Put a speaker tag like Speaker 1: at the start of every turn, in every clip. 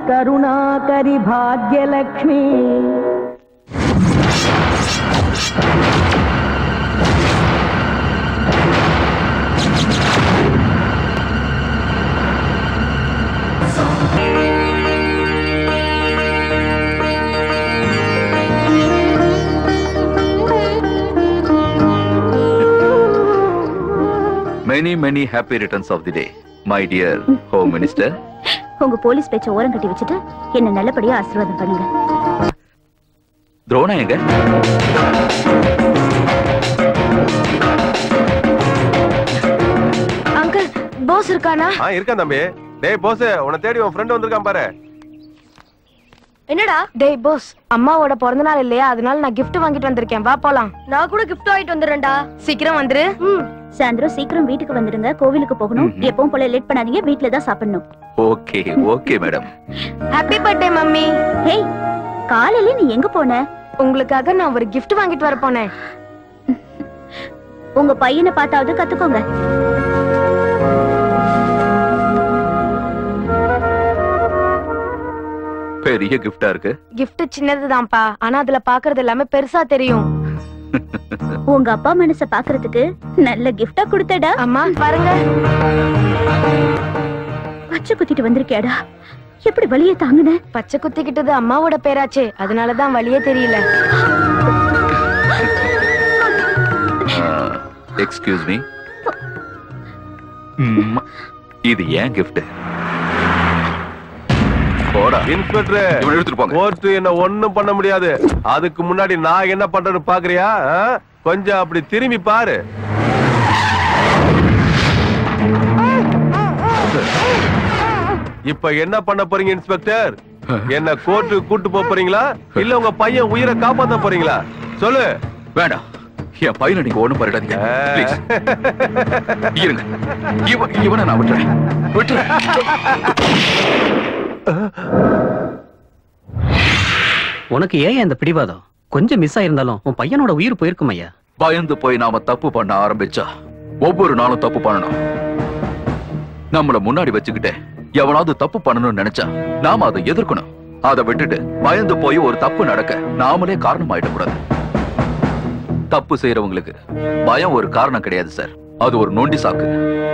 Speaker 1: కరుణాకరి Bhagyalakshmi
Speaker 2: many many happy returns of the day my dear home minister
Speaker 3: உங்க police பேச்ச ஓரம் கட்டி வச்சுட்டு என்ன நல்லபடியா ஆசீர்வாதம் பண்ணுங்க
Speaker 2: துரோணா எங்க
Speaker 4: அங்கிள் போஸ் இருக்கானா
Speaker 5: ஆ இருக்கேன் தம்பி டேய் போஸ் உன்னை தேடி உன் ஃப்ரெண்ட் வந்திருக்கான் பாரு
Speaker 4: என்னடா டேய் போஸ் அம்மாவோட பிறந்த நாள் இல்லையா அதனால நான் gift வாங்கிட்டு வந்திருக்கேன் வா போலாம் நான் கூட gift வாங்கிட்டு வந்துடுறேன்டா சீக்கிரம் வந்துரு
Speaker 3: சாயந்தரம் சீக்கிரம் வீட்டுக்கு வந்துடுங்க கோவிலுக்கு போகணும்
Speaker 2: ம்ஹும்.
Speaker 3: எப்பவும் போல லேட் பண்ணாதீங்க வீட்ல தான் சாப்பிடணும்
Speaker 2: okay okay madam
Speaker 4: happy birthday mummy
Speaker 3: hey காலையில நீ எங்க போன
Speaker 4: உங்களுக்காக நான் ஒரு gift வாங்கிட்டு வர போனேன்
Speaker 3: உங்க பையனை பார்த்தாவது கத்துக்கோங்க
Speaker 2: பெரிய கிஃப்டா இருக்கு
Speaker 4: gift சின்னதுதான்ப்பா ஆனா அதுல பாக்குறது எல்லாமே பெருசா தெரியும்
Speaker 3: உங்க அப்பா மனச பாக்குறதுக்கு நல்ல கிஃப்டா கொடுத்தடா
Speaker 4: அம்மா பாருங்க
Speaker 3: பச்சை குத்திட்டு வந்திருக்கேடா எப்படி வழியை தாங்குன
Speaker 4: பச்சை குத்திக்கிட்டது அம்மாவோட பேராச்சே அதனாலதான் வழியே தெரியல
Speaker 2: எக்ஸ்கியூஸ் மீ இது ஏன் gift போடா
Speaker 5: இன்ஸ்பெக்டர்
Speaker 2: இவனை எடுத்துட்டு போங்க
Speaker 5: கோர்ட்டு என்ன ஒண்ணும் பண்ண முடியாது அதுக்கு முன்னாடி நான் என்ன பண்றேன்னு பாக்குறியா ஆ? கொஞ்சம் அப்படி திரும்பி பாரு இப்ப என்ன பண்ண போறீங்க இன்ஸ்பெக்டர் என்ன கோர்ட்டுக்கு கூட்டு போக போறீங்களா இல்ல உங்க பையன் உயிரை காப்பாத்த போறீங்களா சொல்லு
Speaker 2: வேண்டாம் என் பையனை நீங்க ஒண்ணும் பண்ணிடாதீங்க Please. இருங்க இவ- இவனை நான் விட்டுறேன் விட்டுறேன்
Speaker 6: உனக்கு ஏன் இந்த பிடிவாதம் கொஞ்சம் மிஸ் ஆயிருந்தாலும் உன் பையனோட உயிர் போயிருக்கும் ஐயா
Speaker 2: பயந்து போய் நாம தப்பு பண்ண ஆரம்பிச்சா ஒவ்வொரு நாளும் தப்பு பண்ணணும் நம்மள முன்னாடி வச்சுக்கிட்டு எவனாவது தப்பு பண்ணணும்னு நினைச்சா நாம அதை எதிர்க்கணும் அதை விட்டுட்டு பயந்து போய் ஒரு தப்பு நடக்க நாமளே காரணம் ஆயிடக்கூடாது தப்பு செய்யறவங்களுக்கு பயம் ஒரு காரணம் கிடையாது சார் அது ஒரு நொண்டி சாக்கு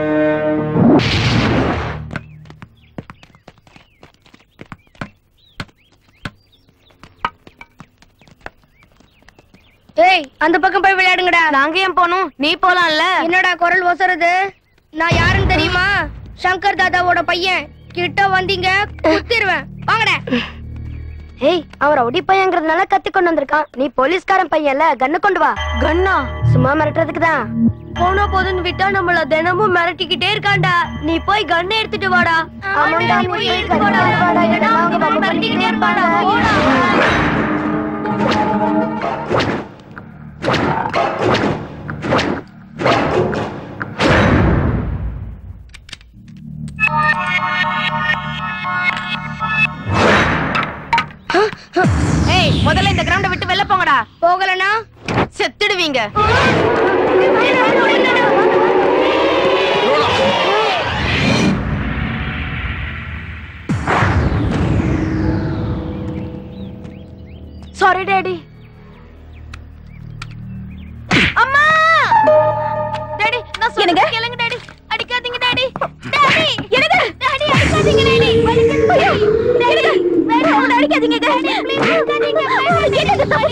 Speaker 7: ஏய் அந்த பக்கம் போய் விளையாடுங்கடா
Speaker 4: நாங்க ஏன் போகணும் நீ போலாம்ல
Speaker 7: என்னடா குரல் ஒசருது நான் யாருன்னு தெரியுமா சங்கர் தாதாவோட பையன் கிட்ட வந்தீங்க குத்திடுவேன் வாங்கடா
Speaker 4: ஏய் அவர் ரவுடி பையங்கிறதுனால கத்தி கொண்டு வந்திருக்கான் நீ போலீஸ்காரன் பையன்ல கண்ணு கொண்டு வா கண்ணா சும்மா மிரட்டுறதுக்கு தான் போனா போதுன்னு விட்டா நம்மள தினமும் மிரட்டிக்கிட்டே இருக்கான்டா நீ போய் கண்ணை எடுத்துட்டு வாடா ஆமாண்டா நீ போய் எடுத்துட்டு வாடா இல்லைன்னா அவங்க வந்து மிரட்டிக்கிட்டே இருப்பாடா போடா ஏய் முதல்ல இந்த கிரவுண்ட விட்டு வெளில போங்கடா
Speaker 7: போகலனா
Speaker 4: செத்துடுவீங்க சாரி டாடி அம்மா டாடி நான் சொல்லுங்க கேளுங்க டாடி அடிக்காதீங்க டாடி டாடி எனக்கு டாடி அடிக்காதீங்க டாடி டாடி டாடி அடிக்காதீங்க டாடி ப்ளீஸ் அடிக்காதீங்க என்ன தப்பு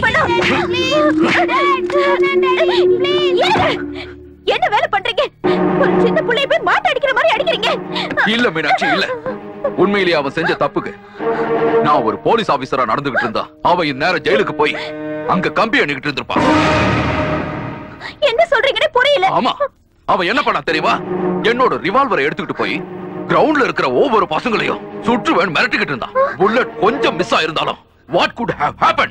Speaker 4: பண்ணா என்ன வேலை பண்றீங்க ஒரு சின்ன புள்ளைய போய் மாட்ட அடிக்கிற மாதிரி அடிக்கிறீங்க
Speaker 2: இல்ல மீனாட்சி இல்ல உண்மையிலேயே அவன் செஞ்ச தப்புக்கு நான் ஒரு போலீஸ் ஆபீசரா நடந்துகிட்டு இருந்தா அவன் இந்நேரம் ஜெயிலுக்கு போய் அங்க கம்பி அணிக்கிட்டு இருந்திருப்பான்
Speaker 3: என்ன சொல்றீங்கன்னு புரியல
Speaker 2: ஆமா அவன் என்ன பண்ணா தெரியுமா என்னோட ரிவால்வரை எடுத்துக்கிட்டு போய் கிரவுண்ட்ல இருக்கிற ஒவ்வொரு பசங்களையும் சுற்றுவேன் மிரட்டிக்கிட்டு இருந்தான் புல்லட் கொஞ்சம் மிஸ் ஆயிருந்தாலும் what could have happen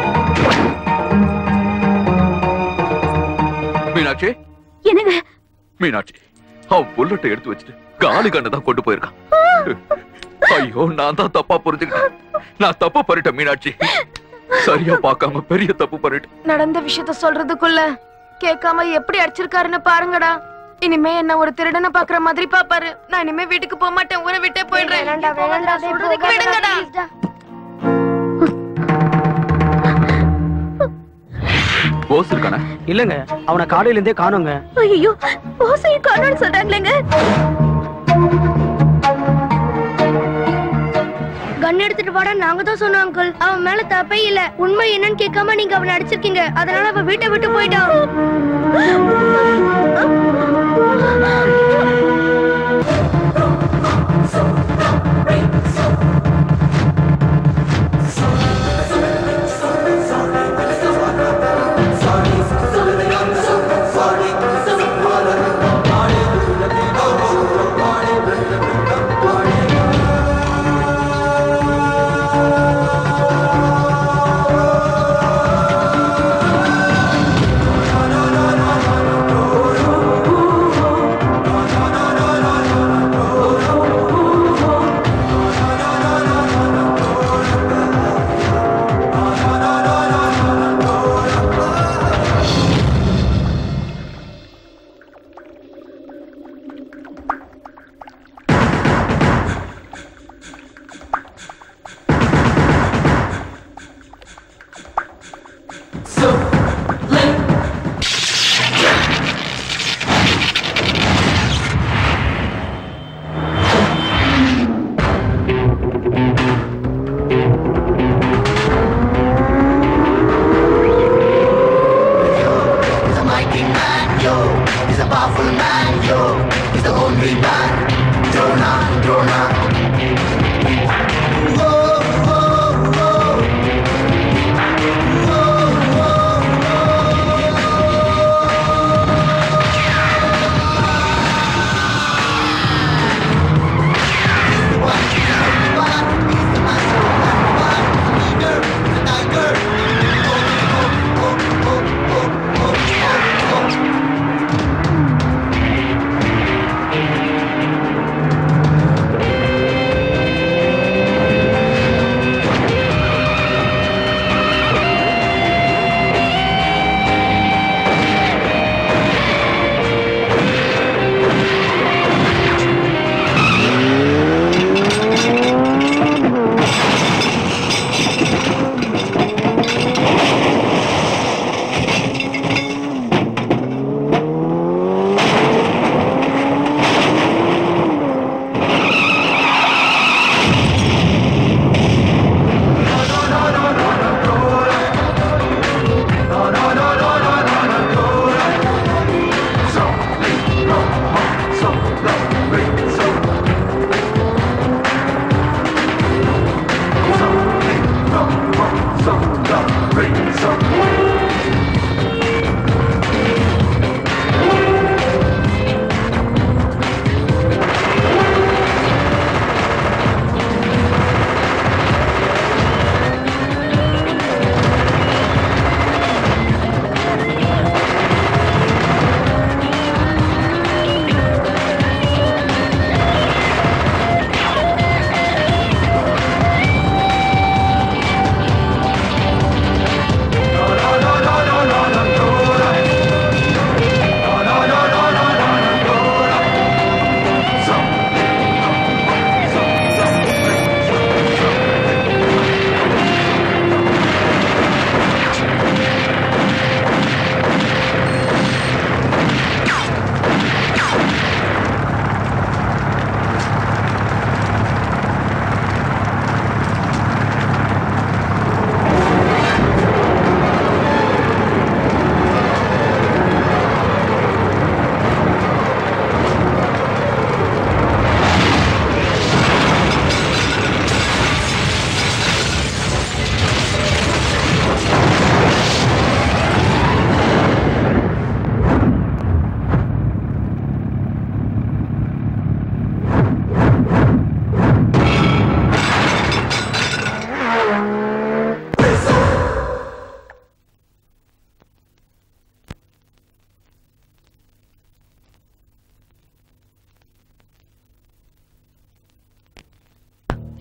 Speaker 2: Meenakshi
Speaker 3: என்னங்க
Speaker 2: மீனாட்சி அவன் புல்லட்டை எடுத்து வச்சுட்டு காலி கண்ணை தான் கொண்டு போயிருக்கான் ஐயோ நான் தான் தப்பா புரிஞ்சுக்கிட்டேன் நான் தப்பு பண்ணிட்டேன் மீனாட்சி சரியா பார்க்காம பெரிய தப்பு பண்ணிட்டேன்
Speaker 8: நடந்த விஷயத்த சொல்றதுக்குள்ள கேட்காம எப்படி அடிச்சிருக்காருன்னு பாருங்கடா இனிமே என்ன ஒரு திருடனை பாக்குற மாதிரி பாப்பாரு நான் இனிமே வீட்டுக்கு போக மாட்டேன் ஊரை விட்டே போயிடுறேன்
Speaker 4: வேணாம்டா, வேணாம்டா, டேய்,
Speaker 8: சொல்றதுக்கு
Speaker 4: போகாதடா,
Speaker 8: விடுங்கடா
Speaker 4: please டா.
Speaker 2: போஸ் இருக்கானே
Speaker 6: இல்லங்க அவனை காலையில இருந்தே காணுங்க
Speaker 3: ஐயோ ஓசையை காணோம்னு சொல்றாங்களேங்க
Speaker 7: கன் எடுத்துட்டு வாடா நாங்க தான் சொன்னோம் அங்கிள் அவன் மேல தப்பே இல்ல உண்மை என்னன்னு கேட்காம நீங்க அவனை அடிச்சிருக்கீங்க அதனால அவன் வீட்டை விட்டு போயிட்டான்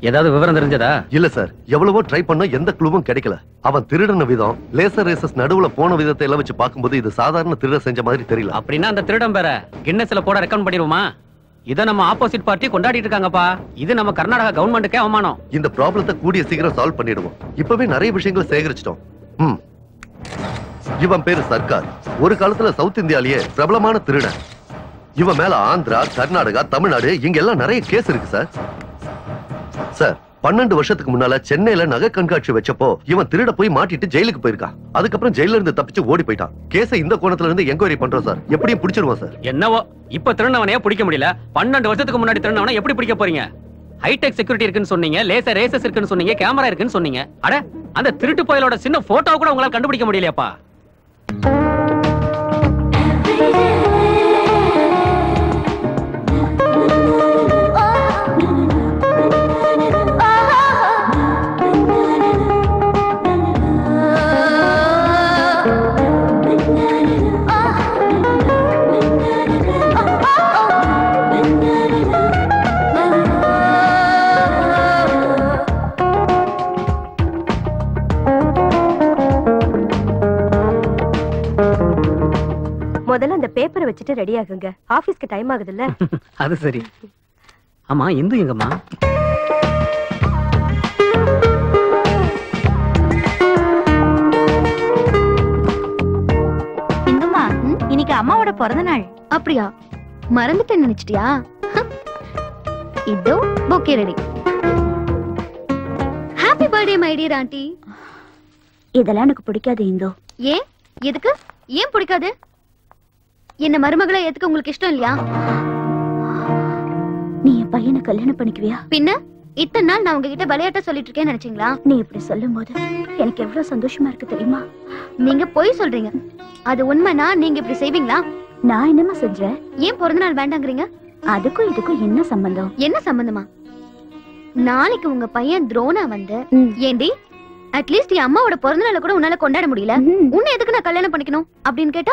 Speaker 6: ஏதாவது விவரம் தெரிஞ்சதா
Speaker 9: இல்ல சார் எவ்வளவோ ட்ரை பண்ணா எந்த குழுவும் கிடைக்கல அவன் திருடின விதம் லேசர் ரேசஸ் நடுவுல போன விதத்தை எல்லாம் வச்சு பார்க்கும்போது இது சாதாரண திருட செஞ்ச மாதிரி தெரியல
Speaker 6: அப்படின்னா அந்த திருடம் பேர கின்னஸ்ல போட ரெக்கமெண்ட் பண்ணிடுவோமா இத நம்ம ஆப்போசிட் பார்ட்டி கொண்டாடிட்டு இருக்காங்கப்பா இது நம்ம கர்நாடகா கவர்மெண்ட்டுக்கே அவமானம்
Speaker 9: இந்த ப்ராப்ளத்தை கூடிய சீக்கிரம் சால்வ் பண்ணிடுவோம் இப்பவே நிறைய விஷயங்களை சேகரிச்சிட்டோம் ம் இவன் பேரு சர்க்கார் ஒரு காலத்துல சவுத் இந்தியாலயே பிரபலமான திருடன் இவன் மேல ஆந்திரா கர்நாடகா தமிழ்நாடு இங்க எல்லாம் நிறைய கேஸ் இருக்கு சார் சார் பன்னெண்டு வருஷத்துக்கு முன்னால சென்னையில நகை கண்காட்சி வச்சப்போ இவன் திருட போய் மாட்டிட்டு ஜெயிலுக்கு போயிருக்கான் அதுக்கப்புறம் ஜெயில இருந்து தப்பிச்சு ஓடி போயிட்டான் கேஸை இந்த கோணத்துல இருந்து என்கொயரி பண்றோம் சார் எப்படியும் பிடிச்சிருவோம் சார்
Speaker 6: என்னவோ இப்ப திருநவனையே பிடிக்க முடியல பன்னெண்டு வருஷத்துக்கு முன்னாடி திருநவனை எப்படி பிடிக்க போறீங்க ஹைடெக் செக்யூரிட்டி இருக்குன்னு சொன்னீங்க லேசர் ரேசஸ் இருக்குன்னு சொன்னீங்க கேமரா இருக்குன்னு சொன்னீங்க அட அந்த திருட்டு பயலோட சின்ன போட்டோ கூட உங்களால கண்டுபிடிக்க முடியலையாப்பா
Speaker 4: முதல்ல அந்த பேப்பரை வச்சுட்டு ரெடி ஆகுங்க ஆபீஸ்க்கு டைம் ஆகுதுல்ல
Speaker 6: அது சரி ஆமா இந்து எங்கம்மா
Speaker 3: இந்துமா இன்னைக்கு அம்மாவோட பிறந்த நாள்
Speaker 4: அப்படியா மறந்துட்டேன்னு நினைச்சிட்டியா இதோ bouquet ready happy birthday my dear aunty
Speaker 3: இதெல்லாம் எனக்கு பிடிக்காது இந்து
Speaker 4: ஏன் எதுக்கு ஏன் பிடிக்காது என்ன மருமகளை எதுக்கு உங்களுக்கு இஷ்டம் இல்லையா
Speaker 3: நீ என் பையனை கல்யாணம் பண்ணிக்குவியா
Speaker 4: பின்ன இத்தனை நாள் நான் உங்ககிட்ட விளையாட்ட சொல்லிட்டு இருக்கேன்னு நினைச்சீங்களா
Speaker 3: நீ இப்படி சொல்லும் போது எனக்கு எவ்வளவு சந்தோஷமா இருக்கு தெரியுமா
Speaker 4: நீங்க பொய் சொல்றீங்க அது உண்மைனா நீங்க இப்படி செய்வீங்களா
Speaker 3: நான் என்னம்மா செஞ்சேன்
Speaker 4: ஏன் பிறந்த நாள் வேண்டாங்கிறீங்க
Speaker 3: அதுக்கும் இதுக்கும் என்ன சம்பந்தம்
Speaker 4: என்ன சம்பந்தமா நாளைக்கு உங்க பையன் துரோணா வந்து
Speaker 3: ம்.
Speaker 4: ஏண்டி அட்லீஸ்ட் என் அம்மாவோட பிறந்த நாளை கூட உன்னால கொண்டாட முடியல
Speaker 3: ம்.
Speaker 4: உன்னை எதுக்கு நான் கல்யாணம் பண்ணிக்கணும் அப்படின்னு கேட்டா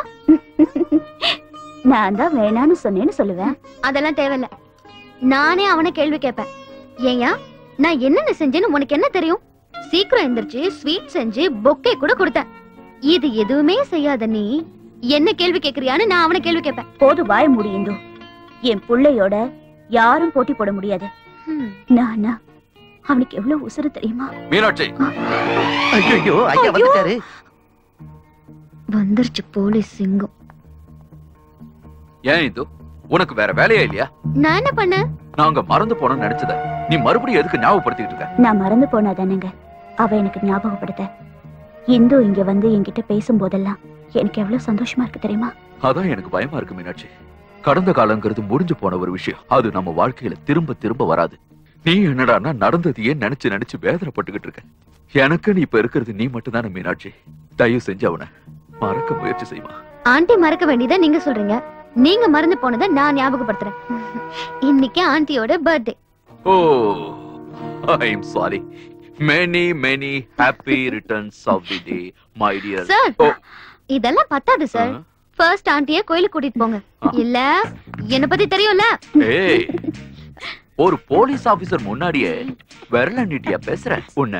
Speaker 3: நான் தான் வேணான்னு சொன்னேன்னு சொல்லுவேன்
Speaker 4: அதெல்லாம் தேவையில்ல நானே அவனை கேள்வி கேட்பேன் ஏயா நான் என்னென்ன செஞ்சேன்னு உனக்கு என்ன தெரியும் சீக்கிரம் எந்திரிச்சு ஸ்வீட் செஞ்சு பொக்கே கூட கொடுத்தேன் இது எதுவுமே செய்யாத நீ என்ன கேள்வி கேக்குறியான்னு நான் அவனை கேள்வி கேட்பேன்
Speaker 3: போது வாய மூடி இந்து என் புள்ளையோட யாரும் போட்டி போட முடியாது
Speaker 4: ஹம்.
Speaker 3: நானா அவனுக்கு எவ்வளவு உசுறு தெரியுமா
Speaker 2: மீனாட்சி
Speaker 9: ஐயோ ஐயா வந்துட்டாரு
Speaker 4: வந்துருச்சு போலீஸ் சிங்கம்
Speaker 2: ஏன் இது உனக்கு வேற வேலையே இல்லையா
Speaker 4: நான் என்ன பண்ணேன்
Speaker 2: நாங்க மறந்து போனோம்னு நினைச்சத நீ மறுபடியும் எதுக்கு ஞாபகப்படுத்திட்டு இருக்க
Speaker 3: நான் மறந்து போனாதானேங்க அவ எனக்கு ஞாபகப்படுத்த இந்து இங்க வந்து என்கிட்ட பேசும்போதெல்லாம் எனக்கு எவ்வளவு சந்தோஷமா இருக்கு தெரியுமா
Speaker 2: அதான் எனக்கு பயமா இருக்கு மீனாட்சி கடந்த காலங்கிறது முடிஞ்சு போன ஒரு விஷயம் அது நம்ம வாழ்க்கையில திரும்ப திரும்ப வராது நீ என்னடான்னா நடந்ததையே நினைச்சு நினைச்சு வேதனைப்பட்டுக்கிட்டு இருக்க எனக்கு நீ இப்ப இருக்கிறது நீ மட்டும்தானே மீனாட்சி தயவு செஞ்சு அவனை மறக்க முயற்சி செய்வா
Speaker 4: ஆண்டி மறக்க வேண்டியதை நீங்க சொல்றீங்க நீங்க மறந்து போனதை நான் ஞாபகப்படுத்துறேன் இன்னைக்கு ஆண்டியோட birthday
Speaker 2: oh I am sorry many many happy returns of the day my dear
Speaker 4: sir
Speaker 2: oh.
Speaker 4: இதெல்லாம் பத்தாது சார் ஃபர்ஸ்ட் ஆண்டிய கோயிலுக்கு கூட்டிட்டு போங்க
Speaker 2: ஆ.
Speaker 4: இல்ல என்ன பத்தி தெரியும்ல
Speaker 2: ஏய் ஒரு போலீஸ் ஆபீசர் முன்னாடியே விரல நீட்டியா பேசுற உன்ன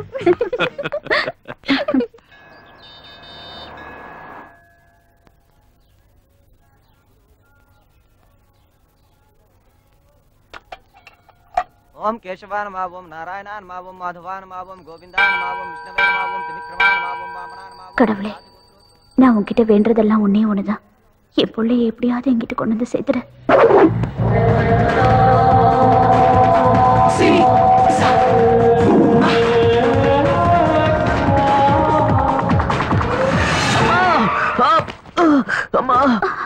Speaker 10: ओम केशवानमावं नारायणानमावं माधवानमावं गोविन्दानमावं विष्णवेनमावं त्रिविक्रमानमावं वामनानमावं
Speaker 3: கடவுளே நான் உன்கிட்ட வேண்டதெல்லாம் ஒன்னே ஒண்ணுதான் என் பிள்ளைய எப்படியாவது என்கிட்ட கொண்டு வந்து சேர்த்துட
Speaker 11: அம்மா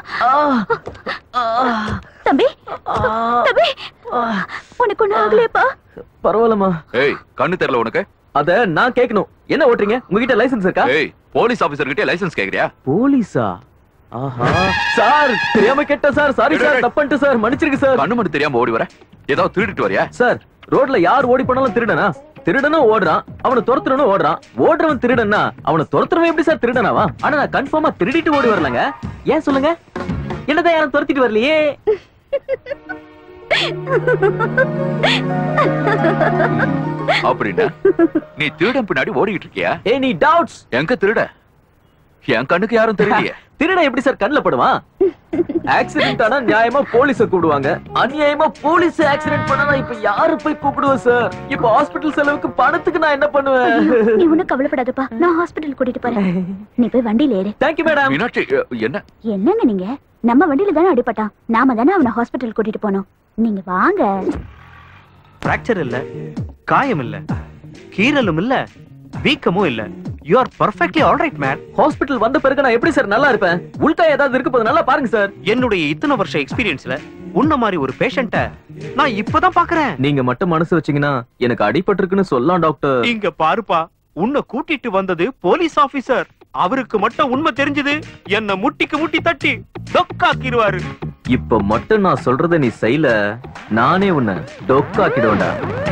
Speaker 3: தம்பி தம்பி உனக்கு ஒண்ணு ஆகலையப்பா
Speaker 11: பரவாயில்லம்மா
Speaker 2: ஏய் கண்ணு தெரியல உனக்கு
Speaker 11: அத நான் கேட்கணும் என்ன ஓட்டுறீங்க உங்ககிட்ட லைசென்ஸ் இருக்கா
Speaker 2: ஏய் போலீஸ் ஆபீசர் கிட்ட லைசென்ஸ் கேக்குறியா
Speaker 11: போலீஸா ஆஹா சார் தெரியாம கேட்ட சார் சாரி சார் தப்பன்ட்டு சார் மன்னிச்சிருங்க சார்
Speaker 2: கண்ணு மட்டும் தெரியாம ஓடி வர ஏதாவது திருடிட்டு வரியா
Speaker 11: சார் ரோட்ல யார் ஓடி போனாலும் திருடனா திருடனும் ஓடுறான் அவனை துரத்துறனும் ஓடுறான் ஓடுறவன் திருடனா அவனை துரத்துறவன் எப்படி சார் திருடனாவா ஆனா நான் கன்ஃபார்மா திருடிட்டு ஓடி வரலங்க ஏன் சொல்லுங்க என்னதான் யாரும் துரத்திட்டு வரலையே
Speaker 2: அப்படின்னா நீ திருடன் பின்னாடி ஓடிக்கிட்டு இருக்கியா
Speaker 11: ஏ நீ டவுட்ஸ்
Speaker 2: எங்க திருட என் கண்ணுக்கு யாரும் தெரியலையே
Speaker 11: திருட எப்படி சார் கண்ணுல படுவான் ஆக்சிடென்ட் ஆனா நியாயமா போலீஸ கூப்பிடுவாங்க அநியாயமா போலீஸ் ஆக்சிடென்ட் பண்ணா இப்ப யாரு போய் கூப்பிடுவேன் சார் இப்ப ஹாஸ்பிடல் செலவுக்கு பணத்துக்கு நான் என்ன பண்ணுவேன்
Speaker 3: நீ ஒண்ணும் கவலைப்படாதப்பா நான் ஹாஸ்பிடல் கூட்டிட்டு போறேன் நீ போய் வண்டியில ஏறு
Speaker 11: தேங்க்யூ மேடம்
Speaker 2: மீனாட்சி அ, என்ன
Speaker 3: என்னங்க நீங்க நம்ம வண்டியில தானே அடிபட்டான் நாம தானே அவனை ஹாஸ்பிடல் கூட்டிட்டு போனோம் நீங்க வாங்க
Speaker 12: பிராக்சர் இல்ல காயம் இல்ல கீறலும் இல்ல வீக்கமும் இல்ல you are perfectly alright man
Speaker 11: hospital வந்த பிறகு நான் எப்படி சார் நல்லா இருப்பேன் உள்கா ஏதாவது இருக்க போது நல்லா பாருங்க சார்
Speaker 12: என்னுடைய இத்தனை வருஷ எக்ஸ்பீரியன்ஸ்ல உன்ன மாதிரி ஒரு பேஷண்ட்ட நான் இப்பதான் பாக்குறேன்
Speaker 11: நீங்க மட்டும் மனசு வச்சீங்கன்னா எனக்கு அடிபட்டிருக்குன்னு சொல்லலாம் டாக்டர்
Speaker 12: இங்க பாருப்பா உன்னை கூட்டிட்டு வந்தது போலீஸ் ஆபீசர் அவருக்கு மட்டும் உண்மை தெரிஞ்சது என்ன முட்டிக்கு முட்டி தட்டி டொக்காக்கிடுவாரு
Speaker 11: இப்ப மட்டும் நான் சொல்றத நீ செய்யல நானே உன்னை டொக்காக்கிடுவேன்டா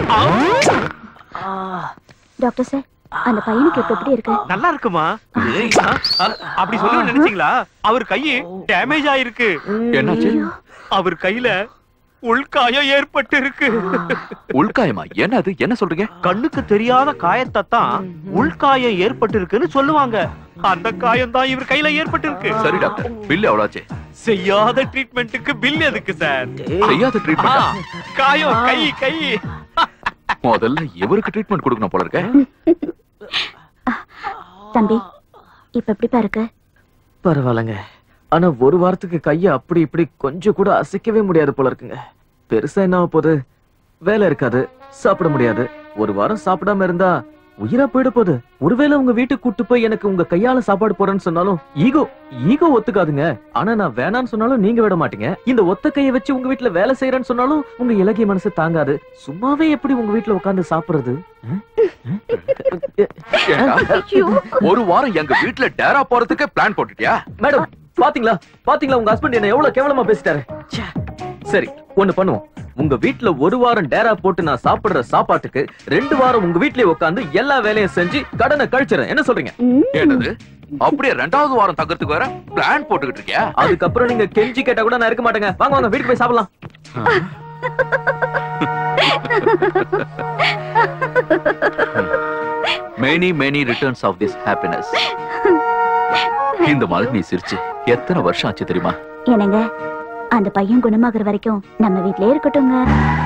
Speaker 3: டாக்டர் சார் அந்த பையனுக்கு இப்ப எப்படி இருக்கு
Speaker 12: நல்லா இருக்குமா ஆ, அ- அப்படி சொல்லி நினைச்சீங்களா அவர் கையு டேமேஜ் ஆயிருக்கு
Speaker 2: என்னாச்சு
Speaker 12: அவர் கையில உள்காயம் ஏற்பட்டு இருக்கு
Speaker 2: உள்காயமா என்ன அது என்ன சொல்றீங்க
Speaker 12: கண்ணுக்கு தெரியாத காயத்தை தான் உள்காயம் ஏற்பட்டு இருக்குன்னு சொல்லுவாங்க அந்த காயம் தான் இவர் கையில ஏற்பட்டு இருக்கு
Speaker 2: சரி டாக்டர் பில் எவ்வளவு
Speaker 12: செய்யாத ட்ரீட்மெண்ட்டுக்கு பில் எதுக்கு சார்
Speaker 2: செய்யாத ட்ரீட்மெண்ட்
Speaker 12: ஆ, காயம் கை கை
Speaker 2: முதல்ல இவருக்கு ட்ரீட்மெண்ட் கொடுக்கணும் போல இருக்க
Speaker 3: தம்பி இப்ப எப்படிப்பா இருக்கு
Speaker 11: பரவாயில்லைங்க ஆனா ஒரு வாரத்துக்கு கைய அப்படி இப்படி கொஞ்சம் கூட அசைக்கவே முடியாது போல இருக்குங்க பெருசா என்ன ஆகப் போகுது வேலை இருக்காது சாப்பிட முடியாது ஒரு வாரம் சாப்பிடாம இருந்தா உயிரா போயிட போகுது ஒருவேளை உங்க வீட்டுக்கு கூட்டு போய் எனக்கு உங்க கையால சாப்பாடு போறேன்னு சொன்னாலும் ஈகோ ஈகோ ஒத்துக்காதுங்க ஆனா நான் வேணான்னு சொன்னாலும் நீங்க விட மாட்டீங்க இந்த ஒத்த கையை வச்சு உங்க வீட்டுல வேலை செய்யறேன்னு சொன்னாலும் உங்க இலகிய மனசு தாங்காது சும்மாவே எப்படி உங்க வீட்டுல உட்கார்ந்து சாப்பிடுறது
Speaker 2: ஏண்டா, ஒரு வாரம் எங்க வீட்டுல டேரா போறதுக்கு பிளான் போட்டுட்டியா
Speaker 11: மேடம் பாத்தீங்களா பாத்தீங்களா உங்க ஹஸ்பண்ட் என்ன எவ்வளவு கேவலமா பேசிட்டாரு ச்சே. சரி ஒண்ணு பண்ணுவோம் உங்க வீட்ல ஒரு வாரம் டேரா போட்டு நான் சாப்பிடுற சாப்பாட்டுக்கு ரெண்டு வாரம் உங்க வீட்லயே உட்கார்ந்து எல்லா வேலையும் செஞ்சு கடனை கழிச்சிடறேன் என்ன சொல்றீங்க
Speaker 2: என்னது அப்படியே ரெண்டாவது வாரம் தங்கறதுக்கு வேற பிளான் போட்டுக்கிட்டு இருக்கியா
Speaker 11: அதுக்கப்புறம் நீங்க கெஞ்சி கேட்டா கூட நான் இருக்க மாட்டேங்க வாங்க வாங்க வீட்டுக்கு போய் சாப்பிடலாம்
Speaker 2: many many returns of this happiness இந்த மாதிரி நீ சிரிச்சு எத்தனை வருஷம் ஆச்சு தெரியுமா
Speaker 3: என்னங்க அந்த பையன் குணமாகற வரைக்கும் நம்ம வீட்லயே இருக்கட்டுங்க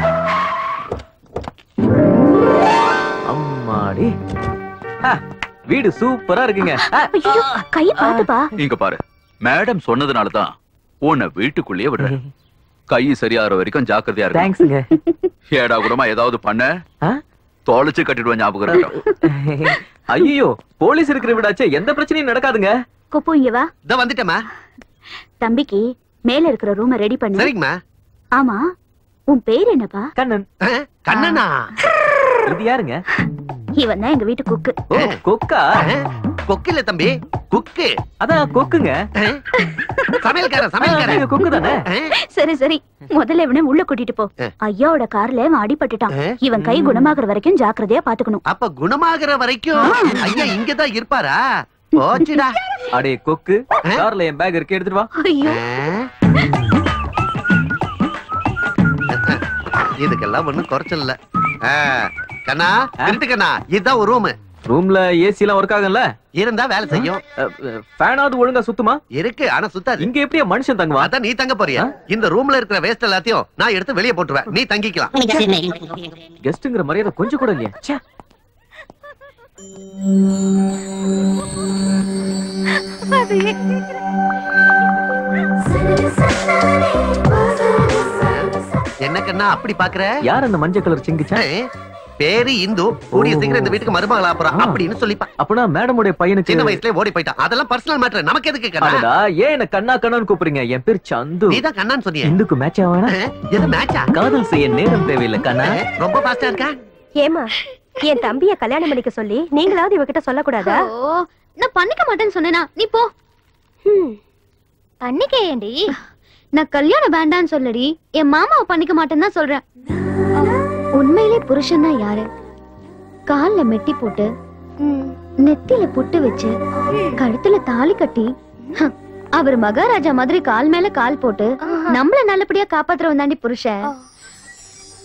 Speaker 11: அம்மாடி ஆ, வீடு சூப்பரா இருக்குங்க ஆ,
Speaker 3: ஐயோ கை பாத்துப்பா
Speaker 2: இங்க பாரு மேடம் சொன்னதுனால தான் உன்னை வீட்டுக்குள்ளேயே விடுறேன் கை சரியாகிற வரைக்கும் ஜாக்கிரதையா இருக்கு
Speaker 11: தேங்க்ஸ்ங்க
Speaker 2: ஏடா கூடமா ஏதாவது பண்ண
Speaker 11: ஆ?
Speaker 2: தொலைச்சு கட்டிடுவேன் ஞாபகம் இருக்கட்டும்.
Speaker 11: ஐயோ போலீஸ் இருக்கிற வீடாச்சே எந்த பிரச்சனையும் நடக்காதுங்க
Speaker 3: குப்பு இங்க வா
Speaker 9: இதோ வந்துட்டேம்மா
Speaker 3: தம்பிக்கு மேல இருக்கிற ரூம ரெடி பண்ணு
Speaker 9: சரிங்கம்மா
Speaker 3: ஆமா உன் பேர் என்னப்பா
Speaker 11: கண்ணன்
Speaker 9: கண்ணனா
Speaker 11: இது யாருங்க
Speaker 3: இவன் தான் எங்க வீட்டு குக்கு
Speaker 11: ஓ கொக்கா
Speaker 9: கொக்கு இல்ல தம்பி குக்கு
Speaker 11: அதான் கொக்குங்க
Speaker 9: சமையல்காரன் சமையல்காரன்
Speaker 11: நீங்க கொக்கு தானே
Speaker 3: சரி சரி முதல்ல இவனை உள்ள கூட்டிட்டு போ ஐயாவோட கார்ல அவன் அடிபட்டுட்டான் இவன் கை குணமாகற வரைக்கும் ஜாக்கிரதையா பாத்துக்கணும்
Speaker 9: அப்ப குணமாகிற வரைக்கும் ஐயா இங்கதான் இருப்பாரா போச்சுடா
Speaker 11: அடே கொக்கு கார்ல என் பேக் இருக்கு எடுத்துட்டு வா
Speaker 3: ஐயோ
Speaker 9: இதுக்கெல்லாம் ஒண்ணும் குறைச்சல் இல்ல ஆ, கண்ணா திருட்டு கண்ணா இதுதான் ஒரு ரூம்
Speaker 11: ரூம்ல ஏசி எல்லாம் ஒர்க் ஆகும்ல
Speaker 9: இருந்தா வேலை செய்யும்
Speaker 11: ஃபேனாவது ஒழுங்கா சுத்துமா
Speaker 9: இருக்கு ஆனா சுத்தாது
Speaker 11: இங்க எப்படியா மனுஷன் தங்குவா
Speaker 9: அதான் நீ தங்க போறியா இந்த ரூம்ல இருக்கிற வேஸ்ட் எல்லாத்தையும் நான் எடுத்து வெளியே போட்டுருவேன் நீ தங்கிக்கலாம்
Speaker 11: கெஸ்ட்ங்கிற மரியாதை கொஞ்சம் கூட இல்லையா ச்சே.
Speaker 9: என்ன கண்ணா அப்படி பாக்குற
Speaker 11: யார் அந்த மஞ்சள் கலர் சிங்கிச்சா
Speaker 9: பேரு இந்து கூடிய சீக்கிரம் இந்த வீட்டுக்கு மருமகளா போறா அப்படின்னு சொல்லிப்பா
Speaker 11: அப்பனா மேடமுடைய பையனுக்கு
Speaker 9: சின்ன வயசுல ஓடி போயிட்டான் அதெல்லாம் பர்சனல் மேட்டர் நமக்கு எதுக்கு கண்ணா
Speaker 11: அடடா ஏன் என்ன கண்ணா கண்ணான்னு கூப்பிடுறீங்க என் பேர் சந்து
Speaker 9: நீதான் கண்ணான்னு சொன்னியே
Speaker 11: இந்துக்கு மேட்ச் ஆவானா
Speaker 9: எது மேட்சா
Speaker 11: காதல் செய்ய நேரம் தேவையில்லை கண்ணா
Speaker 9: ரொம்ப ஃபாஸ்டா இருக்கா
Speaker 4: ஏமா என் தம்பிய கல்யாணம் பண்ணிக்க சொல்லி நீங்களாவது இவகிட்ட சொல்லக்கூடாதா
Speaker 13: ஓ நான் பண்ணிக்க மாட்டேன்னு சொன்னேனா நீ போ பண்ணிக்க ஏண்டி நான் கல்யாணம் வேண்டான்னு சொல்லடி என் மாமாவை பண்ணிக்க மாட்டேன்னு தான் சொல்றேன் உண்மையிலே புருஷன்னா யாரு கால்ல மெட்டி போட்டு நெத்தியில புட்டு வச்சு கழுத்துல தாலி கட்டி ஹம், அவர் மகாராஜா மாதிரி கால் மேல கால் போட்டு நம்மள நல்லபடியா காப்பாத்துறவன் தாண்டி புருஷன்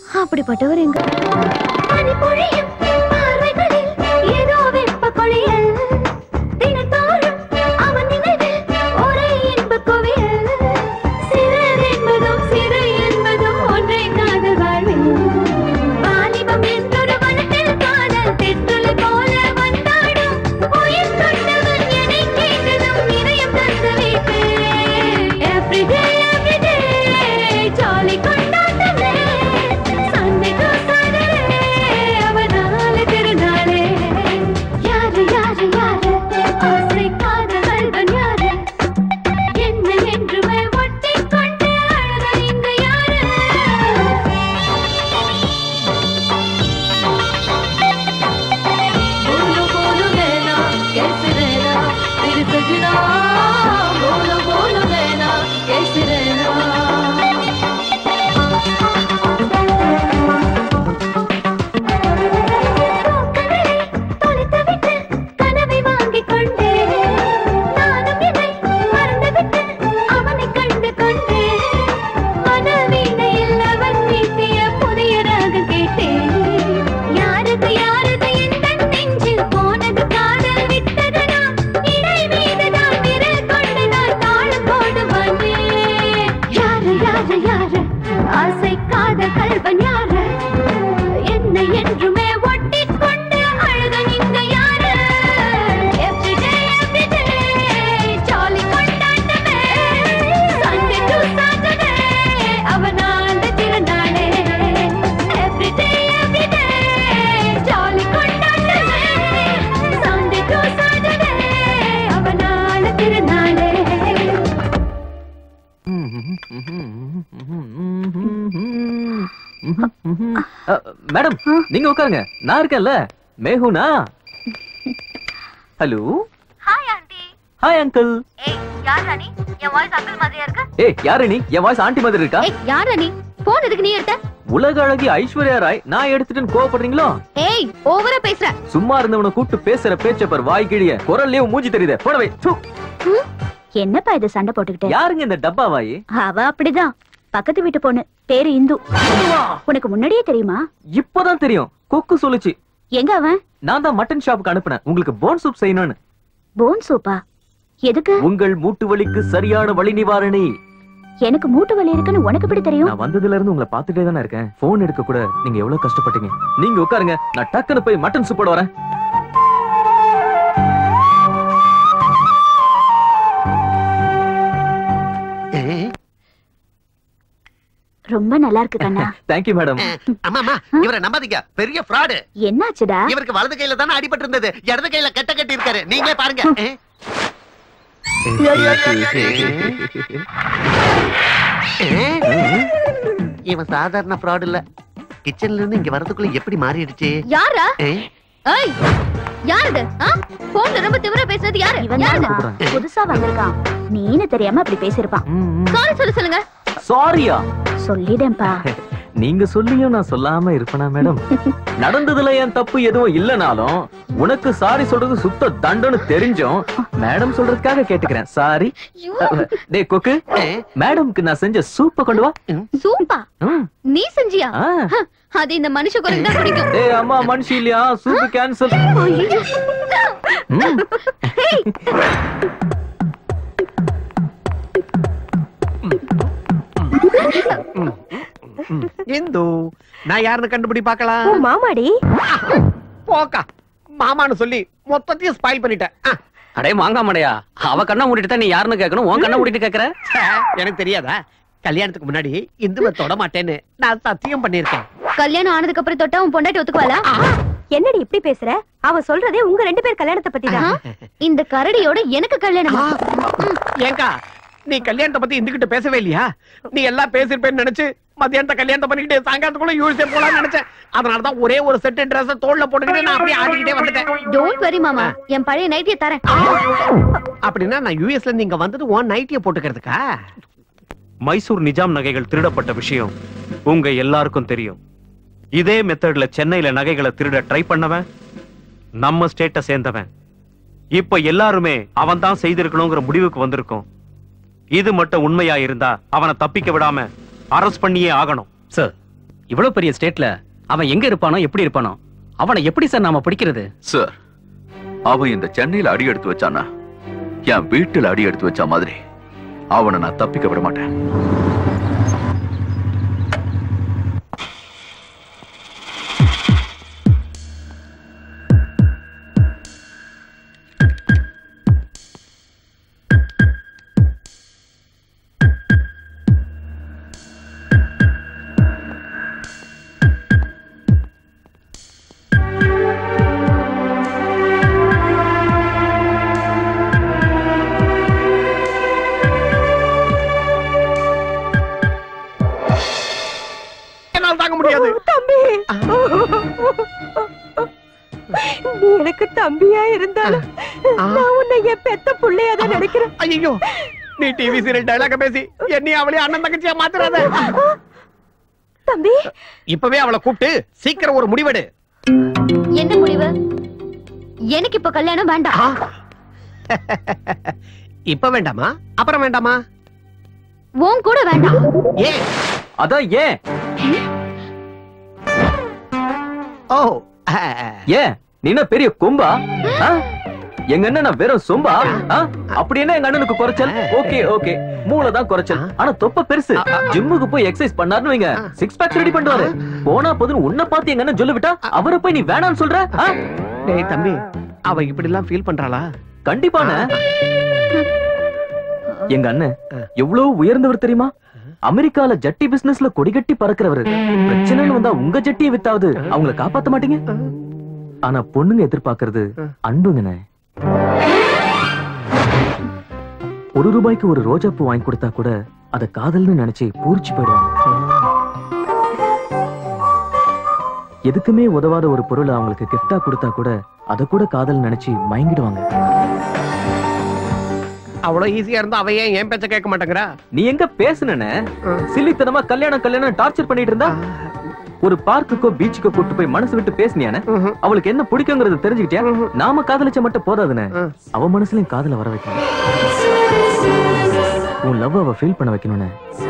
Speaker 13: அப்படிப்பட்டவர் எங்க பனிப்பொழியும் பார்வைகளில் ஏதோ வெப்ப கொழியல். தினந்தோறும் அவன் நினைவில் ஒரே இன்பக் குவியல். சிறர் என்பதும் சிறு என்பதும் ஒன்றே காதல் வாழ்வில். வாலிபம் என்றொரு வனத்தில் காதல் தென்றலை போல வந்தாடும். உயிர் கொண்டவன் எனைக் கேட்டதும் இதயம் தந்து வைப்பேன். Every day, every day, jolly கொண்டாட்டமே. Sunday to Saturday, அவனால திருநாளே. யாரு, யாரு, யாரு, ஆசை காதல்வன் யாரு? என்னை என்றுமே ஒட்டிக் கொண்டு அழக இங்கு யாரு? बोलो बोलो नैना कैसे रहना तेरे सजना बोलो बोलो नैना कैसे रहना கனவை வாங்கிக் கொண்டே நானும் என்னை மறந்துவிட்டு அவனை கண்டு கொண்டேன் மனவீணையில் அவன் மீட்டிய புதிய ராகம் கேட்டேன் யாரது யாரது எந்த நெஞ்சில் போனது காதல் விட்டது நான் இடை மீது நான் விரல் கொண்டு நான் தாளம் போடு வந்தேன் யாரு யாரு யாரு ஆசை காதல் கல்வன் யாரு என்னை என்றுமே ஒட்டிக் கொண்டு அழகன் இங்க யாரு Everyday, everyday, jolly கொண்டாட்டமே. Sunday to Saturday, அவனால திருநாளே. Everyday, everyday, jolly கொண்டாட்டமே. Sunday to Saturday, அவனால திருநாளே.
Speaker 11: மேடம் நீங்க உட்காருங்க நான் இருக்கேன்ல மேகுனா hello
Speaker 13: hi aunty
Speaker 11: hi uncle
Speaker 13: hey யார் ராணி என் வாய்ஸ் அங்கிள் மாதிரியா இருக்கு
Speaker 11: ஏய் யாரு நீ என் வாய்ஸ் ஆண்டி மாதிரி இருக்கா
Speaker 13: ஏய் யார் ராணி போன் எதுக்கு நீ எடுத்த
Speaker 11: உலக அழகி ஐஸ்வர்யா ராய் நான் எடுத்துட்டு கோவப்படுறீங்களோ
Speaker 13: ஏய் ஓவரா பேசுற
Speaker 11: சும்மா இருந்தவனை கூப்பிட்டு பேசுற பேச்ச பார் வாய் கிழிய குரல்லே மூஞ்சி தெரியுதே போடவே
Speaker 3: என்னப்பா இது சண்டை போட்டுக்கிட்டு
Speaker 11: யாருங்க இந்த டப்பா வாயி
Speaker 3: அவ அப்படிதான் பக்கத்து வீட்டு பொண்ணு பேரு இந்து உனக்கு முன்னாடியே தெரியுமா
Speaker 11: இப்பதான் தெரியும் கொக்கு சொல்லுச்சு
Speaker 3: எங்க அவன்
Speaker 11: நான் தான் மட்டன் ஷாப்புக்கு அனுப்புனேன் உங்களுக்கு போன் சூப் செய்யணும்னு
Speaker 3: போன் சூப்பா எதுக்கு
Speaker 11: உங்கள் மூட்டு வலிக்கு சரியான வலி நிவாரணி
Speaker 3: எனக்கு மூட்டு வலி இருக்குன்னு உனக்கு எப்படி தெரியும்
Speaker 11: நான் வந்ததுல இருந்து உங்களை பார்த்துட்டே தானே இருக்கேன் போன் எடுக்க கூட நீங்க எவ்வளவு கஷ்டப்பட்டீங்க நீங்க உட்காருங்க நான் டக்குன்னு போய் மட்டன் சூப்போட வரேன்
Speaker 3: ரொம்ப நல்லா இருக்கு கண்ணா
Speaker 11: தேங்க்யூ மேடம்
Speaker 9: அம்மா அம்மா இவரை நம்பாதீங்க பெரிய ஃப்ராடு
Speaker 3: என்னாச்சுடா
Speaker 9: இவருக்கு வலது கையில தானே அடிபட்டு இருந்தது இடது கையில கெட்ட கட்டி இருக்காரு நீங்களே பாருங்க இவன் சாதாரண ஃப்ராட் இல்ல கிச்சன்ல இருந்து இங்க வரதுக்குள்ள எப்படி மாறிடுச்சு
Speaker 13: யாரா
Speaker 9: ஏ?
Speaker 13: ஏய் யாருது ஆ போன்ல ரொம்ப திமிரா பேசுறது யாரு
Speaker 3: இவன்
Speaker 13: யாருது
Speaker 3: தான்மா. புதுசா வந்திருக்கான் நீனு தெரியாம அப்படி பேசிருப்பான்
Speaker 13: சாரி சொல்ல சொல்லுங்க
Speaker 11: சாரியா
Speaker 3: சொல்லிடேன்பா
Speaker 11: நீங்க சொல்லியும் நான் சொல்லாம இருப்பேனா மேடம் நடந்ததுல என் தப்பு எதுவும் இல்லனாலும் உனக்கு சாரி சொல்றது சுத்த தண்டன்னு தெரிஞ்சும் மேடம் சொல்றதுக்காக கேட்டுக்கிறேன் சாரி டேய் கொக்கு மேடம்க்கு நான் செஞ்ச சூப்ப கொண்டு வா
Speaker 13: சூப்பா
Speaker 11: ம்.
Speaker 13: நீ செஞ்சியா
Speaker 11: ஆ.
Speaker 13: ஹ, அது இந்த மனுஷ குரங்கு தான் பிடிக்கும்
Speaker 11: டேய் அம்மா மனுஷி இல்லையா சூப்பு கேன்சல்
Speaker 13: ஐயோ. ஏய்,
Speaker 14: இந்து நான் யாருன்னு கண்டுபிடி பார்க்கலாம்
Speaker 3: மாமாடி
Speaker 14: போக்கா மாமான்னு சொல்லி மொத்தத்தையும் ஸ்பாயில் பண்ணிட்டேன் ஆ,
Speaker 6: அடே மாங்காமடையா அவ கண்ணை மூடிட்டு தான் நீ யாருன்னு கேட்கணும் உன் கண்ணை மூடிட்டு கேக்குற
Speaker 14: ச்சே, எனக்கு தெரியாதா கல்யாணத்துக்கு முன்னாடி இந்துவை தொட மாட்டேன்னு நான் சத்தியம் பண்ணிருக்கேன்
Speaker 13: கல்யாணம் ஆனதுக்கு அப்புறம் தொட்டா உன் பொண்டாட்டி ஒத்துக்குவாளா
Speaker 3: என்னடி இப்படி பேசுற அவ சொல்றதே உங்க ரெண்டு பேர் கல்யாணத்தை பத்தி
Speaker 13: ஆஹா, இந்த கரடியோட எனக்கு கல்யாணம்
Speaker 14: ஏங்கா நீ கல்யாணத்தை பத்தி இந்துகிட்ட பேசவே இல்லையா நீ எல்லாம் பேசிருப்பேன்னு நினைச்சு மத்தியானத்தை கல்யாணத்தை பண்ணிக்கிட்டு சாயங்காலத்துக்குள்ள யூஎஸ்ஏ போலாம்னு நினைச்சேன் அதனாலதான் ஒரே ஒரு செட் ட்ரெஸ் தோல்ல போட்டுக்கிட்டு நான் அப்படியே ஆடிக்கிட்டே வந்துட்டேன்
Speaker 13: டோன்ட் வரி மாமா என் பழைய நைட்டியை தரேன்
Speaker 14: அப்படின்னா நான் யூஎஸ்ல இருந்து இங்க வந்தது உன் நைட்டிய போட்டுக்கிறதுக்கா
Speaker 12: மைசூர் நிஜாம் நகைகள் திருடப்பட்ட விஷயம் உங்க எல்லாருக்கும் தெரியும் இதே மெத்தட்ல சென்னையில நகைகளை திருட ட்ரை பண்ணவன் நம்ம ஸ்டேட்டை சேர்ந்தவன் இப்ப எல்லாருமே அவன் தான் செய்திருக்கணுங்கிற முடிவுக்கு வந்திருக்கோம் இது மட்டும் உண்மையா இருந்தா அவனை தப்பிக்க விடாம அரெஸ்ட் பண்ணியே ஆகணும்
Speaker 15: சார்
Speaker 6: இவ்வளவு பெரிய ஸ்டேட்ல அவன் எங்க இருப்பானோ எப்படி இருப்பானோ அவனை எப்படி சார் நாம பிடிக்கிறது
Speaker 2: சார் அவன் இந்த சென்னையில அடி எடுத்து வச்சானா என் வீட்டுல அடி எடுத்து வச்ச மாதிரி அவனை நான் தப்பிக்க விட மாட்டேன்
Speaker 14: என்னால தாங்க முடியாது
Speaker 1: தம்பி நீ எனக்கு தம்பியா இருந்தாலும் நான் உன்னை என் பெத்த புள்ளையா தான் நினைக்கிறேன்
Speaker 14: ஐயோ நீ டிவி சீரியல் டைலாக பேசி என்னையும் அவளே அண்ணன் தங்கச்சியா மாத்துறாத
Speaker 1: தம்பி
Speaker 14: இப்பவே அவளை கூப்பிட்டு சீக்கிரம் ஒரு முடிவெடு
Speaker 13: என்ன முடிவு எனக்கு இப்ப கல்யாணம் வேண்டாம்
Speaker 14: இப்ப வேண்டாமா அப்புறம் வேண்டாமா
Speaker 13: உன் கூட வேண்டாம்
Speaker 14: ஏன்
Speaker 11: அதான் ஏன்
Speaker 14: ஓ
Speaker 11: ஏன் நீ என்ன பெரிய கொம்பா ஆ? எங்க அண்ணன் நான் வெறும் சொம்பா ஆ? அப்படி என்ன எங்க அண்ணனுக்கு குறைச்சல் ஓகே ஓகே மூளை தான் குறைச்சல் ஆனா தொப்ப பெருசு ஜிம்முக்கு போய் எக்ஸசைஸ் பண்ணாருன்னு வைங்க சிக்ஸ் பேக் ரெடி பண்ணுவாரு போனா போதுன்னு உன்னை பார்த்து எங்க அண்ணன் சொல்லி விட்டா அவரை போய் நீ வேணாம்னு சொல்ற ஆ?
Speaker 14: டேய் தம்பி அவ இப்படி எல்லாம் ஃபீல் பண்றாளா
Speaker 11: கண்டிப்பாண்ணே எங்க அண்ணன் எவ்வளவு உயர்ந்தவர் தெரியுமா அமெரிக்கால ஜட்டி பிசினஸ்ல கொடிகட்டி பறக்கிறவரு பிரச்சனைன்னு வந்தா உங்க ஜட்டியை வித்தாவது அவங்கள காப்பாத்த மாட்டீங்க ஆனா பொண்ணுங்க எதிர்பார்க்கறது அன்புங்கண்ணே ஒரு ரூபாய்க்கு ஒரு ரோஜா பூ வாங்கி கொடுத்தா கூட அத காதல்னு நினைச்சு பூரிச்சு போயிடுவாங்க எதுக்குமே உதவாத ஒரு பொருளை அவங்களுக்கு கிஃப்டா கொடுத்தா கூட அத கூட காதல் நினைச்சு மயங்கிடுவாங்க
Speaker 14: அவ்வளவு ஈஸியா இருந்தா அவ ஏன் என் பேச்ச கேட்க மாட்டேங்கிறா
Speaker 11: நீ எங்க பேசுனே சில்லித்தனமா கல்யாணம் கல்யாணம் டார்ச்சர் பண்ணிட்டு இருந்தா ஒரு பார்க்குக்கோ பீச்சுக்கோ கூட்டு போய் மனசு விட்டு பேசினியானே அவளுக்கு என்ன பிடிக்குங்கிறத தெரிஞ்சுக்கிட்டியா நாம காதலிச்ச மட்டும் போதாதுனே அவ மனசுலயும் காதல வர வைக்கணும் உன் லவ் அவ ஃபீல் பண்ண வைக்கணும்னே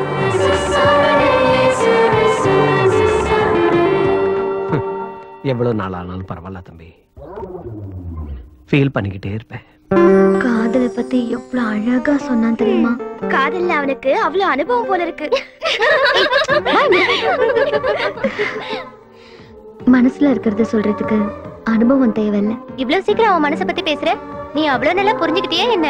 Speaker 14: எவ்வளவு நாள் ஆனாலும் பரவாயில்ல தம்பி ஃபீல் பண்ணிக்கிட்டே இருப்பேன்
Speaker 13: காதலை பத்தி எவ்வளவு அழகா சொன்னான் தெரியுமா
Speaker 4: காதல்ல அவனுக்கு அவ்வளவு அனுபவம் போல இருக்கு
Speaker 13: மனசுல இருக்கிறத சொல்றதுக்கு அனுபவம் தேவையில்ல
Speaker 4: இவ்வளவு சீக்கிரம் அவன் மனச பத்தி பேசுற நீ அவ்வளவு நல்லா புரிஞ்சுக்கிட்டியே என்ன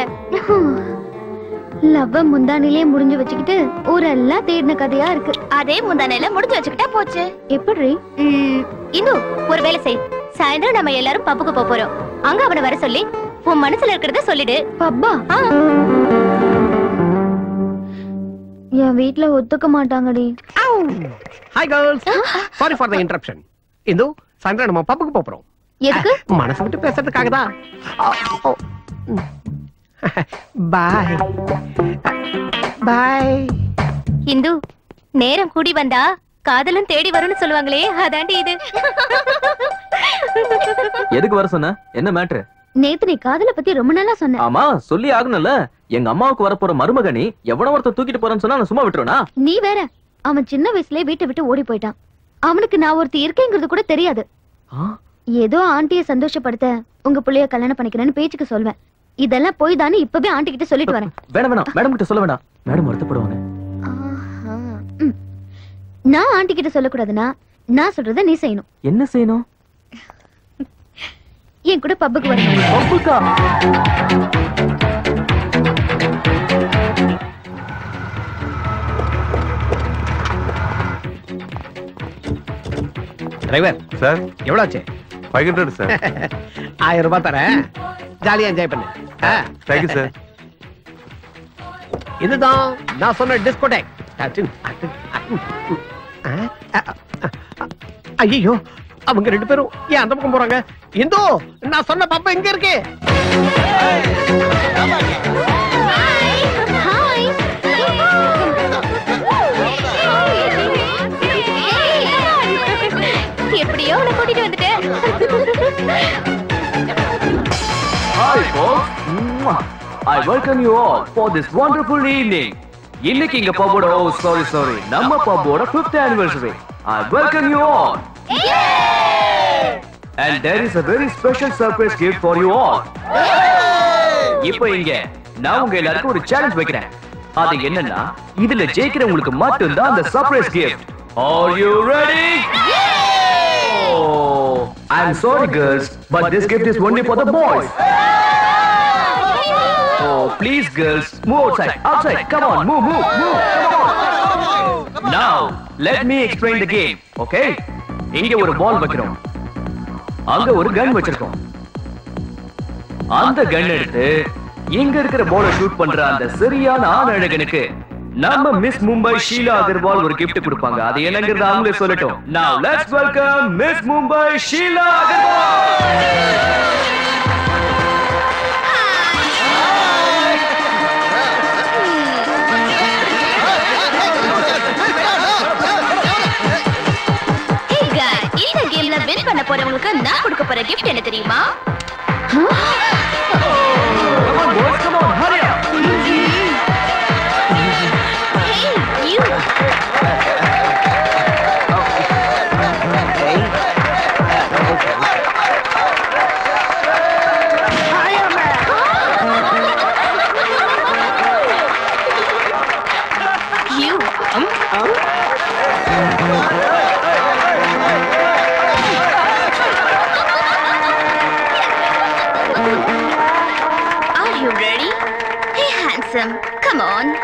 Speaker 13: லவ்வ முந்தானிலே முடிஞ்சு வச்சுக்கிட்டு ஊரெல்லாம் தேடின கதையா இருக்கு
Speaker 4: அதே முந்தானையில முடிஞ்சு வச்சுக்கிட்டா போச்சு
Speaker 13: எப்படி
Speaker 4: இந்து ஒரு வேலை செய் சாயந்தரம் நம்ம எல்லாரும் பப்புக்கு போப் போறோம் அங்க அவனை வர சொல்லி உன் மனசுல இருக்கிறத சொல்லிடு
Speaker 13: பப்பா என் வீட்ல ஒத்துக்க மாட்டாங்கடி
Speaker 14: hi girls sorry for the interruption Indhu சாயந்தரம் நம்ம பப்புக்கு போறோம்
Speaker 13: எதுக்கு
Speaker 14: மனசு விட்டு பேசுறதுக்காக தான் பாய் பாய்
Speaker 4: இந்து நேரம் கூடி வந்தா காதலும் தேடி வரும்னு சொல்லுவாங்களே அதாண்டி இது
Speaker 11: எதுக்கு வர சொன்ன என்ன மேட்ரு
Speaker 13: நேத்து நீ காதலை பத்தி ரொம்ப நல்லா சொன்ன
Speaker 11: ஆமா சொல்லி ஆகணும்ல எங்க அம்மாவுக்கு வரப்போற மருமகனி எவனோ ஒருத்தர் தூக்கிட்டு போறேன்னு சொன்னா நான் சும்மா விட்டுருவனா
Speaker 13: நீ வேற அவன் சின்ன வயசுலயே வீட்டை விட்டு ஓடி போயிட்டான் அவனுக்கு நான் ஒருத்தி இருக்கேங்கிறது கூட தெரியாது ஏதோ ஆண்டிய சந்தோஷப்படுத்த உங்க புள்ளைய கல்யாணம் பண்ணிக்கிறேன்னு பேச்சுக்கு சொல்வேன் இதெல்லாம் போய் தானே இப்பவே ஆண்டி கிட்ட சொல்லிட்டு வரேன்
Speaker 11: வேணாம் வேணாம் மேடம் கிட்ட சொல்ல வேண்டாம் மேடம் வருத்தப்படுவாங்க
Speaker 13: நான் ஆண்டி கிட்ட சொல்லக்கூடாதுன்னா நான் சொல்றத நீ செய்யணும்
Speaker 11: என்ன செய்யணும்
Speaker 13: என் கூட பப்புக்கு வரணும்
Speaker 11: பப்புக்கா
Speaker 14: டிரைவர்
Speaker 5: சார்
Speaker 14: எவ்வளவு ஆச்சு
Speaker 5: ஃபைவ் ஹண்ட்ரட் சார்
Speaker 14: ஆயிரம் ரூபாய் தரேன் ஜாலியா என்ஜாய் பண்ணு
Speaker 5: தேங்க்யூ சார்
Speaker 14: இதுதான் நான் சொன்ன டிஸ்கோடேக் ஐயோ அவங்க ரெண்டு பேரும் ஏன் அந்த பக்கம் போறாங்க இந்தோ நான் சொன்ன பாப்பா எங்க இருக்கு
Speaker 4: எப்படியோ உன்னை கூட்டிட்டு வந்துட்டேன்
Speaker 11: Hi folks, Mwah. I welcome you all for this wonderful evening. இன்னைக்கு இங்க பப்போட ஓ சாரி சாரி நம்ம பப்போட 5th anniversary I welcome you all and there is a very special surprise gift for you all இப்போ இங்க நான் உங்க எல்லாருக்கும் ஒரு சேலஞ்ச் வைக்கிறேன் அது என்னன்னா இதுல ஜெயிக்கிறவங்களுக்கு மட்டும் தான் அந்த surprise gift Are you ready? Oh, I'm sorry girls, but this gift is only for the boys. Oh, please girls, move outside, outside, come on, move, move, move, come on. Now, let me explain the game, okay? இங்க ஒரு பால் வைக்கிறோம் அங்க ஒரு கன் வச்சிருக்கோம் அந்த கன் எடுத்து இங்க இருக்கிற பால ஷூட் பண்ற அந்த சரியான ஆண் அழகனுக்கு நம்ம மிஸ் மும்பை ஷீலா அகர்வால் ஒரு gift கொடுப்பாங்க அது என்னங்கிறது அவங்களே சொல்லட்டும் now let's welcome miss Mumbai Sheela Agarwal
Speaker 3: Hey guys, இந்த கேம்ல வின் பண்ண போறவங்களுக்கு நான் கொடுக்க போற gift என்ன தெரியுமா Hey, you. You. Are you ready? Hey, handsome, come on.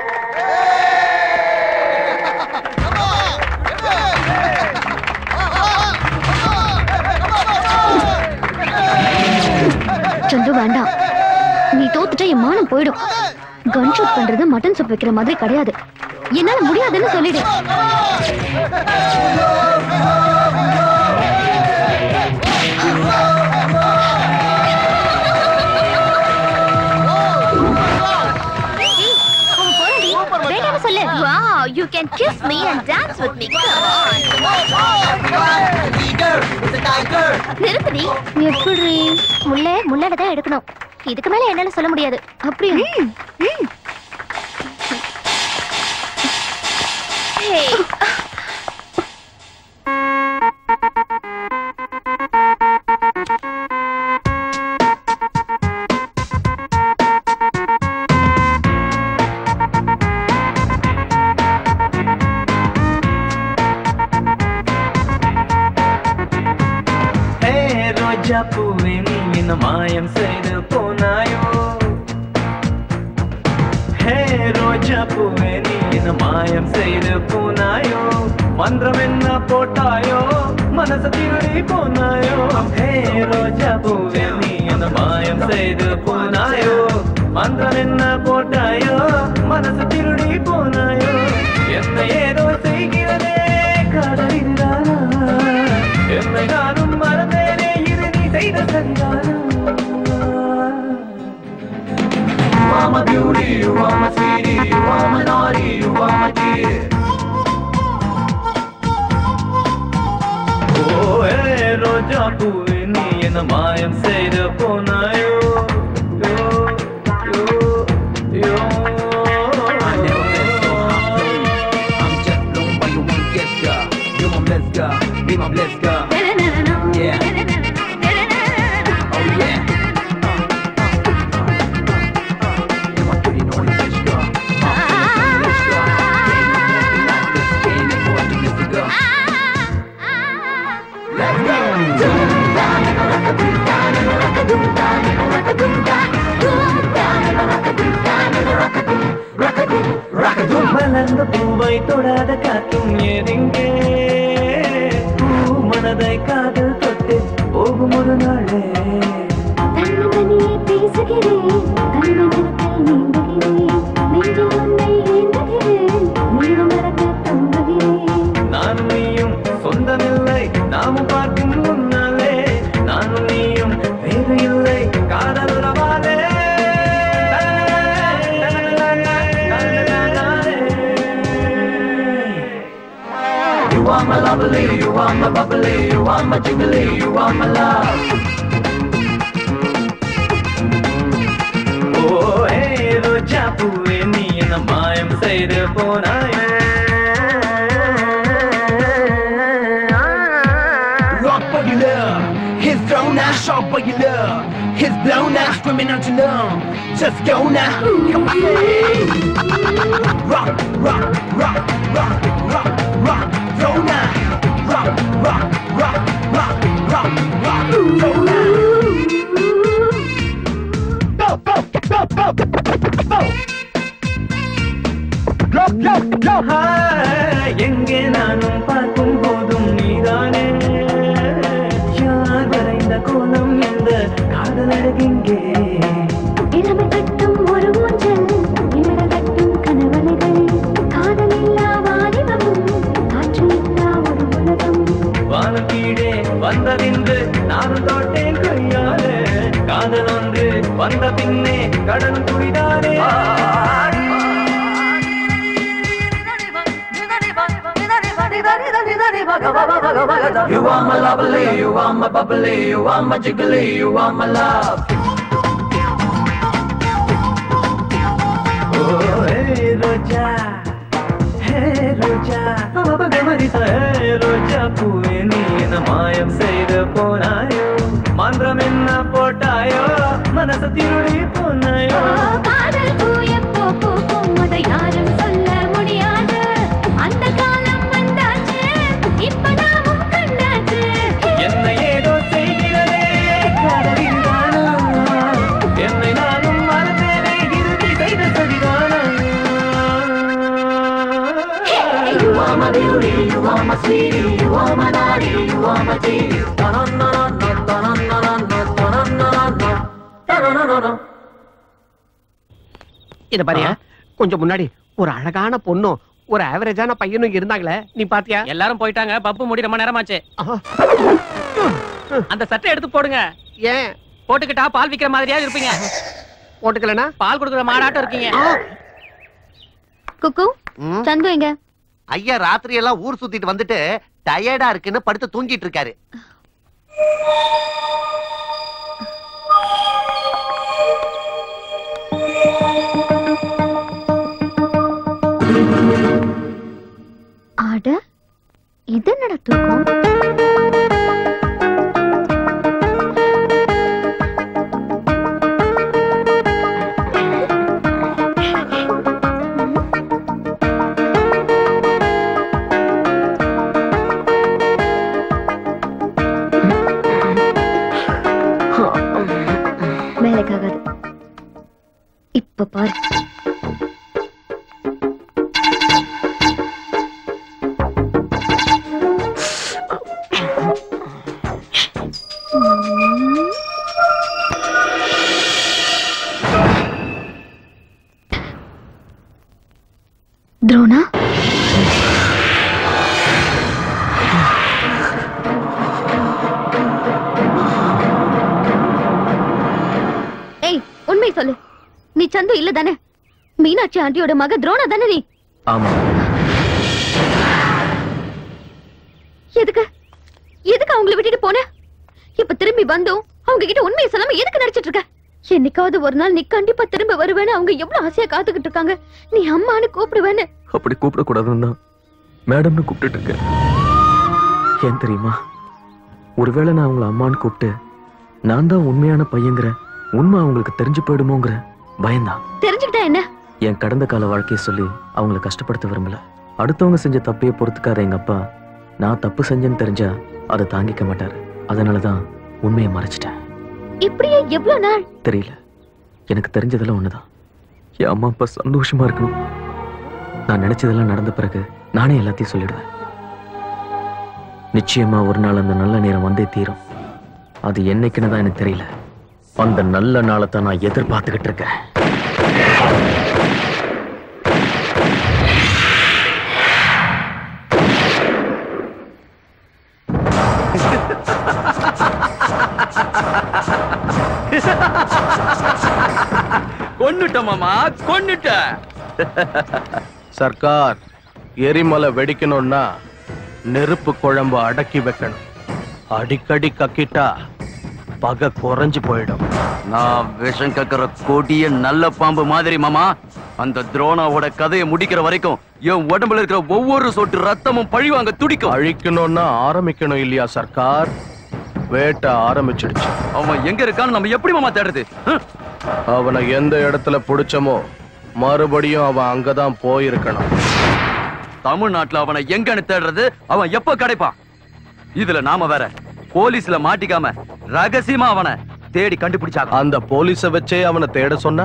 Speaker 13: சந்து வேண்டாம் நீ தோத்துட்டா என் மானம் போயிடும் கன் ஷூட் பண்றது மட்டன் சூப் வைக்கிற மாதிரி கிடையாது என்னால முடியாதுன்னு சொல்லிடு
Speaker 3: வேண்டாம்னு சொல்லு. Wow, you can kiss me and dance with me. Come on. நிறுத்துடி.
Speaker 13: எப்படி முல்லை முள்ளாட தான் எடுக்கணும் இதுக்கு மேல என்னால சொல்ல முடியாது அப்படியா
Speaker 3: Hey.
Speaker 15: ஹே ரோஜா பூவே நீ என்ன மாயம் செய்து போனாயோ ஹே ரோஜா பூவே நீ என்ன மாயம் செய்து போனாயோ மந்திரம் என்ன போட்டாயோ மனச திருடி போனாயோ ஹே ரோஜா பூவே நீ என்ன மாயம் செய்து போனாயோ மந்திரம் என்ன போட்டாயோ மனச திருடி போனாயோ என்ன ஏதோ செய்கிறதே காதல் இதுதானா என்னை நானும் மறந்தேனே இது நீ செய்த சரிதானா You are my beauty, you are my sweetie, you are my naughty, you are my dear. Oh, hey, ரோஜா பூவே நீ என்ன மாயம் செய்து போனாயோ யோ, யோ, யோ.
Speaker 10: I'm just blown by your one kiss, girl. You're my blessed girl, be my blessed girl. Yeah. Oh yeah. You're my pretty naughty bitch, girl. My pretty bitch, girl. Can't afford to miss it, girl. Let's go.
Speaker 15: மலர்ந்த பூவை தொடாத காற்றும் ஏதெங்கே பூ மனதை காதல் தொட்டு போகும் ஒரு நாளே நானும் நீயும் சொந்தமில்லை நாமும் பார்க்கும் முன்னாலே நானும் நீயும் வேறு இல்லை காதல் உறவாலே
Speaker 10: You are my lovely, you are my bubbly, you are my jiggly, you are my love.
Speaker 15: ஓ ஏ ரோஜா பூவே நீ என்ன மாயம் செய்து போனாயே
Speaker 10: Rock buggy love, his thrown out, sharp buggy love, his blown out, screaming out to numb. Just go now. Rock, rock, rock, rock, rock, rock, throw now. Rock, rock, rock, rock, rock, rock, throw now. Go, go, go, go, go. Go, go, go.
Speaker 15: எங்கே நானும் பார்க்கும் போதும் நீதானே யார் வரைந்த கோலம் இந்த காதல் அழகிங்கே
Speaker 13: இளமை கட்டும் ஒரு ஊஞ்சல் இளட கட்டும் கனவலைகள் காதல் இல்லா வாலிபமும் காற்று இல்லா ஒரு உலகம்
Speaker 15: வானம் கீழே வந்ததின்று நானும் தோட்டேன் கையாலே காதல் ஒன்று வந்த பின்னே கடல் துடிதானே
Speaker 10: You are my lovely, you are my bubbly, you are my jiggly, you are my love.
Speaker 15: Oh, hey, Roja hey Roja மரிசா ஹே ரோஜா பூவே நீ என்ன மாயம் செய்து போனாயோ மந்திரம் என்ன போட்டாயோ மனச திருடி போனாயோ
Speaker 13: காதல் பூ எப்போ பூக்கும் அதை யாரும் சொல்ல முடியாது அந்த காலம் வந்தாச்சு இப்ப நாமும் கண்டாச்சு
Speaker 15: என்னை ஏதோ செய்கிறதே காதலின் தானா என்னை நானும் மறந்தேனே இறுதி செய்த சரிதானா
Speaker 10: You are my beauty, you are my sweetie, you are my naughty, you are my tea. Ta-na-na-na-na, ta-na-na-na-na, ta-na-na-na-na, ta-na-na-na-na.
Speaker 14: இத பாரியா கொஞ்சம் முன்னாடி ஒரு அழகான பொண்ணும் ஒரு ஆவரேஜான பையனும் இருந்தாங்களே நீ பாத்தியா
Speaker 6: எல்லாரும் போயிட்டாங்க பப்பு முடி ரொம்ப நேரமாச்சு அந்த சட்டை எடுத்து போடுங்க
Speaker 14: ஏன்
Speaker 6: போட்டுக்கிட்டா பால் விக்கிற மாதிரியா இருப்பீங்க
Speaker 14: போட்டுக்கலனா
Speaker 6: பால் கொடுக்குற மாடாட்டம் இருக்கீங்க
Speaker 13: குக்கு சந்து எங்க
Speaker 16: ஐயா ராத்திரி எல்லாம் ஊர் சுத்திட்டு வந்துட்டு டயர்டா இருக்குன்னு படுத்து தூங்கிட்டு இருக்காரு
Speaker 13: அட இது என்னடா தூக்கம் வேலைக்காகாது இப்ப பாரு துரோணா ஏய் உண்மை சொல்லு நீ சந்து இல்ல தானே மீனாட்சி ஆண்டியோட மக துரோணா தானே நீ
Speaker 11: ஆமா
Speaker 13: எதுக்கு எதுக்கு அவங்கள விட்டுட்டு போன இப்ப திரும்பி வந்தும் அவங்க கிட்ட உண்மையை சொல்லாம எதுக்கு நடிச்சிட்டு இருக்க என்னைக்காவது ஒரு நாள் நீ கண்டிப்பா திரும்ப வருவேன்னு அவங்க எவ்வளவு ஆசையா காத்துக்கிட்டு இருக்காங்க நீ அம்மான்னு கூப்பிடுவேன்னு
Speaker 11: அப்படி கூப்பிடக்கூடாதுன்னு தான் மேடம்னு கூப்பிட்டுட்டு இருக்கேன் ஏன் தெரியுமா ஒருவேளை நான் அவங்கள அம்மான்னு கூப்பிட்டு நான் தான் உண்மையான பையங்கிற உண்மை அவங்களுக்கு தெரிஞ்சு போயிடுமோங்கிற பயம்தான்
Speaker 13: தெரிஞ்சுக்கிட்டா என்ன
Speaker 11: என் கடந்த கால வாழ்க்கையை சொல்லி அவங்கள கஷ்டப்படுத்த விரும்பல அடுத்தவங்க செஞ்ச தப்பையே பொறுத்துக்காத எங்க அப்பா நான் தப்பு செஞ்சேன்னு தெரிஞ்சா அதை தாங்கிக்க மாட்டாரு அதனாலதான் உண்மையை மறைச்சிட்டேன்
Speaker 13: இப்படியே எவ்வளவு நாள்
Speaker 11: தெரியல எனக்கு தெரிஞ்சதெல்லாம் ஒண்ணுதான் என் அம்மா அப்பா சந்தோஷமா இருக்கணும் நான் நினைச்சதெல்லாம் நடந்த பிறகு நானே எல்லாத்தையும் சொல்லிடுவேன் நிச்சயமா ஒரு நாள் அந்த நல்ல நேரம் வந்தே தீரும் அது என்னைக்குன்னு தான் எனக்கு தெரியல அந்த நல்ல நாளை தான் நான் எதிர்பார்த்துக்கிட்டு இருக்கேன்
Speaker 2: கொன்னுட்ட மாமா கொன்னுட்ட
Speaker 5: சர்க்கார் எரிமலை
Speaker 17: பகை குறைஞ்சு போயிடும்
Speaker 18: நான் விஷம் கக்கிற கொடிய நல்ல பாம்பு மாதிரி மாமா அந்த துரோணாவோட கதையை முடிக்கிற வரைக்கும் என் உடம்புல இருக்கிற ஒவ்வொரு சொட்டு ரத்தமும் பழிவாங்க துடிக்கும்
Speaker 17: அழிக்கணும்னா ஆரம்பிக்கணும் இல்லையா சர்க்கார் வேட்டை ஆரம்பிச்சிடுச்சு
Speaker 18: அவன் எங்க இருக்கான்னு நம்ம எப்படி மாமா தேடுறது ஹம்?
Speaker 17: அவனை எந்த இடத்துல பிடிச்சமோ மறுபடியும் அவன் அங்கதான் போயிருக்கணும்
Speaker 18: தமிழ்நாட்டுல அவனை எங்கன்னு தேடுறது அவன் எப்ப கிடைப்பான் இதுல நாம வேற போலீஸ்ல மாட்டிக்காம ரகசியமா அவனை தேடி கண்டுபிடிச்சாங்க
Speaker 17: அந்த போலீஸ வச்சே அவனை தேட சொன்ன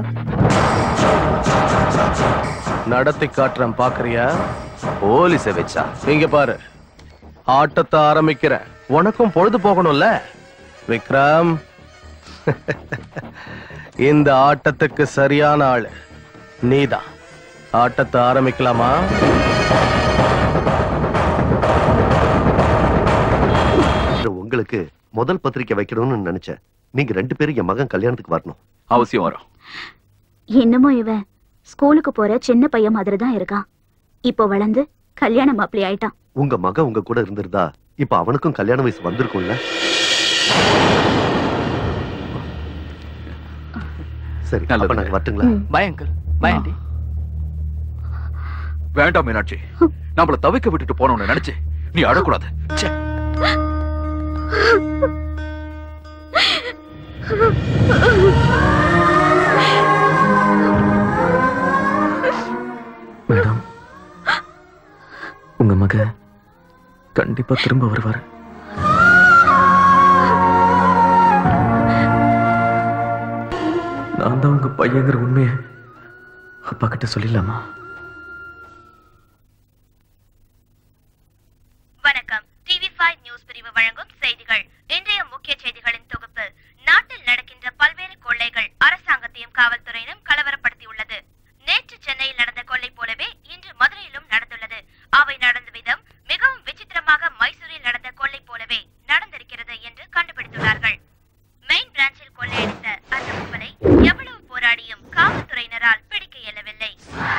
Speaker 17: நடத்தி காட்டுறேன் பாக்குறியா
Speaker 18: போலீஸ வச்சா
Speaker 17: இங்க பாரு ஆட்டத்தை ஆரம்பிக்கிறேன் உனக்கும் பொழுது போகணும்ல விக்ரம் இந்த ஆட்டத்துக்கு சரியான ஆளு நீதான் ஆட்டத்தை ஆரம்பிக்கலாமா
Speaker 9: உங்களுக்கு முதல் பத்திரிக்கை வைக்கணும்னு நினைச்சேன் நீங்க ரெண்டு பேரும் என் மகன் கல்யாணத்துக்கு வரணும்
Speaker 2: அவசியம் வரும்
Speaker 3: இன்னமும் இவன் ஸ்கூலுக்கு போற சின்ன பையன் மாதிரி தான் இருக்கான் இப்போ வளர்ந்து கல்யாண மாப்பிள்ளை ஆயிட்டான்
Speaker 9: உங்க மகன் உங்க கூட இருந்திருந்தா இப்ப அவனுக்கும் கல்யாண வயசு வந்திருக்கும்ல சரி அப்ப நாங்க வரட்டுங்களா
Speaker 2: பயங்கல் பயண்டி வேண்டாம் மீனாட்சி நம்மள தவிக்க விட்டுட்டு போனோம்னு நினைச்சு நீ அழக்கூடாது ச்சே.
Speaker 11: மேடம் உங்க மக கண்டிப்பா திரும்ப வருவாரு நான் தான் உங்க பையங்கிற உண்மையை அப்பா கிட்ட சொல்லிடலாமா
Speaker 19: வணக்கம் டிவி ஃபைவ் நியூஸ் பிரிவு வழங்கும் செய்திகள் இன்றைய முக்கிய செய்திகளின் தொகுப்பு நாட்டில் நடக்கின்ற பல்வேறு கொள்ளைகள் அரசாங்கத்தையும் காவல்துறையினும் கலவரப்படுத்தியுள்ளது நேற்று சென்னையில் நடந்த கொள்ளை போலவே இன்று மதுரையிலும் நடந்துள்ளது அவை நடந்த விதம் மிகவும் விசித்திரமாக மைசூரில் நடந்த கொள்ளை போலவே நடந்திருக்கிறது என்று கண்டுபிடித்துள்ளார்கள் மெயின் பிரான்ச்சில் கொள்ளையடித்த அந்த கும்பலை எவ்வளவு போராடியும் காவல்துறையினரால் பிடிக்க இயலவில்லை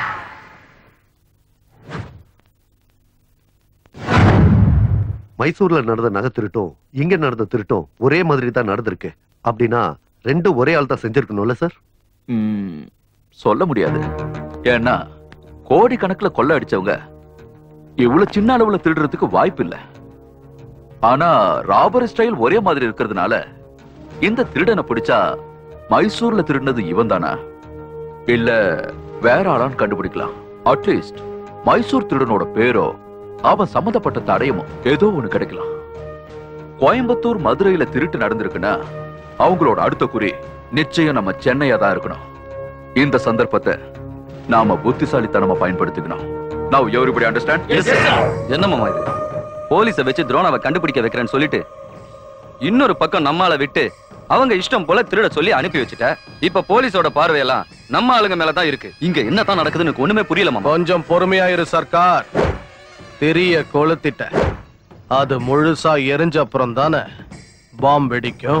Speaker 9: மைசூர்ல நடந்த நகை திருட்டும் இங்க நடந்த திருட்டும் ஒரே மாதிரி தான் நடந்திருக்கு அப்படின்னா ரெண்டும் ஒரே ஆள் தான் செஞ்சிருக்கணும்ல சார்
Speaker 2: ம், சொல்ல முடியாது ஏன்னா கோடி கணக்குல கொள்ள அடிச்சவங்க இவ்வளவு சின்ன அளவுல திருடுறதுக்கு வாய்ப்பு இல்ல ஆனா ராபரி ஸ்டைல் ஒரே மாதிரி இருக்கிறதுனால இந்த திருடனை பிடிச்சா மைசூர்ல திருடினது இவன் தானா இல்ல வேற ஆளான்னு கண்டுபிடிக்கலாம் அட்லீஸ்ட் மைசூர் திருடனோட பேரோ அவன் சம்பந்தப்பட்ட தடயமோ ஏதோ ஒண்ணு கிடைக்கலாம் கோயம்புத்தூர் மதுரையில திருட்டு நடந்திருக்குன்னா அவங்களோட அடுத்த குறி நிச்சயம் நம்ம சென்னையா தான் இருக்கணும் இந்த சந்தர்ப்பத்தை நாம புத்திசாலித்தனமா பயன்படுத்திக்கணும் நவ் எவ்ரிபடி அண்டர்ஸ்டாண்ட்
Speaker 18: என்ன மாமா இது போலீஸ வச்சு துரோணாவை கண்டுபிடிக்க வைக்கிறேன்னு சொல்லிட்டு இன்னொரு பக்கம் நம்மால விட்டு அவங்க இஷ்டம் போல திருட சொல்லி அனுப்பி வச்சுட்ட இப்ப போலீஸோட பார்வையெல்லாம் நம்ம ஆளுங்க மேலதான் இருக்கு இங்க என்னதான் நடக்குதுன்னு எனக்கு ஒண்ணுமே புரியல மாமா
Speaker 17: கொஞ்சம் பொறுமையா இரு சர்க்கார் தெரிய கொளுத்திட்ட அது முழுசா எரிஞ்ச அப்புறம் தானே பாம் வெடிக்கும்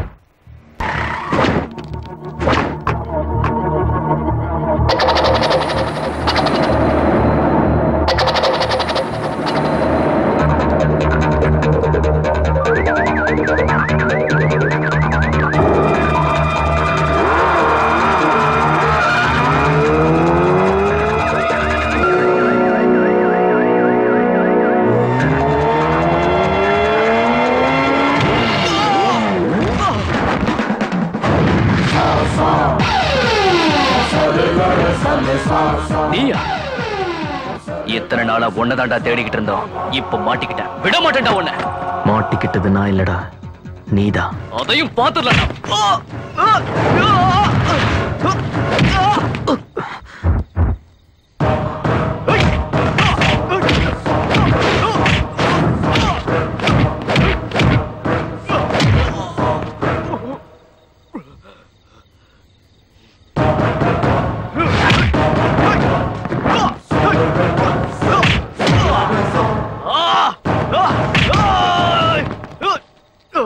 Speaker 18: நீயா இத்தனை நாளா ஒன்னதாண்டா தேடிக்கிட்டு இருந்தோம் இப்ப மாட்டிக்கிட்டேன் விட மாட்டேன்டா உன்னை
Speaker 11: மாட்டிக்கிட்டது நான் இல்லடா நீதான்
Speaker 18: அதையும் பாத்துடலாம்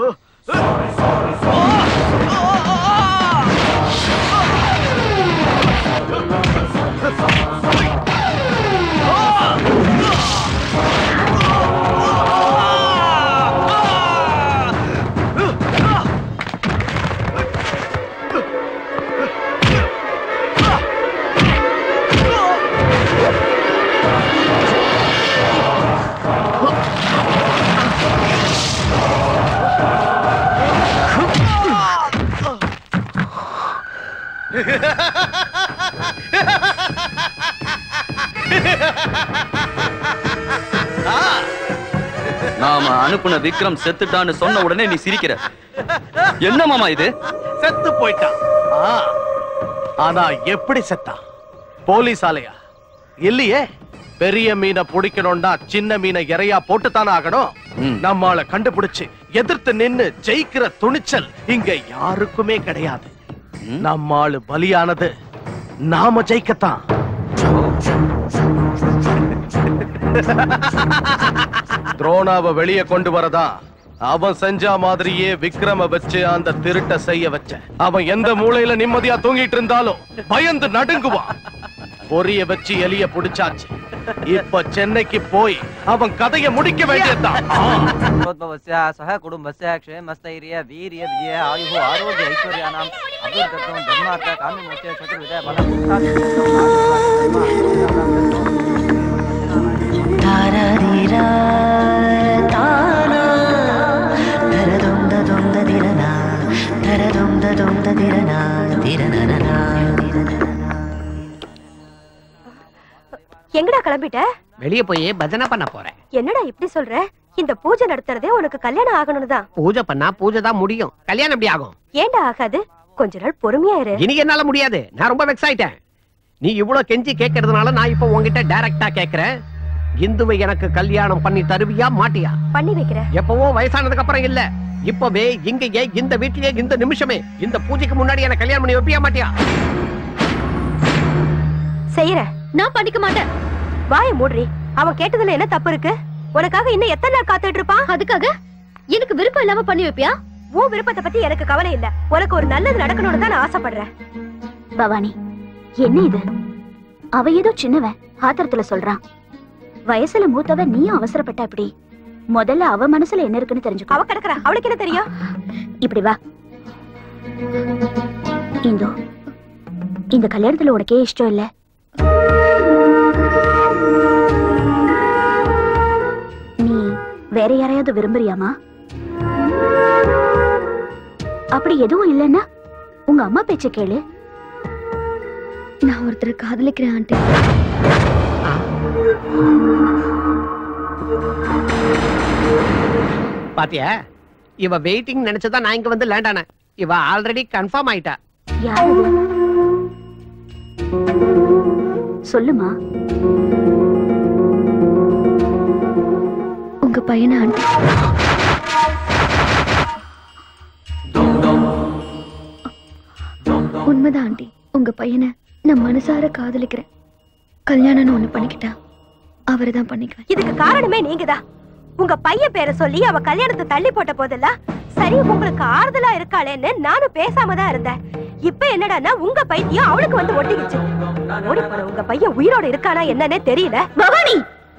Speaker 10: Ah!
Speaker 18: நான் அனுப்புன விக்ரம் செத்துட்டான்னு சொன்ன உடனே நீ சிரிக்கிற என்ன மாமா இது
Speaker 17: செத்து போயிட்டான் ஆ, ஆனா எப்படி செத்தான் போலீஸ் ஆலையா இல்லையே பெரிய மீனை பிடிக்கணும்னா சின்ன மீனை இறையா போட்டுத்தானே ஆகணும் நம்மால கண்டுபிடிச்சு எதிர்த்து நின்னு ஜெயிக்கிற துணிச்சல் இங்க யாருக்குமே கிடையாது நம்மாளு பலியானது நாம ஜெயிக்கத்தான் துரோணாவை வெளியே கொண்டு வரதா அவன் செஞ்ச மாதிரியே விக்ரம வச்சு அந்த திருட்ட செய்ய வச்ச அவன் எந்த மூலையில நிம்மதியா தூங்கிட்டு இருந்தாலும் பயந்து நடுங்குவான் பொரிய வச்சு எலிய புடிச்சாச்சு இப்ப சென்னைக்கு போய் அவன் கதைய முடிக்க வேண்டியதுதான்
Speaker 20: भवस्य सह कुटुम्बस्य क्षेमस्थैर्य वीर्य विजय आयुः आरोग्य ऐश्वर्याणाम् अभिवृद्धत्वं धर्मार्थ काम्यमोक्ष चतुर्विध
Speaker 10: தாரரீரா, தானா, தரதுந்த துந்த திரனா, தரதுந்த துந்த திரனா, திரனனனா,
Speaker 1: எங்கடா கிளம்பிட்ட
Speaker 14: வெளிய போய் பஜனை பண்ண போறேன்
Speaker 1: என்னடா இப்படி சொல்ற இந்த பூஜை நடத்துறதே உனக்கு கல்யாணம் ஆகணும்னு தான்
Speaker 14: பூஜை பண்ணா பூஜை தான் முடியும் கல்யாணம் எப்படி ஆகும்
Speaker 1: ஏன்டா ஆகாது கொஞ்ச நாள் பொறுமையா இரு
Speaker 14: இன்னைக்கு என்னால முடியாது நான் ரொம்ப வெக்ஸ் ஆயிட்டேன் நீ இவ்வளவு கெஞ்சி கேட்கறதுனால நான் இப்ப உன்கிட்ட டைரக்டா கேக்குறேன் இந்துவை எனக்கு கல்யாணம் பண்ணி தருவியா மாட்டியா
Speaker 1: பண்ணி வைக்கிறேன்
Speaker 14: எப்பவோ வயசானதுக்கு அப்புறம் இல்ல இப்பவே இங்கேயே இந்த வீட்லயே இந்த நிமிஷமே இந்த பூஜைக்கு முன்னாடி எனக்கு கல்யாணம் பண்ணி வைப்பியா மாட்டியா
Speaker 1: செய்யறேன் நான் பண்ணிக்க மாட்டேன் வாய மூடுறி அவன் கேட்டதுல என்ன தப்பு இருக்கு உனக்காக இன்னும் எத்தனை நாள் காத்துட்டு இருப்பான் அதுக்காக எனக்கு விருப்பம் இல்லாம பண்ணி வைப்பியா உன் விருப்பத்தை பத்தி எனக்கு கவலை இல்ல உனக்கு ஒரு நல்லது நடக்கணும்னு தான் நான் ஆசைப்படுறேன்
Speaker 3: பவானி என்ன இது அவ ஏதோ சின்னவன் ஆத்திரத்துல சொல்றான் வயசுல மூத்தவன் நீயும் அவசரப்பட்ட இப்படி முதல்ல அவ மனசுல என்ன இருக்குன்னு தெரிஞ்சுக்கோ
Speaker 1: அவ கிடக்குறா அவளுக்கு என்ன தெரியும்
Speaker 3: இப்படி வா இந்தோ இந்த கல்யாணத்துல உனக்கே இஷ்டம் இல்ல நீ வேற யாரையாவது விரும்புறியாமா அப்படி எதுவும் இல்லைன்னா உங்க அம்மா பேச்ச கேளு
Speaker 13: நான் ஒருத்தரை காதலிக்கிறேன் ஆண்டி
Speaker 14: பாத்தியா இவ வெயிட்டிங் நினைச்சதா நான் இங்க வந்து லேண்ட் ஆனேன் இவ ஆல்ரெடி கன்ஃபார்ம் ஆயிட்டா
Speaker 3: யார் அது? சொல்லுமா
Speaker 13: உங்க பையனை ஆண்டி உண்மைதான் ஆண்டி உங்க பையனை நான் மனசார காதலிக்கிறேன் கல்யாணம்னு ஒண்ணு பண்ணிக்கிட்டா அவரை தான் பண்ணிக்குவேன்
Speaker 1: இதுக்கு காரணமே நீங்கதான் உங்க பையன் பேரை சொல்லி அவ கல்யாணத்தை தள்ளி போட்ட போதெல்லாம் சரி உங்களுக்கு ஆறுதலா இருக்காளேன்னு நானும் பேசாம தான் இருந்தேன் இப்ப என்னடான்னா உங்க பைத்தியம் அவளுக்கு வந்து ஒட்டிக்கிச்சு ஓடி போன உங்க பையன் உயிரோட இருக்கானா என்னன்னே தெரியல பவானி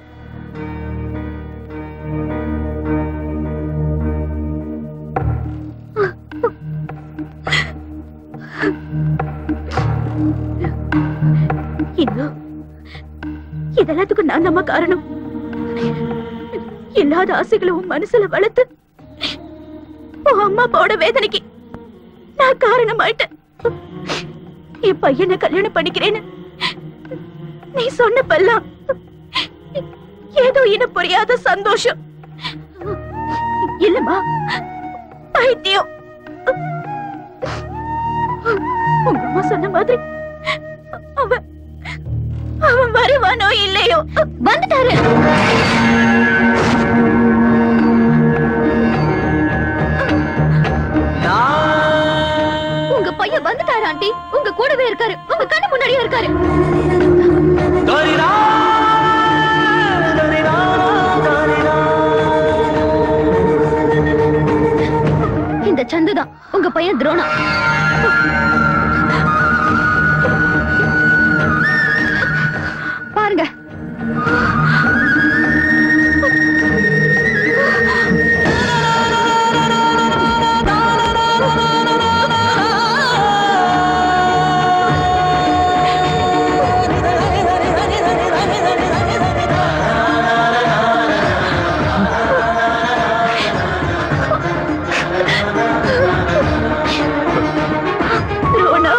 Speaker 3: இன்னும் இதெல்லாத்துக்கும் நான் நம்ம காரணம் இல்லாத ஆசைகளை உன் மனசுல வளர்த்து உன் அம்மா அப்பாவோட வேதனைக்கு நான் காரணமாயிட்டேன் என் பையனை கல்யாணம் பண்ணிக்கிறேன்னு நீ சொன்னப்பெல்லாம் ஏதோ இன புரியாத சந்தோஷம் இல்லம்மா பைத்தியம் உங்க அம்மா சொன்ன மாதிரி அவன் அவன் வருவானோ இல்லையோ வந்துட்டாரு உங்க பையன் வந்துட்டாரு ஆண்டி உங்க கூடவே இருக்காரு உங்க கண்ணு முன்னாடியே இருக்காரு இந்த சந்துதான் உங்க பையன் துரோணா பாருங்க துரோணா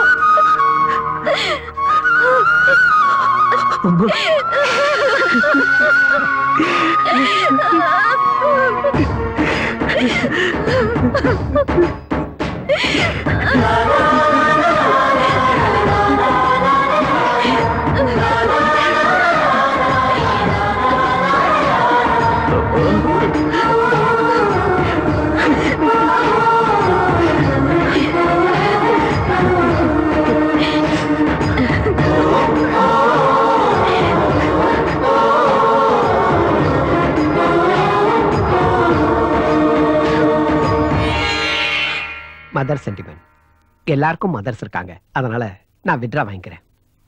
Speaker 14: மதர் சென்டிமெண்ட் எல்லாருக்கும் மதர்ஸ் இருக்காங்க அதனால நான் விட்ரா வாங்கிக்கிறேன்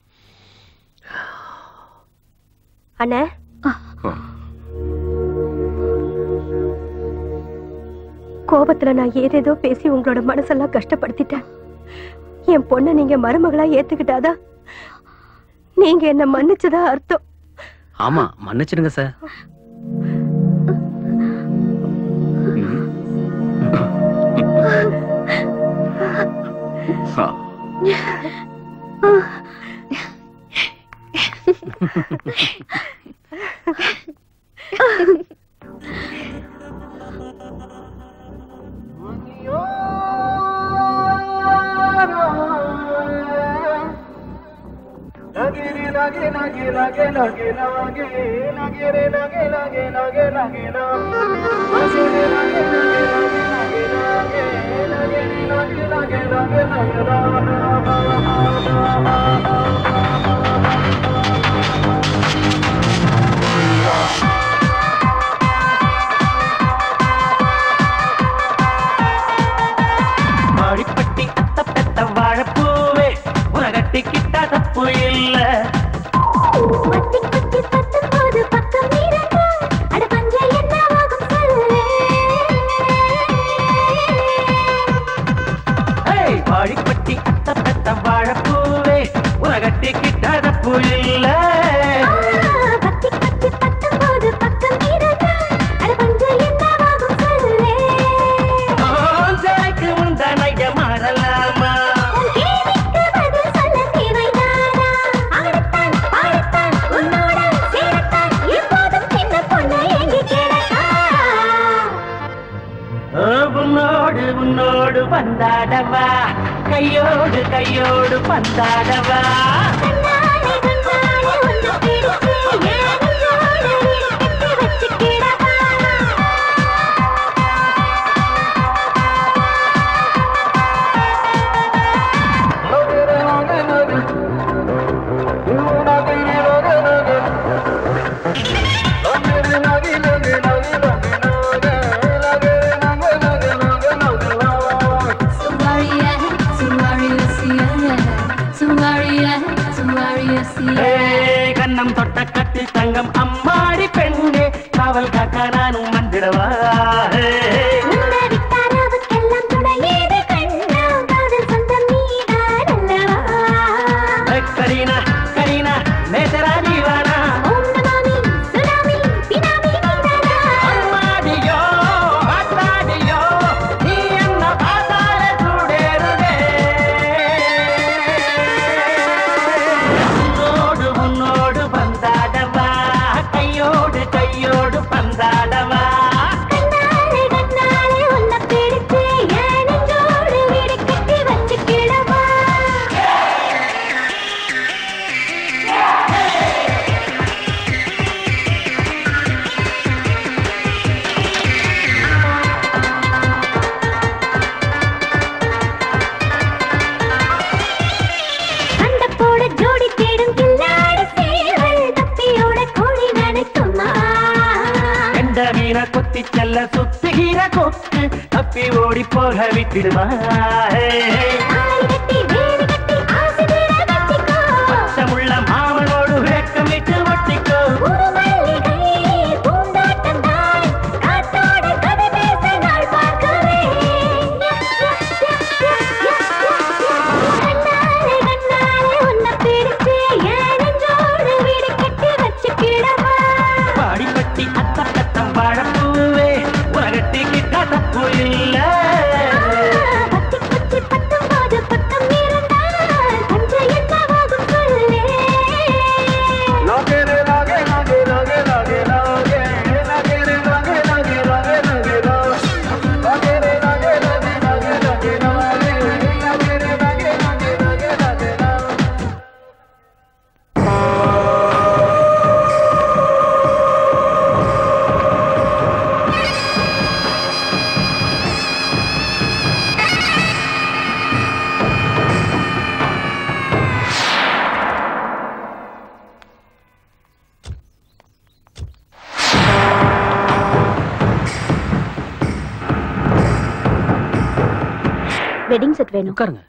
Speaker 1: அண்ணே கோபத்துல நான் ஏதேதோ பேசி உங்களோட மனசெல்லாம் கஷ்டப்படுத்திட்டேன் என் பொண்ணை நீங்க மருமகளா ஏத்துக்கிட்டாதான் நீங்க என்ன மன்னிச்சதா அர்த்தம்
Speaker 6: ஆமா மன்னிச்சிடுங்க சார்
Speaker 10: மாடிப்பட்டி அத்த பெத்த வாழப்பூவே உனகட்டி கிட்ட தப்பு இல்ல ஏய், வாடிப்பட்டி அத்த பெத்த வாழப்பூவே உனகட்டி கிட்ட தப்பு இல்ல ஆஞ்சலைக்கு முந்தனைய மாறலாமா ஓ, உன்னோடு உன்னோடு வந்தாடவா கையோடு கையோடு பந்தாடவா ஏய், கண்ணம் தொட்ட கட்டு தங்கம் அம்மாடி பெண்ணே காவல் காக்க நானும் வந்துடவா ஏய், ஏய், கரீனா கரீனா நேசரா நீவானா அம்மாடியோ ஆத்தாடியோ நீ என்ன பார்த்தால சுடேருதே உன்னோடு உன்னோடு பந்தாடவா கையோடு கையோடு பந்தாடவா கண்ட மீன கொத்தி செல்ல சுத்துகிற கொக்கு தப்பி ஓடி போக விட்டுடுமா பச்சமுள்ள மாமனோடு வேக்கம் விட்டு ஒட்டிக்கோ பாடிப்பட்டி அத்த கத்தம் வாழப்பூவே உலகத்தி கிட்ட தப்பு இல்ல
Speaker 15: பத்தொன்பது பக்கம் இருந்தா
Speaker 3: வெட்டிங் செட் வேணும்
Speaker 6: உட்காருங்க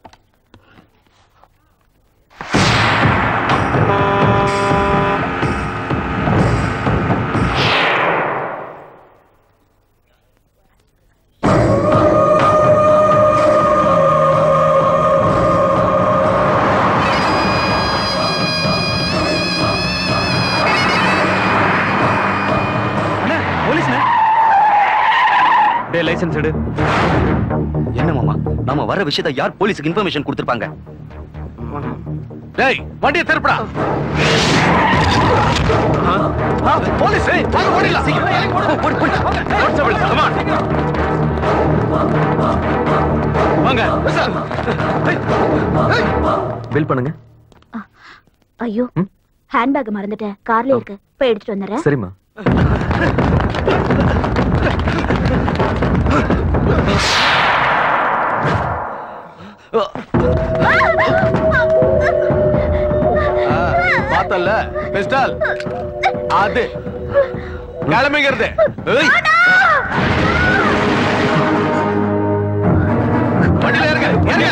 Speaker 18: போலீஸ்ண்ணே
Speaker 12: டே லைசென்ஸ் எடு
Speaker 18: என்ன மாமா நாம வர விஷயத்தை யார் போலீஸுக்கு இன்ஃபர்மேஷன் கொடுத்திருப்பாங்க
Speaker 17: டேய் வண்டியை திருப்புடா போலீஸ் வாங்க ஓடிடலாம் கான்ஸ்டபிள் கம் ஆன் வாங்க சார்
Speaker 11: பில் பண்ணுங்க
Speaker 3: ஐயோ ஹேண்ட்பேக் மறந்துட்டேன் கார்ல இருக்கு போய் எடுத்துட்டு வந்துடுறேன்
Speaker 11: சரிம்மா
Speaker 17: பார்த்தல பிஸ்டல் அது கிளம்பிங்கிறது ஏய். வண்டியில இருங்க ஏறுங்க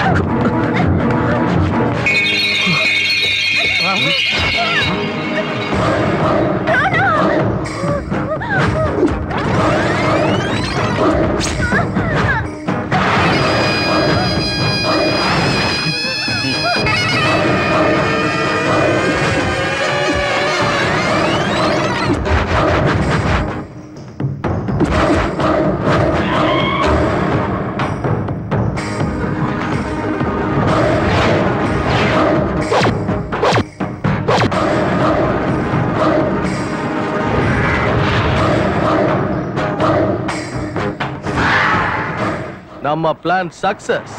Speaker 17: நம்ம பிளான் சக்சஸ்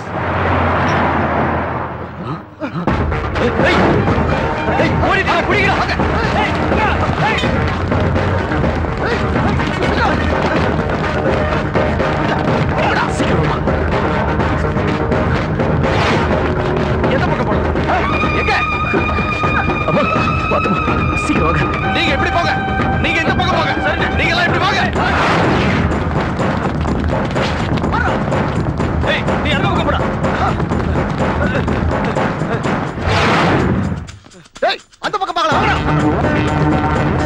Speaker 11: சீக்கிரம் வாங்க
Speaker 17: நீங்க எப்படி போங்க நீங்க இந்த பக்கம் போங்க நீங்க எல்லாம் எப்படி போங்க ஏய் நீ அந்த பக்கம் போடா
Speaker 16: ஏய் அந்த பக்கம் பார்க்கலாம்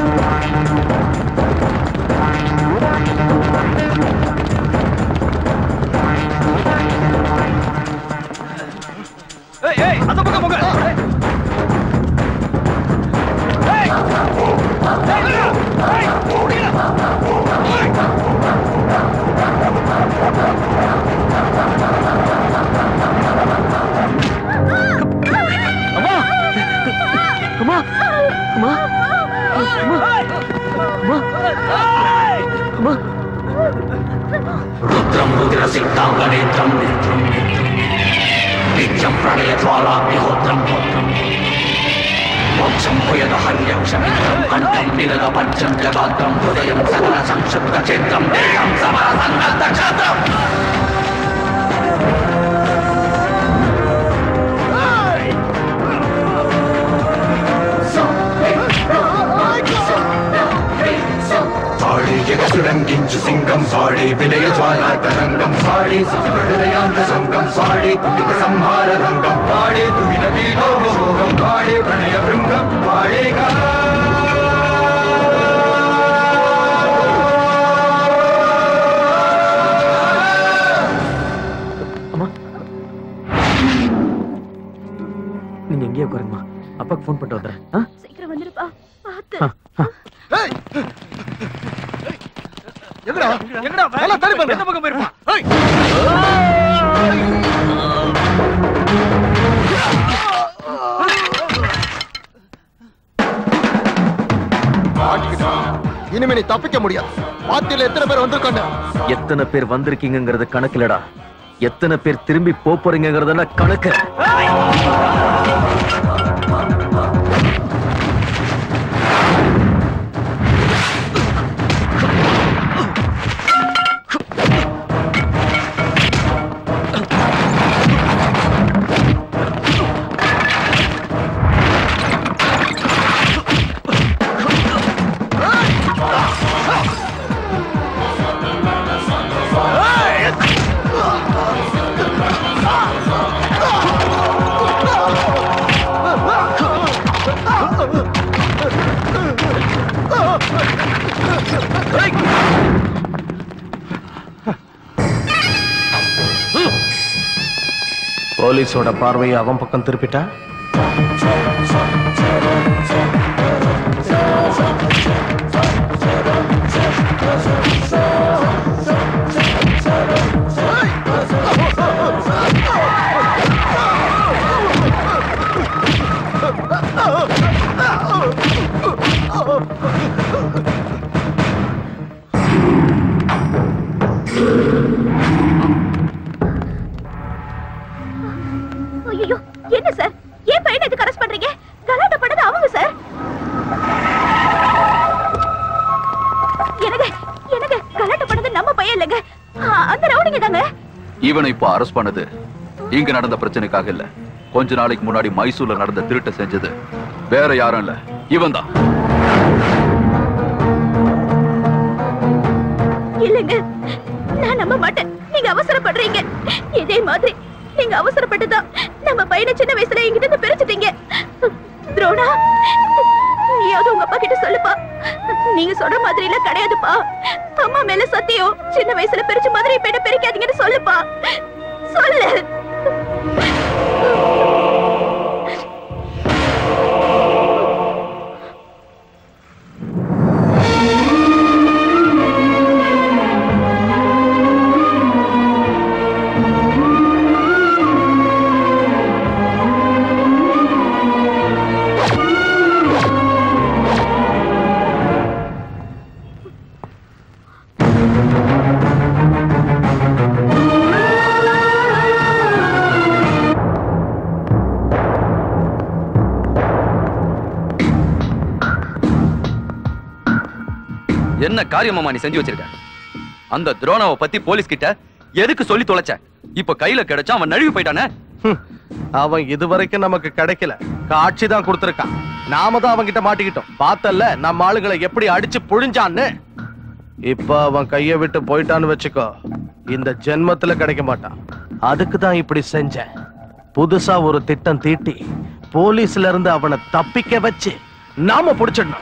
Speaker 17: ஏய் ஏய் அந்த பக்கம் போங்க ஏய் ஏய்
Speaker 11: அம்மா அம்மா அம்மா அம்மா அம்மா
Speaker 10: ருத்ரம் ருதிரசித்தாங்கநேத்திரம் நேத்திரம் நித்யம் பிரளய ஜுவாலாக்னிஹோத்திரம் ஹோத்திரம் மோட்சம் புயத ஹன்யக்ஷமித்ரம் கண்டம் நிரத பஞ்சம் ஜகாத்திரம் ஹுதயம் சகல சம்ஷுப்த சேத்திரம் தேகம் சமர சங்கல்த க்ஷேத்திரம் సాడి జగసురంగించు సింగం సాడి విలయ జ్వాలా తరంగం సాడి హృదయాంత సంగం సాడి కుటిక సంహార రంగం పాడే తుమిన వీడోగం పాడే ప్రణయ బృంగం పాడేగా
Speaker 11: நீங்க எங்கேயே உட்காருங்கம்மா அப்பாக்கு ஃபோன் பண்ணிட்டு வந்துடுறேன் ஆ?
Speaker 3: சீக்கிரம் வந்துருப்பா பார்த்து
Speaker 17: எங்கடா எங்கடா நல்லா தேடி பாருங்க எந்த பக்கம் போயிருப்பான் ஏய்
Speaker 9: இனிமே நீ தப்பிக்க முடியாது பாத்தியில எத்தனை பேர் வந்திருக்காங்க
Speaker 11: எத்தனை பேர் வந்திருக்கீங்கிறது கணக்குலடா எத்தனை பேர் திரும்பி போப் போறீங்கிறதெல்லாம் கணக்கு
Speaker 10: Hey!
Speaker 17: போலீஸோட பார்வையை அவன் பக்கம் திருப்பிட்டா
Speaker 3: ஐயோ என்ன சார் ஏன் பையனை இதுக்கு அரெஸ்ட் பண்றீங்க கலாட்டா பண்ணது அவங்க சார் எனக்கு எனக்கு கலாட்டா பண்ணது நம்ம பையன் இல்லைங்க ஆ, அந்த ரவுடிங்க தாங்க
Speaker 2: இவனை இப்ப அரெஸ்ட் பண்ணது இங்க நடந்த பிரச்சனைக்காக இல்ல கொஞ்ச நாளைக்கு முன்னாடி மைசூர்ல நடந்த திருட்ட செஞ்சது வேற யாரும் இல்ல இவன் தான்
Speaker 3: இல்லைங்க நான் நம்ப மாட்டேன் நீங்க அவசரப்படுறீங்க இதே மாதிரி நீங்க அவசரப்பட்டுதான் நம்ம பையனை சின்ன வயசுல என்கிட்ட இருந்து பிரிச்சுட்டீங்க துரோணா நீயாவது உங்க அப்பா கிட்ட சொல்லுப்பா நீங்க சொல்ற மாதிரி எல்லாம் கிடையாதுப்பா அம்மா மேல சத்தியம் சின்ன வயசுல பிரிச்ச மாதிரி இப்ப என்ன பிரிக்காதீங்கன்னு சொல்லுப்பா சொல்லு
Speaker 18: என்ன காரியமாமா நீ செஞ்சு வச்சிருக்க அந்த துரோணாவை பத்தி போலீஸ் கிட்ட எதுக்கு சொல்லி தொலைச்ச இப்ப கையில கிடைச்சா அவன் நழுவி போயிட்டானே
Speaker 17: அவன் இதுவரைக்கும் நமக்கு கிடைக்கல காட்சி தான் கொடுத்திருக்கான் நாம தான் அவன் கிட்ட மாட்டிக்கிட்டோம் பார்த்தல்ல நம்ம ஆளுங்களை எப்படி அடிச்சு புழிஞ்சான்னு இப்ப அவன் கைய விட்டு போயிட்டான்னு வச்சுக்கோ இந்த ஜென்மத்துல கிடைக்க மாட்டான் அதுக்கு தான் இப்படி செஞ்சேன் புதுசா ஒரு திட்டம் தீட்டி போலீஸ்ல இருந்து அவனை தப்பிக்க வச்சு நாம புடிச்சிடணும்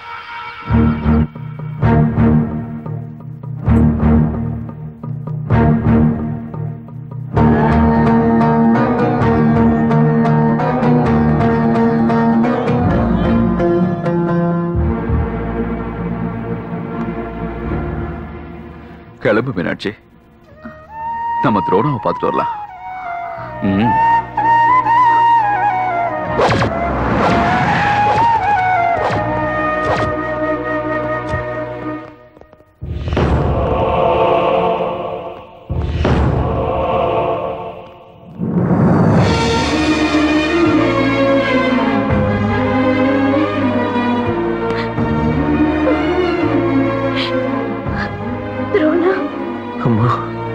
Speaker 2: கிளம்பு மீனாட்சி நம்ம துரோணாவை பார்த்துட்டு வரலாம் ம்
Speaker 3: துரோணா
Speaker 11: அம்மா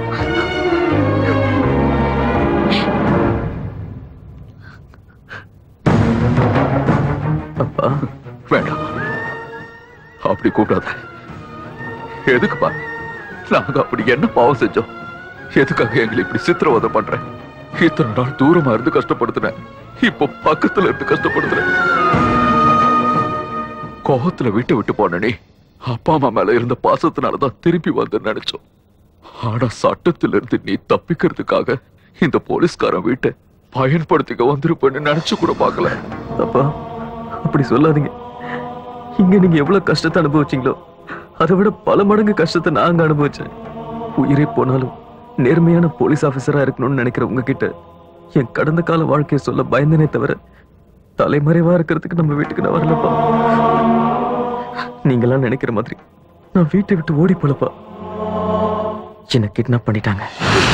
Speaker 11: அப்பா
Speaker 2: வேண்டாம் அப்படி கூப்பிடாத எதுக்குப்பா நாங்க அப்படி என்ன பாவம் செஞ்சோம் எதுக்காக எங்களை இப்படி சித்திரவதை பண்றேன் இத்தனை நாள் தூரமா இருந்து கஷ்டப்படுத்தினேன் இப்போ பக்கத்துல இருந்து கஷ்டப்படுத்துறேன் கோபத்துல விட்டு விட்டு போன நீ அப்பா அம்மா மேல இருந்த பாசத்தினாலதான் திருப்பி வந்து நினைச்சோம் ஆனா சட்டத்துல இருந்து நீ தப்பிக்கிறதுக்காக இந்த போலீஸ்காரன் வீட்டை பயன்படுத்திக்க வந்திருப்பேன்னு நினைச்சு கூட பார்க்கல
Speaker 11: அப்பா அப்படி சொல்லாதீங்க இங்க நீங்க எவ்வளவு கஷ்டத்தை அனுபவிச்சீங்களோ அதை விட பல மடங்கு கஷ்டத்தை நாங்க அனுபவிச்சேன் உயிரே போனாலும் நேர்மையான போலீஸ் ஆபீசரா இருக்கணும்னு நினைக்கிற உங்ககிட்ட என் கடந்த கால வாழ்க்கையை சொல்ல பயந்தனே தவிர தலைமறைவா இருக்கிறதுக்கு நம்ம வீட்டுக்கு நான் வரலப்பா நீங்களாம் நினைக்கிற மாதிரி நான் வீட்டை விட்டு ஓடி போலப்பா என்ன கிட்னாப் பண்ணிட்டாங்க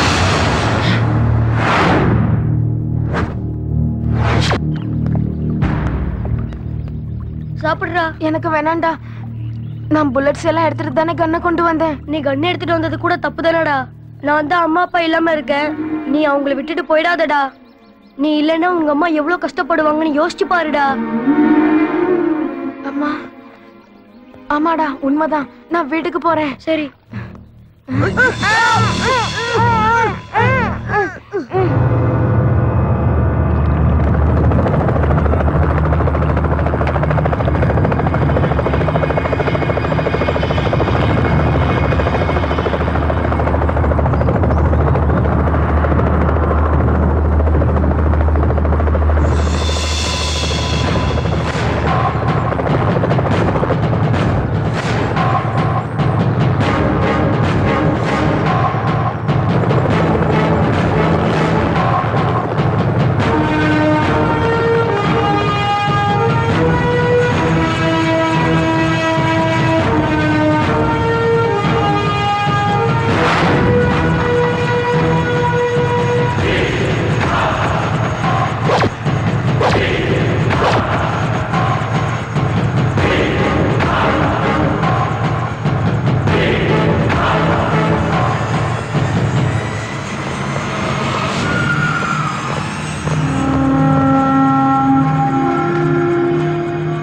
Speaker 8: சாப்பிடுறா எனக்கு வேணாம்டா நான் புல்லட்ஸ் எல்லாம் எடுத்துட்டு தானே கண்ணை கொண்டு வந்தேன்
Speaker 4: நீ கண்ணு எடுத்துட்டு வந்தது கூட தப்பு தானடா நான் தான் அம்மா அப்பா இல்லாம இருக்கேன் நீ அவங்கள விட்டுட்டு போயிடாதடா நீ இல்லைன்னா உங்க அம்மா எவ்வளவு கஷ்டப்படுவாங்கன்னு யோசிச்சு பாருடா
Speaker 8: அம்மா ஆமாடா உண்மைதான் நான் வீட்டுக்கு போறேன்
Speaker 4: சரி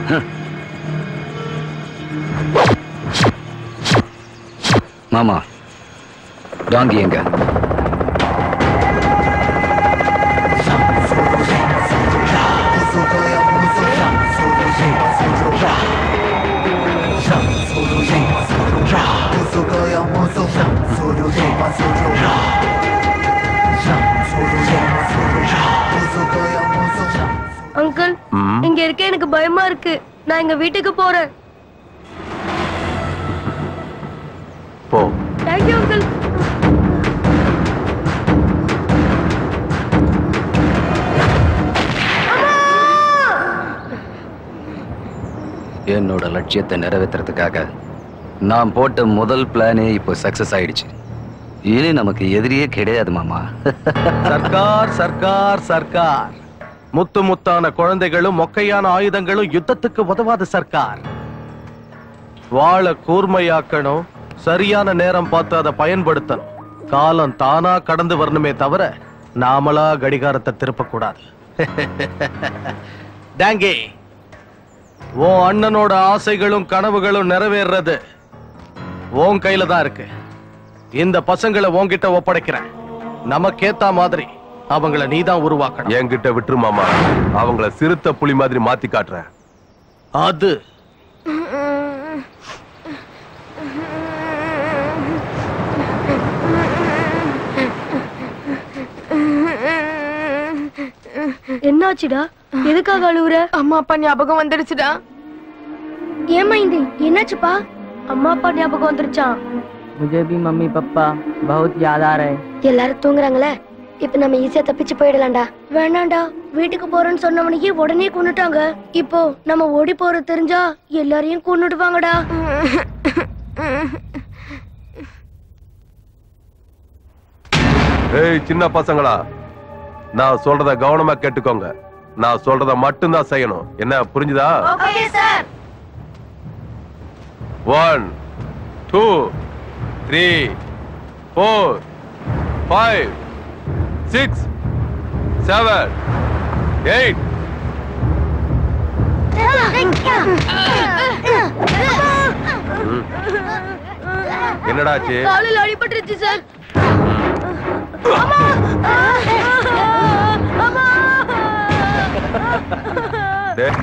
Speaker 18: மாமா டாங்கி எங்க
Speaker 4: அங்கிள் இங்க இருக்க எனக்கு பயமா இருக்கு நான் எங்க வீட்டுக்கு போறேன்
Speaker 5: போ
Speaker 4: தேங்க்யூ அங்கிள்
Speaker 18: என்னோட லட்சியத்தை நிறைவேற்றுறதுக்காக நான் போட்ட முதல் பிளானே இப்போ சக்சஸ் ஆயிடுச்சு இனி நமக்கு எதிரியே கிடையாது மாமா
Speaker 17: சர்க்கார் சர்க்கார் சர்க்கார் முத்து முத்தான குழந்தைகளும் மொக்கையான ஆயுதங்களும் யுத்தத்துக்கு உதவாத சர்க்கார் வாழ கூர்மையாக்கணும் சரியான நேரம் பார்த்து அதை பயன்படுத்தணும் காலம் தானா கடந்து வரணுமே தவிர நாமளா கடிகாரத்தை திருப்பக்கூடாது டேங்கி உன் அண்ணனோட ஆசைகளும் கனவுகளும் நிறைவேறது உன் கையில தான் இருக்கு இந்த பசங்களை உன்கிட்ட ஒப்படைக்கிறேன் நமக்கேத்த மாதிரி அவங்கள நீதான் உருவாக்கணும்
Speaker 5: என்கிட்ட விட்டுரு மாமா அவங்கள சிறுத்தை புலி மாதிரி மாத்தி காட்டுறேன்
Speaker 17: அது
Speaker 4: என்னாச்சுடா எதுக்காக அழுவுற
Speaker 8: அம்மா அப்பா ஞாபகம் வந்துடுச்சுடா
Speaker 4: ஏமா இந்த என்னாச்சுப்பா அம்மா அப்பா ஞாபகம் வந்துருச்சான்
Speaker 21: मुझे भी मम्मी पापा बहुत याद आ रहे
Speaker 4: எல்லாரும் தூங்குறாங்களே இப்ப நம்ம ஈஸியா தப்பிச்சு போயிடலாம்டா வேணாம்டா வீட்டுக்கு போறேன்னு சொன்னவனையே உடனே கொன்னுட்டாங்க இப்போ நம்ம ஓடி போறது தெரிஞ்சா எல்லாரையும் கொன்னுடுவாங்கடா
Speaker 5: ஏய் சின்ன பசங்களா நான் சொல்றத கவனமா கேட்டுக்கோங்க நான் சொல்றத மட்டும்தான் செய்யணும் என்ன புரிஞ்சுதா
Speaker 4: okay sir
Speaker 5: one two three four five six seven eight என்னடாச்சு
Speaker 4: காலில் அடிபட்டுருச்சு சார்
Speaker 5: டேய்.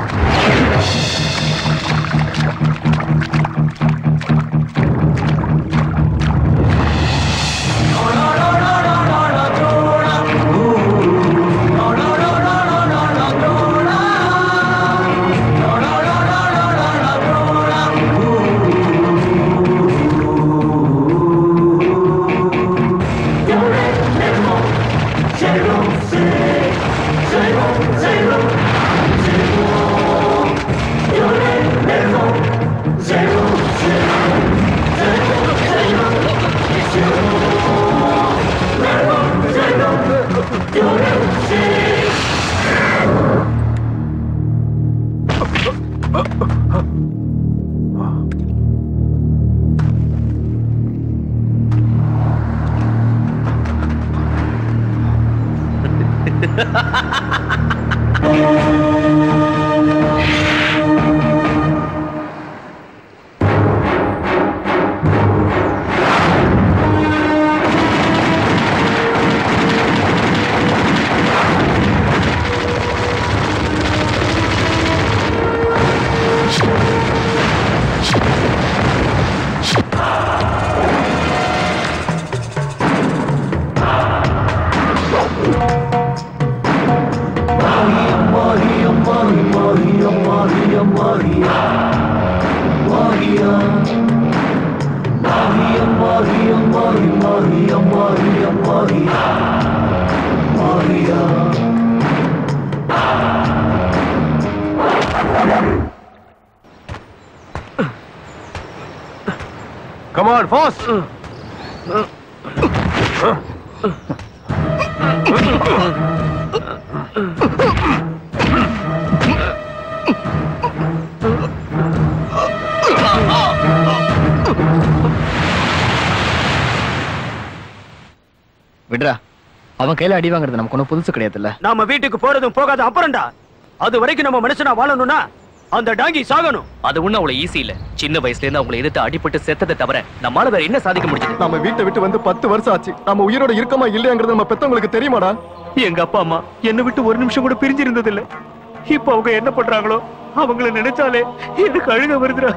Speaker 5: Come on, fast!
Speaker 22: விடுறா அவன் கையில அடி வாங்குறது நமக்கு ஒன்றும் புதுசு கிடையாதுல்ல
Speaker 14: நாம வீட்டுக்கு போறதும் போகாத அப்புறம்டா அது வரைக்கும் நம்ம மனுஷனா வாழணும்னா
Speaker 12: அந்த டாங்கி சாகணும்
Speaker 7: அது ஒண்ணு அவ்வளவு ஈஸி இல்ல சின்ன வயசுல இருந்து அவங்களை எதிர்த்து அடிபட்டு செத்ததை தவிர நம்மால வேற என்ன சாதிக்க முடிஞ்சது
Speaker 19: நம்ம வீட்டை விட்டு வந்து பத்து வருஷம் ஆச்சு நம்ம உயிரோட இருக்கமா இல்லையாங்கிறது நம்ம பெத்தவங்களுக்கு தெரியுமாடா
Speaker 12: எங்க அப்பா அம்மா என்னை விட்டு ஒரு நிமிஷம் கூட பிரிஞ்சு இருந்தது இல்ல இப்ப அவங்க என்ன பண்றாங்களோ அவங்கள நினைச்சாலே எனக்கு அழுக வருதுடா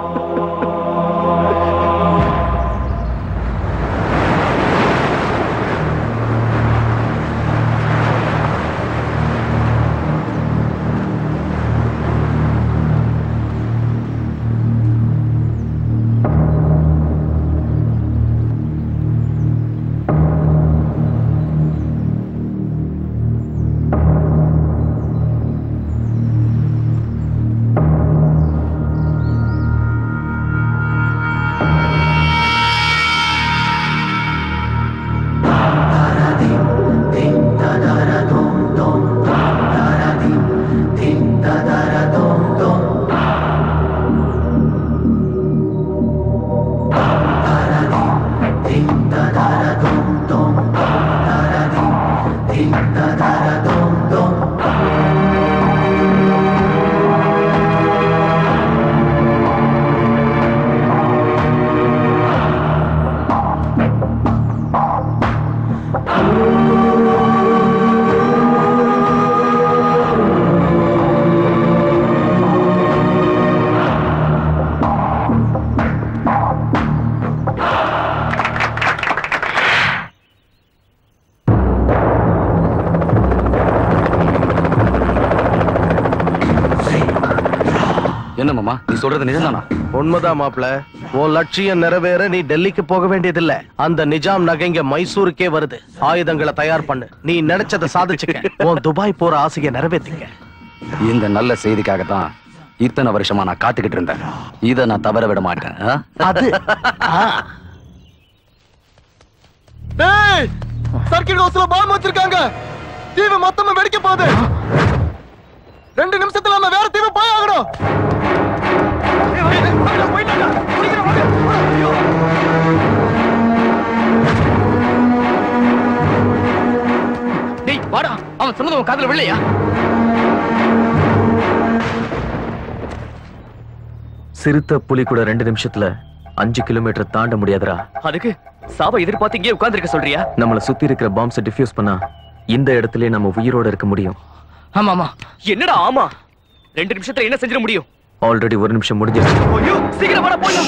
Speaker 18: என்ன மாமா நீ சொல்றது நிஜம்தானா
Speaker 17: உண்மைதான் மாப்ள உன் லட்சியம் நிறைவேற நீ டெல்லிக்கு போக வேண்டியதில்ல அந்த நிஜாம் நகைங்க மைசூருக்கே வருது ஆயுதங்களை தயார் பண்ணு நீ நினைச்சதை சாதிச்சுக்க உன் துபாய் போற ஆசையை நிறைவேத்திக்க
Speaker 18: இந்த நல்ல செய்திக்காக தான் இத்தனை வருஷமா நான் காத்துக்கிட்டு இருந்தேன் இத நான் தவற விட மாட்டேன் ஆ?
Speaker 17: அது
Speaker 19: டேய் சர்க்கிட் ஹவுஸ்ல பாம்பு வச்சிருக்காங்க தீவு மொத்தமா வெடிக்க போகுது ரெண்டு நிமிஷத்துல நம்ம வேற தீவு போய் ஆகணும்
Speaker 7: டேய் வாடா அவன் சொன்னது உன் காதுல விழலையா
Speaker 11: சிறுத்தை புலி கூட ரெண்டு நிமிஷத்துல அஞ்சு கிலோமீட்டர் தாண்ட முடியாதுடா
Speaker 7: அதுக்கு சாப எதிர்பார்த்து இங்கே உட்கார்ந்திருக்க சொல்றியா
Speaker 11: நம்மள சுத்தி இருக்கிற பாம்ஸை டிஃப்யூஸ் பண்ணா இந்த இடத்துல நம்ம உயிரோட இருக்க முடியும்
Speaker 7: ஆமா ஆமா என்னடா ஆமா ரெண்டு நிமிஷத்துல என்ன செஞ்சிட முடியும்
Speaker 11: ஆல்ரெடி ஒரு நிமிஷம் முடிஞ்சிருச்சு
Speaker 7: ஐயோ சீக்கிரம் வாடா போலாம்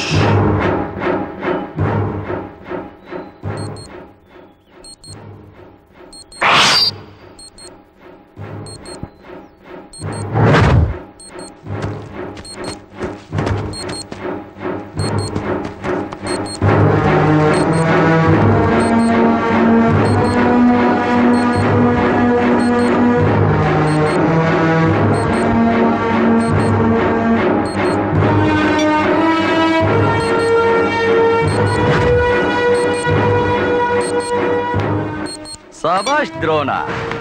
Speaker 18: சபாஷ் துரோணா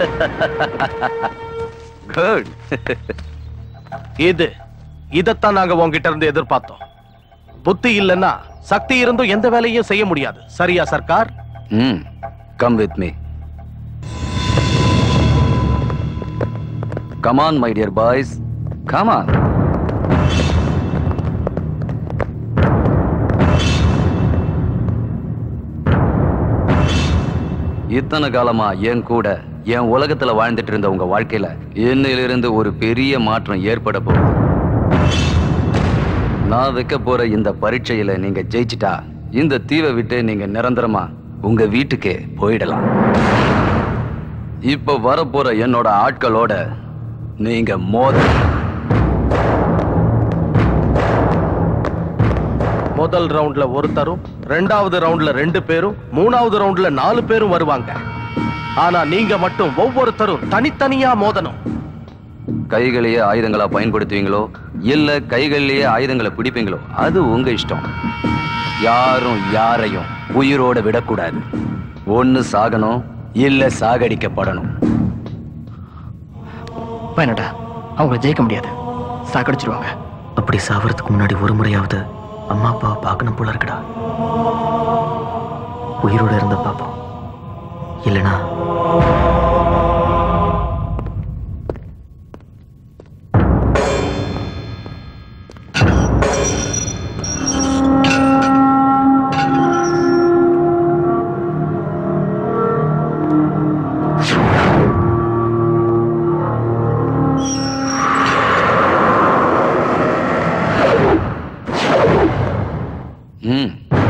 Speaker 18: குட்
Speaker 17: இது இதத்தான் நாங்க உங்ககிட்ட இருந்து எதிர்பார்த்தோம் புத்தி இல்லைன்னா சக்தி இருந்தும் எந்த வேலையும் செய்ய முடியாது சரியா சர்க்கார்
Speaker 18: hmm come with me come on my dear boys come on இத்தனை காலமா என் கூட என் உலகத்துல வாழ்ந்துட்டு இருந்த உங்க வாழ்க்கையில இன்னையிலிருந்து ஒரு பெரிய மாற்றம் ஏற்பட போகுது நான் வைக்க போற இந்த பரீட்சையில நீங்க ஜெயிச்சிட்டா இந்த தீவை விட்டு நீங்க நிரந்தரமா உங்க வீட்டுக்கே போயிடலாம் இப்ப வரப்போற என்னோட ஆட்களோட நீங்க மோத
Speaker 17: முதல் ரவுண்ட்ல ஒருத்தரும் ரெண்டாவது ரவுண்ட்ல ரெண்டு பேரும் மூணாவது ரவுண்ட்ல நாலு பேரும் வருவாங்க ஆனா நீங்க மட்டும் ஒவ்வொருத்தரும் தனித்தனியா மோதணும்
Speaker 18: கைகளையே ஆயுதங்களா பயன்படுத்துவீங்களோ இல்ல கைகள்லயே ஆயுதங்களை பிடிப்பீங்களோ அது உங்க இஷ்டம் யாரும் யாரையும் உயிரோட விடக்கூடாது ஒண்ணு சாகணும் இல்ல சாகடிக்கப்படணும்
Speaker 21: வேணாடா அவங்கள ஜெயிக்க முடியாது சாக்கடிச்சிருவாங்க
Speaker 11: அப்படி சாவறதுக்கு முன்னாடி ஒரு முறையாவது அம்மா அப்பாவை பார்க்கணும் போல இருக்குடா உயிரோட இருந்த பாப்போம் இல்லனா
Speaker 18: ம்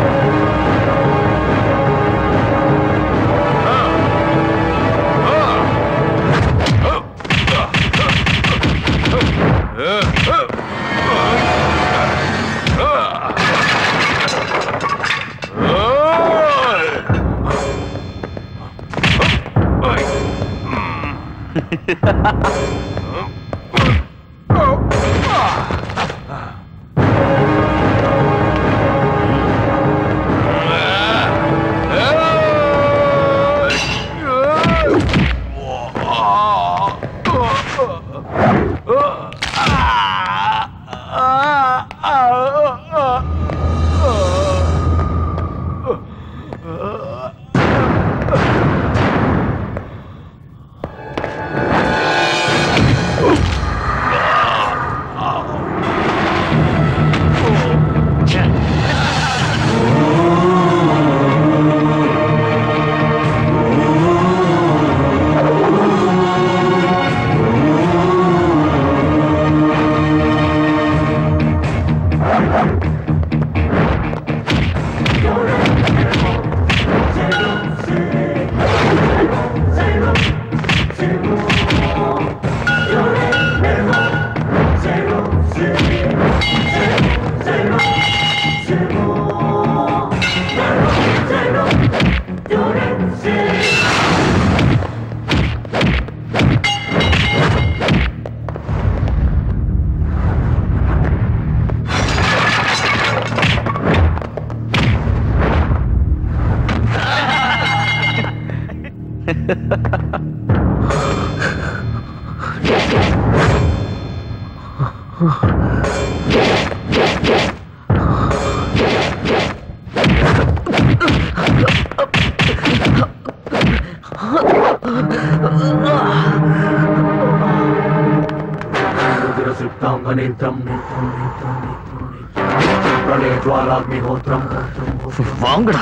Speaker 10: नेत्रम प्रलय ज्वालाग्निहोत्रम
Speaker 11: வாங்கடா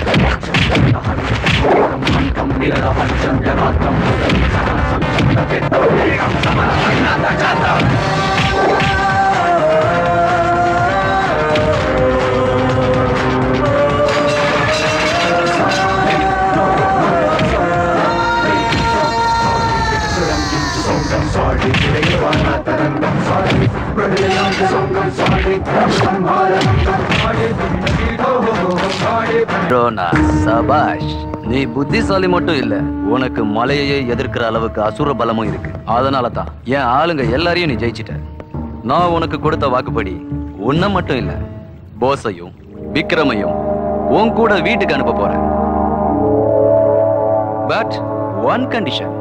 Speaker 10: సాడి విలయవాన తరంగం సాడి ప్రళయాంత సొంగం సాడి సంహారంగం సాడి సాడి
Speaker 18: ரோனா சபாஷ் நீ புத்திசாலி மட்டும் இல்ல உனக்கு மலையையே எதிர்க்கிற அளவுக்கு அசுர பலமும் இருக்கு அதனால தான் என் ஆளுங்க எல்லாரையும் நீ ஜெயிச்சிட்ட நான் உனக்கு கொடுத்த வாக்குப்படி உன்னை மட்டும் இல்ல போஸையும் விக்ரமையும் உன் கூட வீட்டுக்கு அனுப்ப போறேன் பட் ஒன் கண்டிஷன்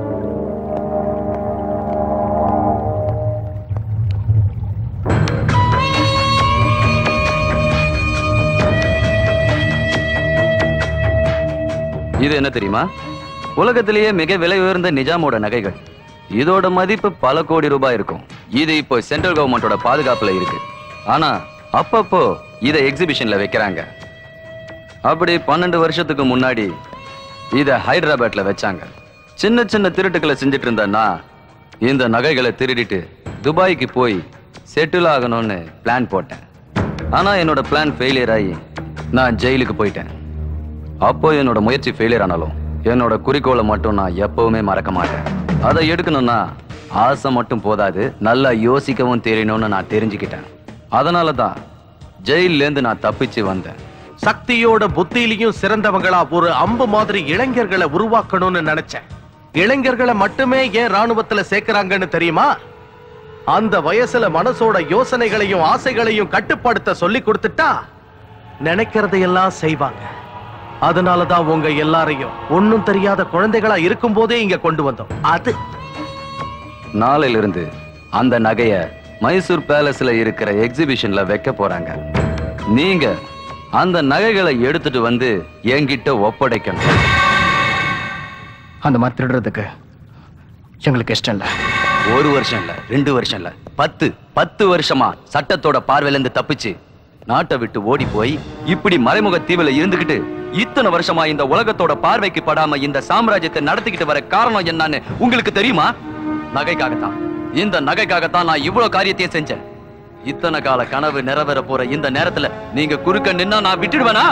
Speaker 18: இது என்ன தெரியுமா உலகத்திலேயே மிக விலை உயர்ந்த நிஜாமோட நகைகள் இதோட மதிப்பு பல கோடி ரூபாய் இருக்கும் இது இப்போ சென்ட்ரல் கவர்மெண்டோட பாதுகாப்புல இருக்கு ஆனா அப்பப்போ இதை எக்ஸிபிஷன்ல வைக்கிறாங்க அப்படி பன்னெண்டு வருஷத்துக்கு முன்னாடி இத ஹைதராபாத்ல வச்சாங்க சின்ன சின்ன திருட்டுக்களை செஞ்சுட்டு இருந்தேன்னா இந்த நகைகளை திருடிட்டு துபாய்க்கு போய் செட்டில் ஆகணும்னு பிளான் போட்டேன் ஆனா என்னோட பிளான் ஃபெயிலியர் ஆகி நான் ஜெயிலுக்கு போயிட்டேன் அப்போ என்னோட முயற்சி ஃபெயிலியர் ஆனாலும் என்னோட குறிக்கோளை மட்டும் நான் எப்பவுமே மறக்க மாட்டேன் அதை எடுக்கணும்னா ஆசை மட்டும் போதாது நல்லா யோசிக்கவும் தெரியணும்னு நான் தெரிஞ்சுக்கிட்டேன் அதனால தான் ஜெயிலேருந்து நான் தப்பிச்சு வந்தேன்
Speaker 17: சக்தியோட புத்தியிலையும் சிறந்தவங்களா ஒரு அம்பு மாதிரி இளைஞர்களை உருவாக்கணும்னு நினைச்சேன் இளைஞர்களை மட்டுமே ஏன் ராணுவத்துல சேர்க்கறாங்கன்னு தெரியுமா அந்த வயசுல மனசோட யோசனைகளையும் ஆசைகளையும் கட்டுப்படுத்த சொல்லி கொடுத்துட்டா நினைக்கிறதையெல்லாம் செய்வாங்க அதனாலதான் உங்க எல்லாரையும் ஒண்ணும் தெரியாத குழந்தைகளா இருக்கும் போதே இங்க கொண்டு வந்தோம் அது
Speaker 18: நாளையிலிருந்து அந்த நகைய மைசூர் பேலஸ்ல இருக்கிற எக்ஸிபிஷன்ல வைக்க போறாங்க நீங்க அந்த நகைகளை எடுத்துட்டு வந்து என்கிட்ட ஒப்படைக்கணும்
Speaker 21: அந்த மாதிரி திருடுறதுக்கு எங்களுக்கு இஷ்டம் இல்லை
Speaker 18: ஒரு வருஷம் இல்ல ரெண்டு வருஷம் இல்ல பத்து பத்து வருஷமா சட்டத்தோட பார்வையில இருந்து தப்பிச்சு நாட்டை விட்டு ஓடி போய் இப்படி மறைமுக தீவுல இருந்துகிட்டு இத்தனை வருஷமா இந்த உலகத்தோட பார்வைக்கு படாம இந்த சாம்ராஜ்யத்தை நடத்திக்கிட்டு வர காரணம் என்னன்னு உங்களுக்கு தெரியுமா நகைக்காகத்தான் இந்த நகைக்காகத்தான் நான் இவ்வளவு காரியத்தையும் செஞ்சேன் இத்தனை கால கனவு நிறைவேற போற இந்த நேரத்துல நீங்க குறுக்க நின்னா நான் விட்டுடுவேனா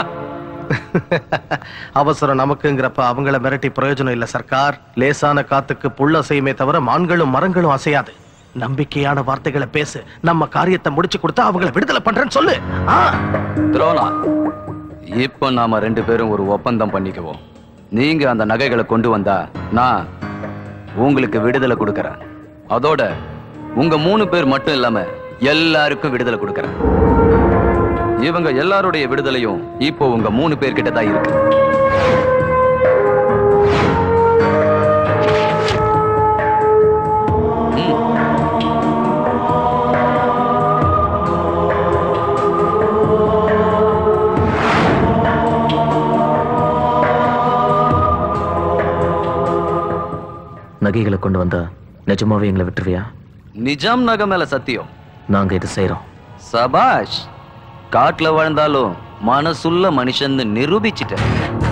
Speaker 17: அவசரம் நமக்குங்கிறப்ப அவங்கள மிரட்டி பிரயோஜனம் இல்ல சர்க்கார் லேசான காத்துக்கு புல் அசையுமே தவிர மான்களும் மரங்களும் அசையாது நம்பிக்கையான வார்த்தைகளை பேசு நம்ம காரியத்தை முடிச்சு கொடுத்தா அவங்கள விடுதலை பண்றேன்னு சொல்லு ஆ.
Speaker 18: துரோணா இப்போ நாம ரெண்டு பேரும் ஒரு ஒப்பந்தம் பண்ணிக்குவோம் நீங்க அந்த நகைகளை கொண்டு வந்தா நான் உங்களுக்கு விடுதலை கொடுக்கறேன் அதோட உங்க மூணு பேர் மட்டும் இல்லாம எல்லாருக்கும் விடுதலை கொடுக்கறேன் இவங்க எல்லாருடைய விடுதலையும் இப்போ உங்க மூணு பேர்கிட்ட தான் இருக்கு
Speaker 11: நகைகளை கொண்டு வந்தா நிஜமாவே எங்களை விட்டுருவியா
Speaker 18: நிஜாம் நகை மேல சத்தியம்
Speaker 11: நாங்க இது செய்றோம்
Speaker 18: சபாஷ் காட்டுல வாழ்ந்தாலும் மனசுள்ள மனுஷன் நிரூபிச்சிட்டேன்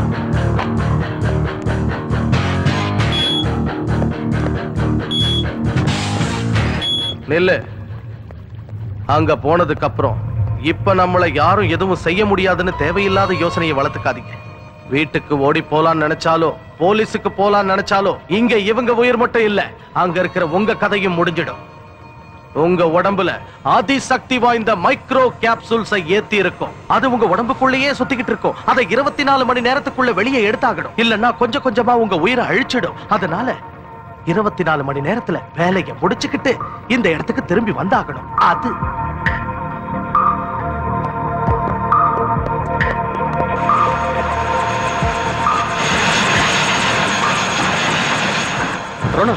Speaker 17: நில்லு அங்க போனதுக்கு அப்புறம் இப்ப நம்மள யாரும் எதுவும் செய்ய முடியாதுன்னு தேவையில்லாத யோசனையை வளர்த்துக்காதீங்க வீட்டுக்கு ஓடி போலான்னு நினைச்சாலோ போலீஸுக்கு போலான்னு நினைச்சாலோ இங்க இவங்க உயிர் மட்டும் இல்ல அங்க இருக்கிற உங்க கதையும் முடிஞ்சிடும் உங்க உடம்புல அதிசக்தி வாய்ந்த மைக்ரோ கேப்சூல்ஸை ஏத்தி இருக்கும் அது உங்க உடம்புக்குள்ளேயே சுத்திக்கிட்டு இருக்கும் அதை இருபத்தி நாலு மணி நேரத்துக்குள்ள வெளியே எடுத்தாகணும் இல்லன்னா கொஞ்சம் கொஞ்சமா உங்க உயிரை அழிச்சிடும் அதனால இருபத்தி நாலு மணி நேரத்துல வேலையை முடிச்சுக்கிட்டு இந்த இடத்துக்கு திரும்பி வந்தாகணும் அது
Speaker 12: ரோனா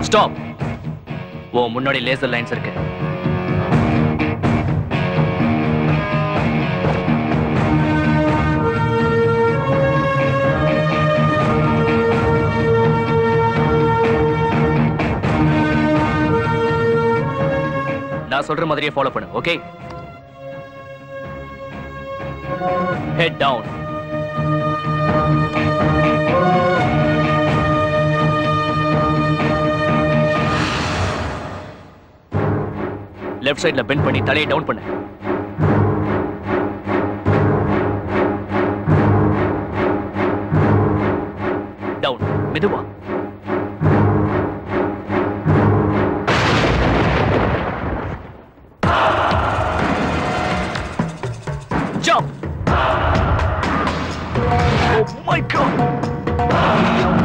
Speaker 7: ஸ்டாப் ஓ முன்னாடி லேசர் லைன்ஸ் இருக்கு நான் சொல்ற மாதிரியே ஃபாலோ பண்ணு ஓகே ஹெட் டவுன் லெஃப்ட் சைடுல பெண்ட் பண்ணி தலையை டவுன் பண்ணு டவுன் மெதுவா jump oh my god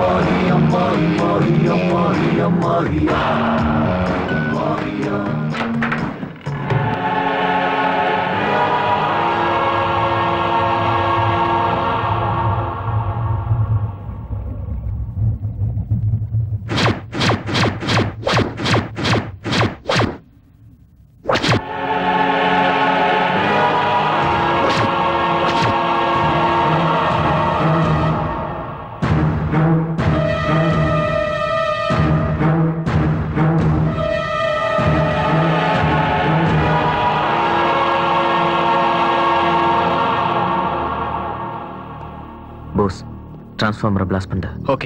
Speaker 11: Bose டிரான்ஸ்ஃபார்மரை பிளாஸ்ட் பண்ணிட்ட
Speaker 22: ஓகே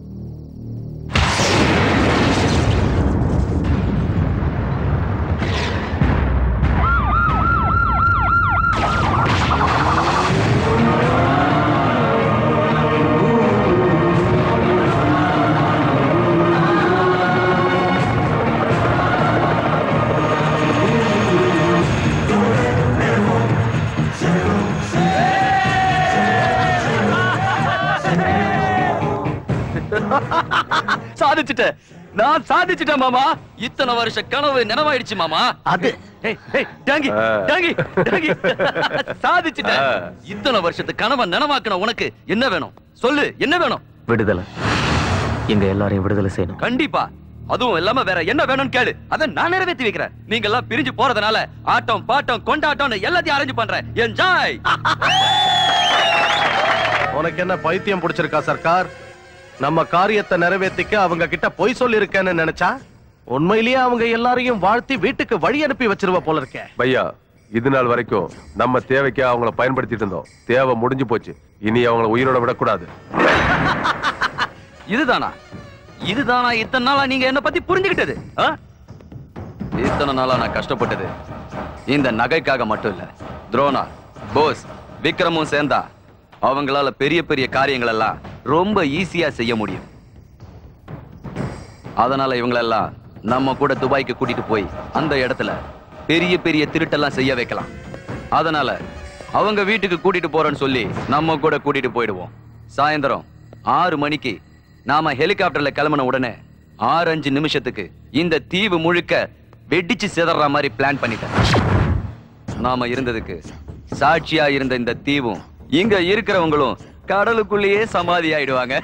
Speaker 18: சாதிச்சுட்டேன் நான் சாதிச்சுட்டேன் மாமா இத்தனை வருஷ கனவு நினைவாயிடுச்சு மாமா
Speaker 17: அது
Speaker 18: ஏய், ஏய், டாங்கி, டாங்கி, டாங்கி. சாதிச்சுட்டேன் இத்தனை வருஷத்து கனவை நனவாக்குன உனக்கு என்ன வேணும் சொல்லு என்ன வேணும்
Speaker 11: விடுதலை எங்க எல்லாரையும் விடுதலை செய்யணும்
Speaker 18: கண்டிப்பா அதுவும் இல்லாம வேற என்ன வேணும்னு கேளு அத நான் நிறைவேத்தி வைக்கிறேன் நீங்க எல்லாம் பிரிஞ்சு போறதுனால ஆட்டம் பாட்டம் கொண்டாட்டம் எல்லாத்தையும் அரேஞ்ச் பண்றேன் என்ஜாய்
Speaker 17: உனக்கு என்ன பைத்தியம் பிடிச்சிருக்கா சர்க்கார் நம்ம காரியத்தை நிறைவேத்திக்க அவங்க கிட்ட பொய் சொல்லி இருக்கேன்னு நினைச்சா உண்மையிலேயே அவங்க எல்லாரையும் வாழ்த்தி வீட்டுக்கு வழி அனுப்பி வச்சிருவ போல இருக்கே
Speaker 5: பையா இது நாள் வரைக்கும் நம்ம தேவைக்கு அவங்கள பயன்படுத்திட்டு இருந்தோம் தேவை முடிஞ்சு போச்சு இனி அவங்கள உயிரோட விடக்கூடாது
Speaker 18: இதுதானா இதுதானா இத்தனை நாளா நீங்க என்ன பத்தி புரிஞ்சுக்கிட்டது ஆ? இத்தனை நாளா நான் கஷ்டப்பட்டது இந்த நகைக்காக மட்டும் இல்ல துரோணா போஸ் விக்ரமும் சேர்ந்தா அவங்களால பெரிய பெரிய காரியங்கள் எல்லாம் ரொம்ப ஈஸியா செய்ய முடியும் அதனால இவங்களெல்லாம் நம்ம கூட துபாய்க்கு கூட்டிட்டு போய் அந்த இடத்துல பெரிய பெரிய திருட்டெல்லாம் செய்ய வைக்கலாம் அதனால அவங்க வீட்டுக்கு கூட்டிட்டு போறேன்னு சொல்லி நம்ம கூட கூட்டிட்டு போயிடுவோம் சாயந்தரம் ஆறு மணிக்கு நாம ஹெலிகாப்டர்ல கிளம்பின உடனே ஆறு அஞ்சு நிமிஷத்துக்கு இந்த தீவு முழுக்க வெடிச்சு சிதற மாதிரி பிளான் பண்ணிட்டேன் நாம இருந்ததுக்கு சாட்சியா இருந்த இந்த தீவும் இங்க இருக்கிறவங்களும் கடலுக்குள்ளேயே சமாதி ஆயிடுவாங்க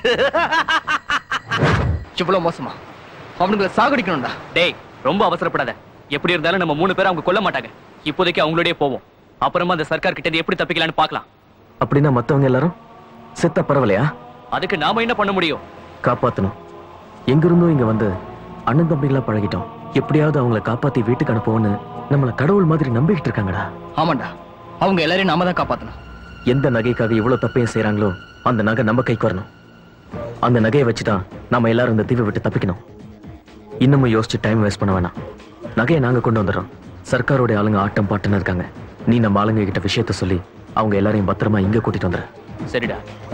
Speaker 22: இவ்வளவு மோசமா அவனுங்களை சாகடிக்கணும்டா
Speaker 7: டேய் ரொம்ப அவசரப்படாத எப்படி இருந்தாலும் நம்ம மூணு பேரும் அவங்க கொல்ல மாட்டாங்க இப்போதைக்கு அவங்களோடய போவோம் அப்புறமா அந்த சர்க்கார் கிட்ட இருந்து எப்படி தப்பிக்கலாம்னு பார்க்கலாம்
Speaker 11: அப்படின்னா மத்தவங்க எல்லாரும் செத்த பரவலையா
Speaker 7: அதுக்கு நாம என்ன பண்ண முடியும்
Speaker 11: காப்பாத்தணும் எங்க இருந்தும் இங்க வந்து அண்ணன் தம்பிகளா பழகிட்டோம் எப்படியாவது அவங்கள காப்பாத்தி வீட்டுக்கு அனுப்புவோன்னு நம்மள கடவுள் மாதிரி நம்பிக்கிட்டு இருக்காங்கடா
Speaker 22: ஆமாண்டா அவங்க எல்லாரையும் நாம தான் காப்பாத்தணும்
Speaker 11: எந்த நகைக்காக இவ்வளவு தப்பையும் செய்றாங்களோ அந்த நகை நம்ம கைக்கு வரணும் அந்த நகையை வச்சுதான் நாம எல்லாரும் இந்த தீவை விட்டு தப்பிக்கணும் இன்னமும் யோசிச்சு டைம் வேஸ்ட் பண்ண வேணாம் நகையை நாங்க கொண்டு வந்துடுறோம் சர்க்காரோட ஆளுங்க ஆட்டம் பாட்டுன்னு இருக்காங்க நீ நம்ம ஆளுங்க கிட்ட விஷயத்த சொல்லி அவங்க எல்லாரையும் பத்திரமா இங்க கூட்டிட்டு வந்துரு
Speaker 7: சரிடா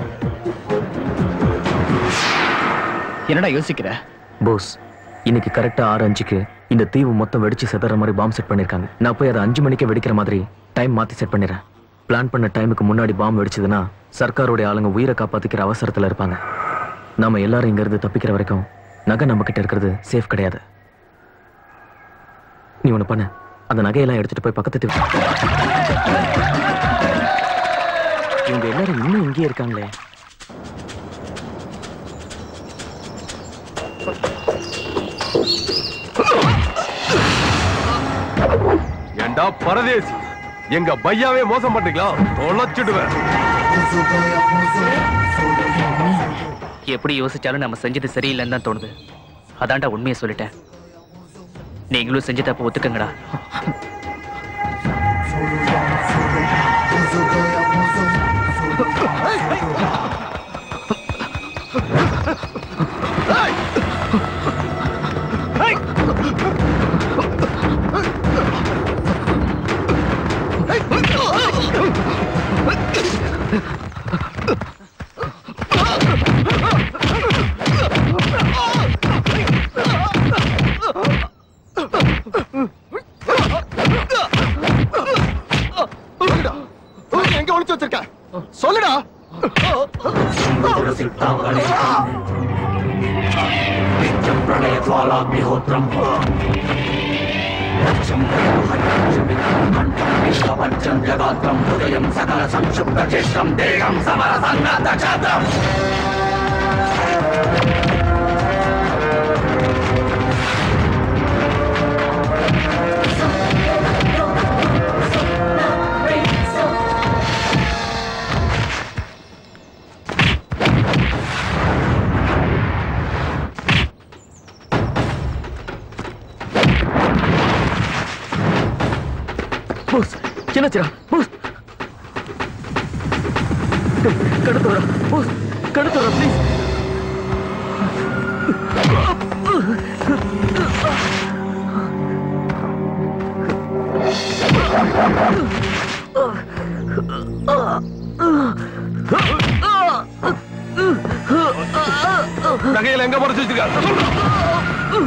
Speaker 22: என்னடா யோசிக்கிற
Speaker 11: போஸ் இன்னைக்கு கரெக்டா ஆறு அஞ்சுக்கு இந்த தீவு மொத்தம் வெடிச்சு செதற மாதிரி பாம்பு செட் பண்ணிருக்காங்க நான் போய் அதை அஞ்சு மணிக்கு வெடிக்கிற மாதிரி டைம் மாத்தி செட் பண்ணிடுறேன் பிளான் பண்ண டைமுக்கு முன்னாடி பாம்பு வெடிச்சதுன்னா சர்க்காரோட ஆளுங்க உயிரை காப்பாத்திக்கிற அவசரத்துல இருப்பாங்க நாம எல்லாரும் இங்க இருந்து தப்பிக்கிற வரைக்கும் நகை நம்ம கிட்ட இருக்கிறது சேஃப் கிடையாது நீ ஒண்ணு பண்ண அந்த நகையெல்லாம் எடுத்துட்டு போய் பக்கத்து தீவு இவங்க எல்லாரும் இன்னும் இங்கேயே இருக்காங்களே
Speaker 5: ஏண்டா பரதேசி எங்க பையாவே மோசம் பண்றீங்களா தொலைச்சிடுவேன்
Speaker 7: எப்படி யோசிச்சாலும் நம்ம செஞ்சது சரியில்லைன்னு தான் தோணுது அதான்டா உண்மையை சொல்லிட்டேன் நீங்களும் செஞ்ச தப்பு ஒத்துக்கங்கடா
Speaker 19: சொல்லுடா உனக்கு எங்க ஒளிச்சு வச்சிருக்க சொல்லுடா
Speaker 10: ప్రళయ జ్వాలాగ్నిహోత్రం విశ్వపంచం జగాత్రం హృదయం సకల సంక్షుప్త చేష్టం దేహం సమర సన్నద్ధ ఛాత్రం
Speaker 11: போஸ் என்னாச்சுடா போஸ் கடத்துறா போஸ் கடத்துறா ப்ளீஸ்
Speaker 5: நகையில எங்க மறைச்சு வச்சிருக்க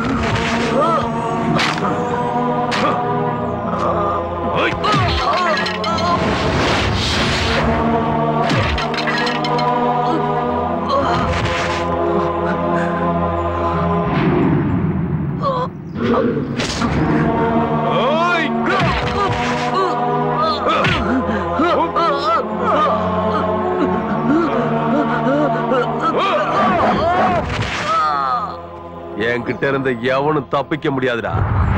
Speaker 5: என்கிட்ட இருந்து எவனும் தப்பிக்க முடியாதுடா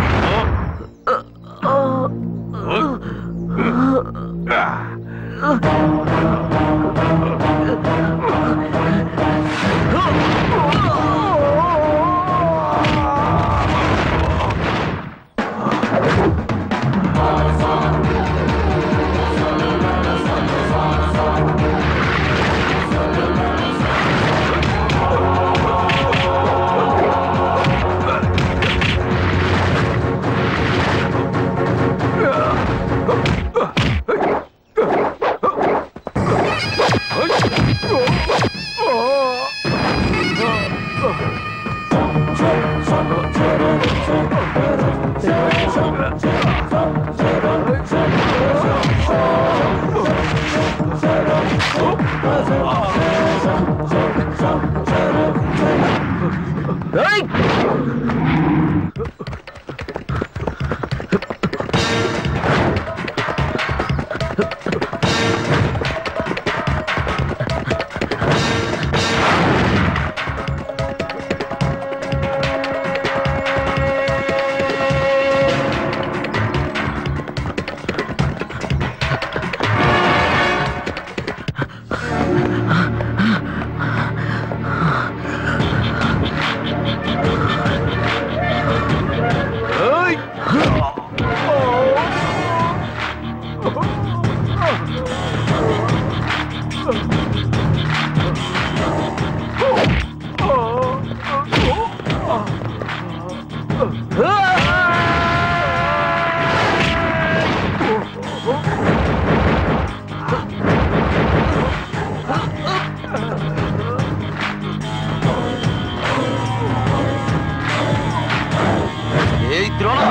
Speaker 18: ஏய் துரோணா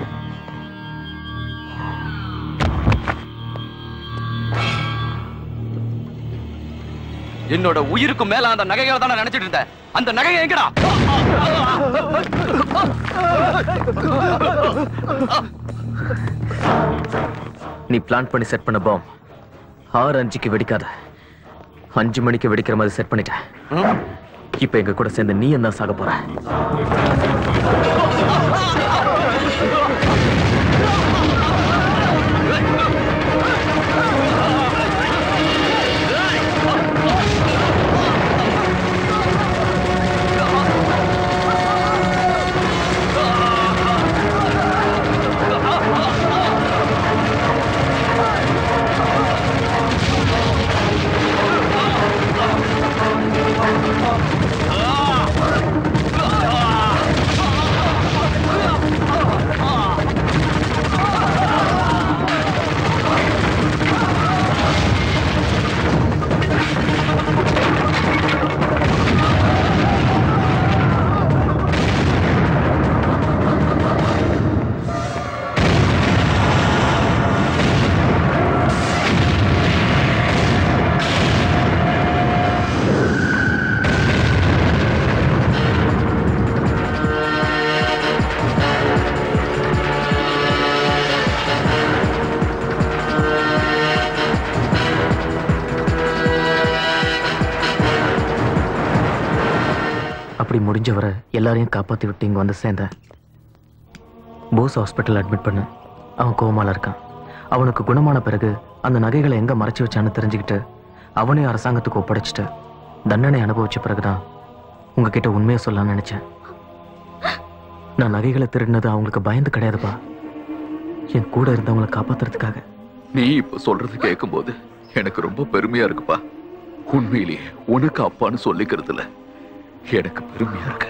Speaker 18: என்னோட உயிருக்கு மேல அந்த நகைகளை தான் நினைச்சிட்டு இருந்தேன் அந்த நகையை எங்கடா
Speaker 11: நீ பிளான் பண்ணி செட் பண்ண பாம் ஆறு அஞ்சுக்கு வெடிக்காத அஞ்சு மணிக்கு வெடிக்கிற மாதிரி செட் பண்ணிட்டேன் இப்ப எங்க கூட சேர்ந்து நீ என்ன சாக போற
Speaker 10: ஆ
Speaker 11: அப்படி முடிஞ்சவரை எல்லாரையும் காப்பாத்தி விட்டு இங்க வந்து சேர்ந்தேன் போஸ் ஹாஸ்பிட்டல் அட்மிட் பண்ண அவன் கோமால இருக்கான் அவனுக்கு குணமான பிறகு அந்த நகைகளை எங்க மறைச்சு வச்சான்னு தெரிஞ்சுக்கிட்டு அவனையும் அரசாங்கத்துக்கு ஒப்படைச்சிட்டு தண்டனை அனுபவிச்ச பிறகுதான் உங்ககிட்ட உண்மையை சொல்லலாம்னு நினைச்சேன் நான் நகைகளை திருடினது அவங்களுக்கு பயந்து கிடையாதுப்பா என் கூட இருந்தவங்களை காப்பாத்துறதுக்காக
Speaker 2: நீ இப்ப சொல்றது கேட்கும்போது எனக்கு ரொம்ப பெருமையா இருக்குப்பா உண்மையிலேயே உனக்கு அப்பான்னு சொல்லிக்கிறதுல எனக்கு பெருமையா இருக்கு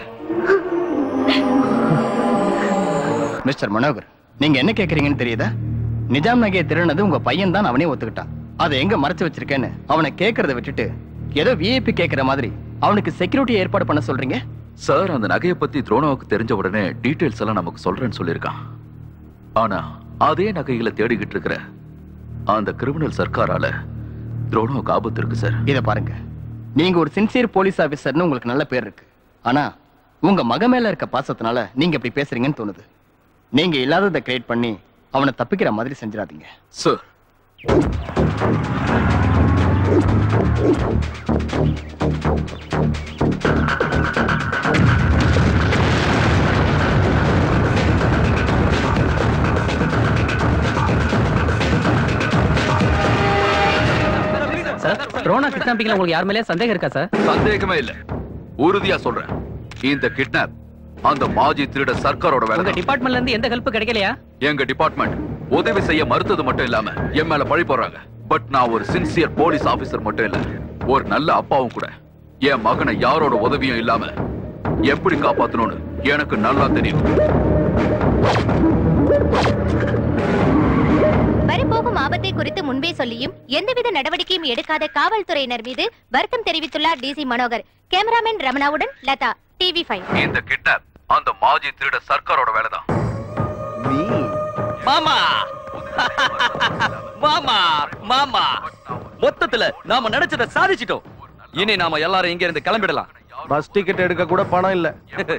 Speaker 22: மிஸ்டர் மனோகர் நீங்க என்ன கேக்குறீங்கன்னு தெரியுதா நிஜாம் நகையை திருடினது உங்க பையன் தான் அவனே ஒத்துக்கிட்டான் அதை எங்க மறைச்சு வச்சிருக்கேன்னு அவனை கேக்குறத விட்டுட்டு ஏதோ விஐபி கேக்குற மாதிரி அவனுக்கு செக்யூரிட்டி ஏற்பாடு பண்ண சொல்றீங்க
Speaker 2: சார் அந்த நகையை பத்தி துரோணாவுக்கு தெரிஞ்ச உடனே டீடைல்ஸ் எல்லாம் நமக்கு சொல்றேன்னு சொல்லியிருக்கான் ஆனா அதே நகைகளை தேடிக்கிட்டு இருக்கிற அந்த கிரிமினல் சர்க்காரால துரோணாவுக்கு ஆபத்து இருக்கு சார்
Speaker 22: இத பாருங்க நீங்க ஒரு சின்சியர் போலீஸ் ஆபீசர்னு உங்களுக்கு நல்ல பேர் இருக்கு ஆனா உங்க மக மேல இருக்க பாசத்தினால நீங்க இப்படி பேசுறீங்கன்னு தோணுது நீங்க இல்லாததை கிரியேட் பண்ணி அவனை தப்பிக்கிற மாதிரி செஞ்சிடாதீங்க
Speaker 2: சார்
Speaker 6: சார் ட்ரோனா கிட்னாப்பிங்ல உங்களுக்கு யார் மேலேயே சந்தேகம் இருக்கா சார்
Speaker 2: சந்தேகமே இல்ல உறுதியா சொல்றேன் இந்த கிட்னாப் அந்த மாஜி திருட சர்க்காரோட வேலை
Speaker 6: உங்க டிபார்ட்மெண்ட்ல இருந்து எந்த ஹெல்ப் கிடைக்கலையா
Speaker 2: எங்க டிபார்ட்மெண்ட் உதவி செய்ய மறுத்தது மட்டும் இல்லாம என் மேல பழி போடுறாங்க பட் நான் ஒரு சின்சியர் போலீஸ் ஆபீசர் மட்டும் இல்ல ஒரு நல்ல அப்பாவும் கூட என் மகனை யாரோட உதவியும் இல்லாம எப்படி காப்பாத்தணும்னு எனக்கு நல்லா தெரியும்
Speaker 3: வரப்போகும் ஆபத்தை குறித்து முன்பே சொல்லியும் எந்தவித நடவடிக்கையும் எடுக்காத காவல்துறையினர் மீது வருத்தம் தெரிவித்துள்ளார் டிசி மனோகர் கேமராமேன் ரமணாவுடன் லதா டிவி ஃபைவ்
Speaker 2: இந்த கிட்னாப் அந்த மாஜி திருட சர்க்காரோட வேலைதான்
Speaker 18: நீ மாமா மாமா மாமா மொத்தத்துல நாம நினைச்சதை சாதிச்சிட்டோம் இனி நாம எல்லாரும் இங்க இருந்து கிளம்பிடலாம்
Speaker 17: பஸ் டிக்கெட் எடுக்க கூட பணம் இல்ல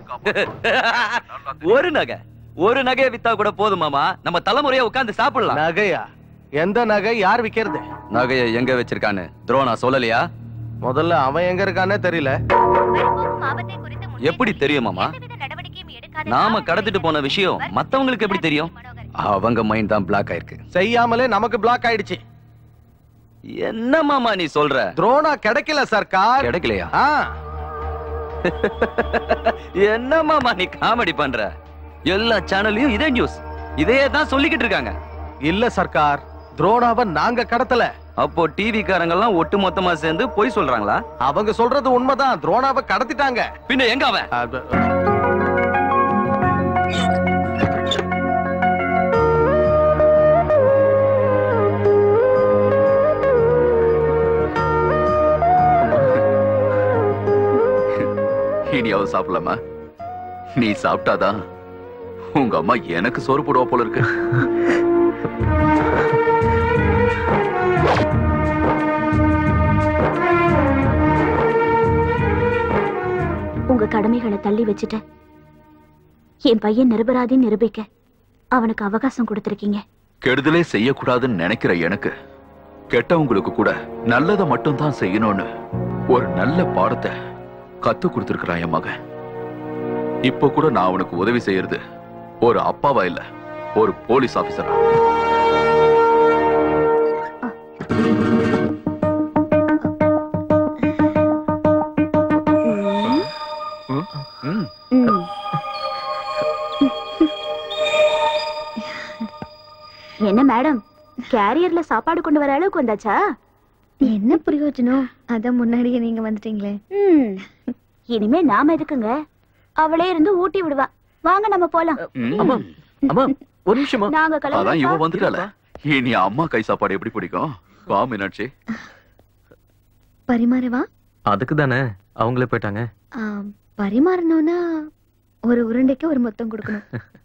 Speaker 18: ஒரு நகை ஒரு நகையை வித்தா கூட போதும் மாமா நம்ம தலைமுறையா உட்கார்ந்து சாப்பிடலாம்
Speaker 17: நகையா எந்த நகை யார் விக்கிறது
Speaker 18: நகையை எங்க வச்சிருக்கான்னு துரோணா சொல்லலையா
Speaker 17: முதல்ல அவன் எங்க இருக்கானே தெரியல
Speaker 18: எப்படி தெரியும் மாமா நாம கடத்திட்டு போன விஷயம் மத்தவங்களுக்கு எப்படி தெரியும் அவங்க மைண்ட் தான் பிளாக் ஆயிருக்கு
Speaker 17: செய்யாமலே நமக்கு பிளாக் ஆயிடுச்சு
Speaker 18: என்ன மாமா நீ சொல்ற
Speaker 17: துரோணா கிடைக்கல சர்க்கார்
Speaker 18: கிடைக்கலையா
Speaker 17: ஆ
Speaker 18: என்ன மாமா நீ காமெடி பண்ற எல்லா சேனல்லையும் இதே நியூஸ் இதே தான் சொல்லிக்கிட்டு இருக்காங்க
Speaker 17: இல்ல சர்க்கார் துரோணாவை நாங்க கடத்தல
Speaker 18: அப்போ டிவி காரங்க எல்லாம் ஒட்டு மொத்தமா சேர்ந்து பொய் சொல்றாங்களா
Speaker 17: அவங்க சொல்றது உண்மைதான் துரோணாவை கடத்திட்டாங்க
Speaker 18: பின்ன எங்க அவன்
Speaker 2: இனியாவது சாப்பிடலாமா நீ சாப்பிட்டாதான் உங்க அம்மா எனக்கு சோறு போடுவா போல இருக்கு
Speaker 3: உங்க கடமைகளை தள்ளி வச்சுட்டு என் பையன் நிரபராதின்னு நிரூபிக்க அவனுக்கு அவகாசம் கொடுத்திருக்கீங்க
Speaker 2: கெடுதலே செய்யக்கூடாதுன்னு நினைக்கிற எனக்கு கெட்டவங்களுக்கு கூட நல்லதை மட்டும் தான் செய்யணும்னு ஒரு நல்ல பாடத்தை கத்து கொடுத்திருக்கிறான் என் மகன் இப்போ கூட நான் அவனுக்கு உதவி செய்யறது ஒரு அப்பாவா இல்ல ஒரு போலீஸ் ஆபீசரா
Speaker 3: என்ன மேடம் கேரியர்ல சாப்பாடு கொண்டு வர அளவுக்கு வந்தாச்சா என்ன பிரயோஜனம் அதான் முன்னாடியே நீங்க வந்துட்டீங்களே
Speaker 13: இனிமே நாம எதுக்குங்க அவளே இருந்து ஊட்டி விடுவா வாங்க நம்ம போலாம்
Speaker 11: அம்மா அம்மா ஒரு நிமிஷமா
Speaker 13: நாங்க
Speaker 2: அதான் இவ
Speaker 13: கிளம்பி
Speaker 2: வந்துட்டால இனி அம்மா கை சாப்பாடு எப்படி பிடிக்கும் வா மீனாட்சி
Speaker 3: பரிமாறவா
Speaker 11: அதுக்கு தானே அவங்களே போயிட்டாங்க
Speaker 3: ஆ, பரிமாறணும்னா ஒரு உருண்டைக்கு ஒரு மொத்தம் கொடுக்கணும்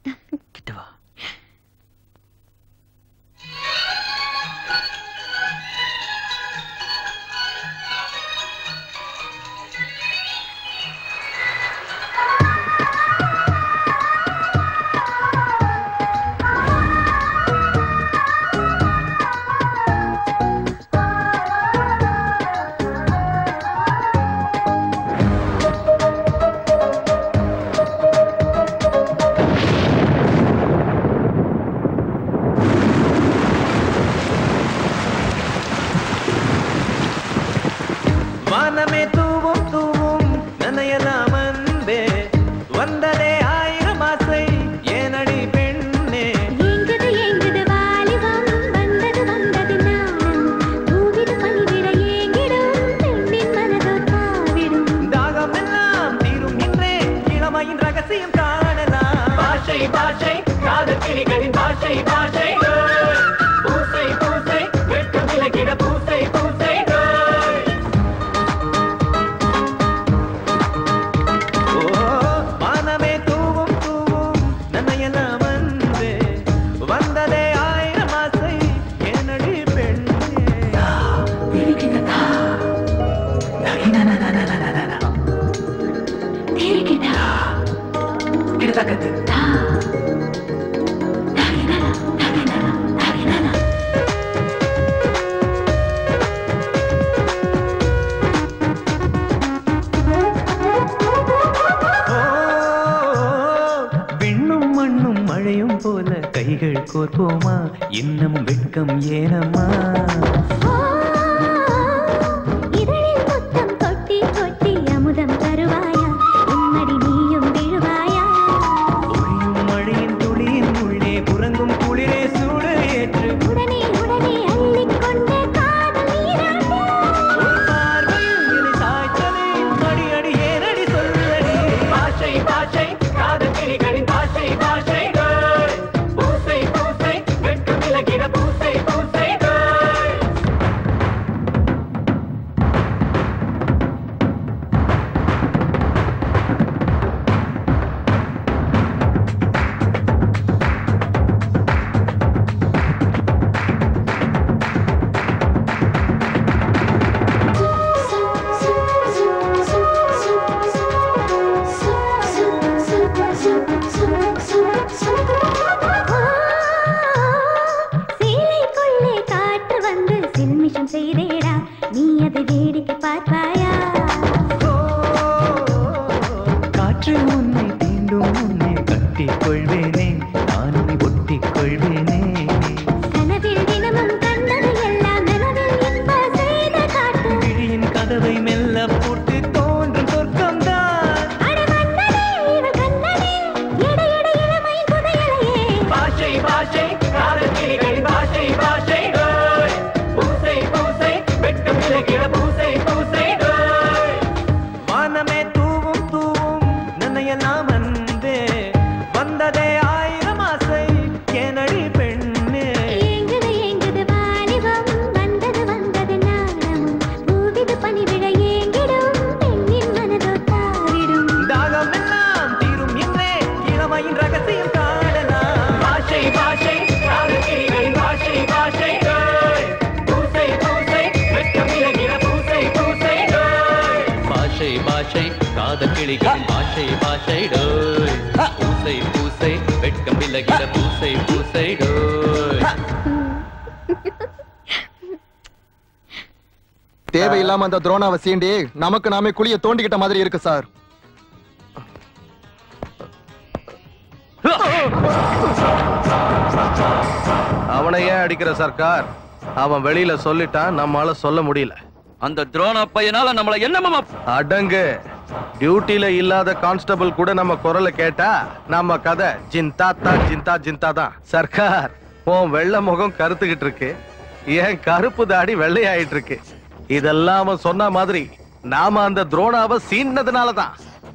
Speaker 15: வானமே தூவும் தூவும் நனையலாம் அன்பே வந்ததே ஆயிரம் ஆசை ஏனடி பெண்ணே
Speaker 13: எங்குது எங்குது வாலிபம் வந்தது வந்தது நாணம் பூவிது பணிவிட ஏங்கிடும் பெண்ணின் மனதோ தாவிடும்
Speaker 15: தாகம் எல்லாம் தீரும் இன்றே இளமையின் ரகசியம் காணலாம் பாஷை பாஷை காதல் கிளிகளின் பாஷை பாஷை பூசை பூசை வெட்கம் விலகிட பூசை பூசை ஓ வானமே தூவும் தூவும் நனையலாம் அன்பே வந்ததே ஆயிரம் ஆசை என்னடி பெண்ணே விண்ணும் மண்ணும் மழையும் போல கைகள் கோர்ப்போமா இன்னும் வெட்கம் ஏனம்மா
Speaker 13: இதழில் முத்தம் கொட்டி கொட்டி அமுதம் தருவாயா உம்மடி நீயும் விழுவாயா
Speaker 15: ஒளியும் மழையின் துளியின் உள்ளே புறங்கும் குளிரே சூடு ஏற்று
Speaker 13: உடனே உடனே அள்ளிக்கொண்டு காதல் நீராட்டு
Speaker 15: உன் பார்வையில் என்னை சாய்த்ததே அடி அடி ஏனடி சொல்லடி பாஷை பாஷை காதல் கிளிகளின் பாஷை பாஷை பூசை பூசை வெட்கம் விலகிட பூசை பூசை
Speaker 13: சேலைக்குள்ளே காற்று வந்து சில்மிஷம் செய்தேடா நீ அதை வேடிக்கை பார்ப்பாயா
Speaker 15: காற்று உன்னை தீண்டும் உன்னை கட்டிக் கொள்வேனே நான் உன்னை ஒட்டிக் கொள்வேனே
Speaker 13: கனவில் தினமும் கண்டது எல்லாம் நனவில் இன்ப செய்த காட்டு
Speaker 15: விழியின் கதவை மெல்ல போட்டு தோன்றும் சொர்க்கம்தான்
Speaker 13: இவள் கண்ணனே எடை எடை இளமை புதையலையே
Speaker 15: பாஷை பாஷை காதல் கிளிகளின் பாஷை பாஷை டோய். பூசை பூசை வெட்கம் விலகிட பூசை பூசை டோய். வானமே தூவும் தூவும் நனையலாம் அன்பே வந்ததே ஆயிரம் ஆசை ஏனடி பெண்ணே
Speaker 13: ஏங்குது ஏங்குது வாலிபம் வந்தது வந்தது நாணம் பூவிது பனிவிழ ஏங்கிடும் பெண்ணின் மனதோ தாவிடும்
Speaker 15: தாகம் எல்லாம் தீரும் இன்றே இளமையின் ரகசியம் காணலாம் பாஷை பாஷை காதல் கிளிகளின் பாஷை பாஷை டோய். பூசை பூசை வெட்கம் விலகிட பூசை பூசை டோய்.
Speaker 7: பாஷை பாஷை காத கிளிகளின் பாஷை பாஷை டோய் பூசை பூசை வெட்கம் விலகிட பூசை பூசை டோய்
Speaker 19: தேவையில்லாம அந்த துரோணாவை சீண்டி நமக்கு நாமே குழிய தோண்டிக்கிட்ட மாதிரி இருக்கு சார்
Speaker 17: அவனை ஏன் அடிக்கிற சர்க்கார் அவன் வெளியில சொல்லிட்டான் நம்மால சொல்ல முடியல
Speaker 18: அந்த துரோண பையனால நம்மள என்னமாமா
Speaker 17: அடங்கு டியூட்டில இல்லாத கான்ஸ்டபிள் கூட நம்ம குரலை கேட்டா நம்ம கதை ஜிந்தா தான் ஜிந்தா ஜிந்தா தான் சர்க்கார் உன் வெள்ளை முகம் கருத்துக்கிட்டு இருக்கு என் கருப்பு தாடி வெள்ளையாயிட்டு இருக்கு இதெல்லாம் அவன் சொன்ன மாதிரி நாம அந்த துரோணாவை சீன்னதுனாலதான்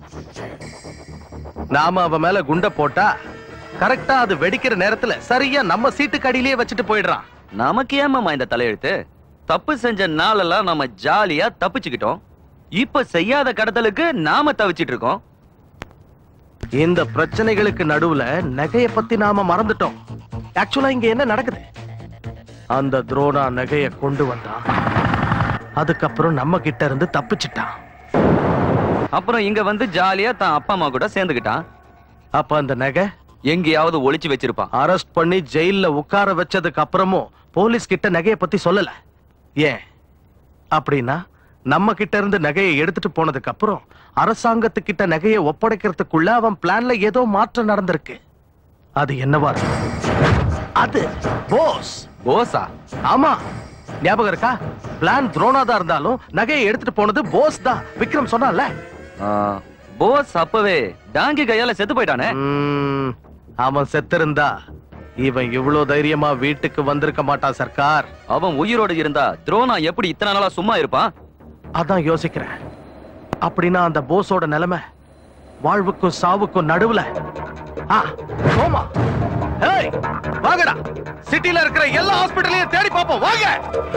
Speaker 17: நாம அவன் மேல குண்ட போட்டா கரெக்டா அது வெடிக்கிற நேரத்துல சரியா நம்ம சீட்டுக்கு அடியிலேயே வச்சுட்டு போயிடுறான்
Speaker 18: நமக்கு ஏமாமா இந்த தலையெழுத்து தப்பு செஞ்ச நாளெல்லாம் நம்ம ஜாலியா தப்பிச்சுக்கிட்டோம் இப்ப செய்யாத கடத்தலுக்கு நாம தவிச்சிட்டு இருக்கோம்
Speaker 17: இந்த பிரச்சனைகளுக்கு நடுவுல நகைய பத்தி நாம மறந்துட்டோம் ஆக்சுவலா இங்க என்ன நடக்குது அந்த துரோணா நகைய கொண்டு வந்தான் அதுக்கப்புறம் நம்ம கிட்ட இருந்து தப்பிச்சிட்டான்
Speaker 18: அப்புறம் இங்க வந்து ஜாலியா தான் அப்பா அம்மா கூட சேர்ந்துக்கிட்டான்
Speaker 17: அப்ப அந்த நகை
Speaker 18: எங்கேயாவது ஒளிச்சு வச்சிருப்பான்
Speaker 17: அரெஸ்ட் பண்ணி ஜெயில்ல உட்கார வச்சதுக்கு அப்புறமும் போலீஸ் கிட்ட நகைய பத்தி சொல்லல ஏன் அப்படின்னா நம்ம கிட்ட இருந்து நகையை எடுத்துட்டு போனதுக்கு அப்புறம் அரசாங்கத்துக்கிட்ட நகையை ஒப்படைக்கிறதுக்குள்ள அவன் பிளான்ல ஏதோ மாற்றம் நடந்திருக்கு அது என்னவா இருக்கும்? அது போஸ்
Speaker 18: போஸா
Speaker 17: ஆமா ஞாபகம் இருக்கா பிளான் துரோணாதா இருந்தாலும் நகையை எடுத்துட்டு போனது போஸ் தான் விக்ரம் சொன்னான்ல
Speaker 18: போஸ் அப்பவே டாங்கி கையால செத்து போயிட்டானே
Speaker 17: ம், அவன் செத்திருந்தா இவன் இவ்வளவு தைரியமா வீட்டுக்கு வந்திருக்க மாட்டான் சர்க்கார்
Speaker 18: அவன் உயிரோட இருந்தா துரோணா எப்படி இத்தனை நாளா சும்மா இருப்பான்
Speaker 17: அதான் யோசிக்கிறேன் அப்படின்னா அந்த போஸோட நிலைமை வாழ்வுக்கும் சாவுக்கும் நடுவுல ஆ, சோமா ஏய் வாங்கடா சிட்டில இருக்கிற எல்லா ஹாஸ்பிடலையும் தேடி பார்ப்போம் வாங்க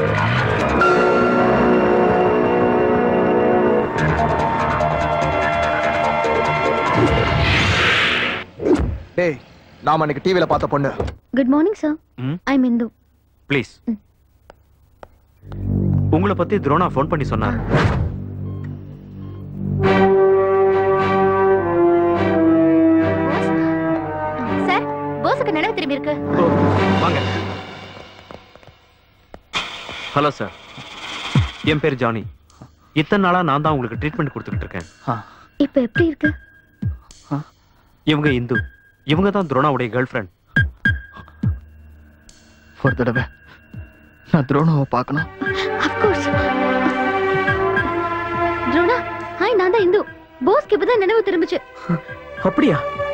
Speaker 19: டேய் நாம அன்னைக்கு டிவில பார்த்த பொண்ணு
Speaker 3: good morning sir I Indhu
Speaker 12: please உங்களை பத்தி துரோணா ஃபோன் பண்ணி சொன்னார்
Speaker 3: சார் போஸுக்கு நினைவு திரும்பி இருக்கு
Speaker 12: வாங்க ஹலோ சார் என் பேர் ஜானி இத்தனை நாளா நான் தான் உங்களுக்கு ட்ரீட்மெண்ட் கொடுத்துக்கிட்டு இருக்கேன்
Speaker 3: இப்ப எப்படி இருக்கு
Speaker 12: இவங்க இந்து இவங்க தான் துரோணாவுடைய கேர்ள் ஃப்ரெண்ட்
Speaker 22: ஒரு தடவை நான் துரோணாவை பார்க்கணும்
Speaker 3: அஃப்கோர்ஸ் துரோணா ஹாய் நான் தான் இந்து போஸ்க்கு இப்பதான் நினைவு திரும்பிச்சு
Speaker 11: அப்படியா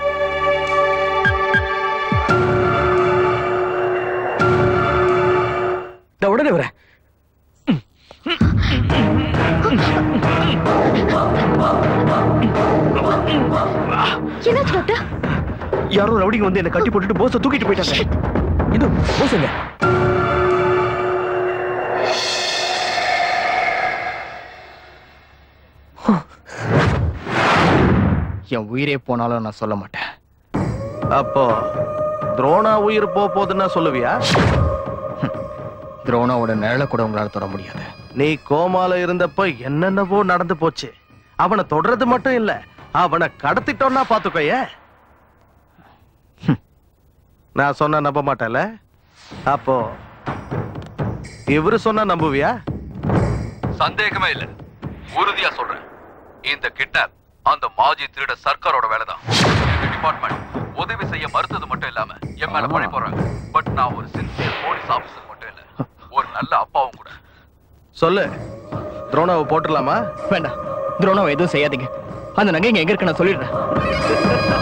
Speaker 11: நான் உடனே வரேன்
Speaker 3: என்னாச்சு டாக்டர்
Speaker 12: யாரோ ரவுடிங்க வந்து என்ன கட்டி போட்டுட்டு போஸை தூக்கிட்டு போயிட்டாங்க
Speaker 11: இது போசுங்க
Speaker 22: என் உயிரே போனாலும் நான் சொல்ல மாட்டேன்
Speaker 17: அப்போ துரோணா உயிர் போக போகுதுன்னா சொல்லுவியா
Speaker 22: துரோணாவோட நிழலை கூட உங்களால தொட முடியாது
Speaker 17: நீ கோமால இருந்தப்ப என்னென்னவோ நடந்து போச்சு அவனை தொடறது மட்டும் இல்ல அவனை கடத்திட்டோம்னா பாத்துக்கோயே நான் சொன்னா நம்ப மாட்டேன்ல அப்போ இவரு சொன்னா நம்புவியா
Speaker 2: சந்தேகமே இல்ல உறுதியா சொல்றேன் இந்த கிட்னாப் அந்த மாஜி திருட சர்க்காரோட வேலைதான் எங்க டிபார்ட்மெண்ட் உதவி செய்ய மறுத்தது மட்டும் இல்லாம என் மேல பழி போடுறாங்க பட் நான் ஒரு சின்சியர் போலீஸ் ஆபீசர் மட்டும் இல்ல ஒரு நல்ல அப்பாவும் கூட
Speaker 17: சொல்லு துரோணாவை போட்டுடலாமா
Speaker 22: வேண்டாம் துரோணாவை எதுவும் செய்யாதீங்க அந்த நகை இங்க எங்க இருக்கு நான் சொல்லிடுறேன்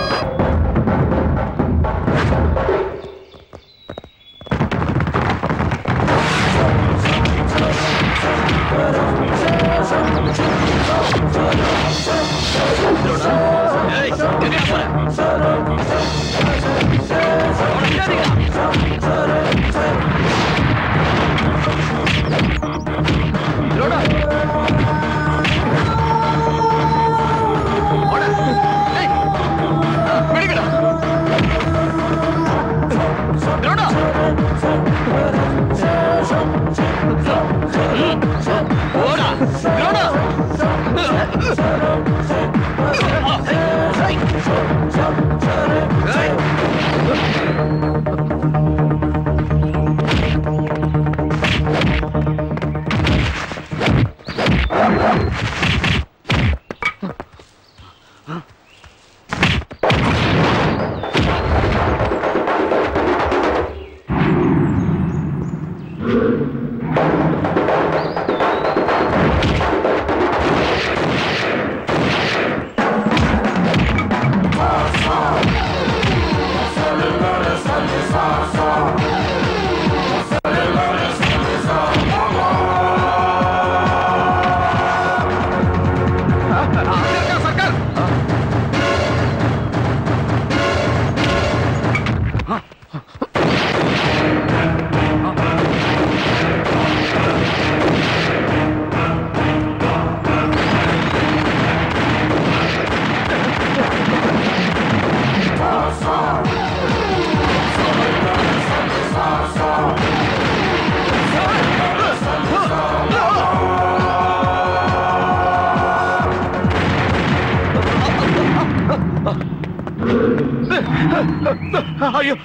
Speaker 2: சர்க்கார்
Speaker 19: ஐயோ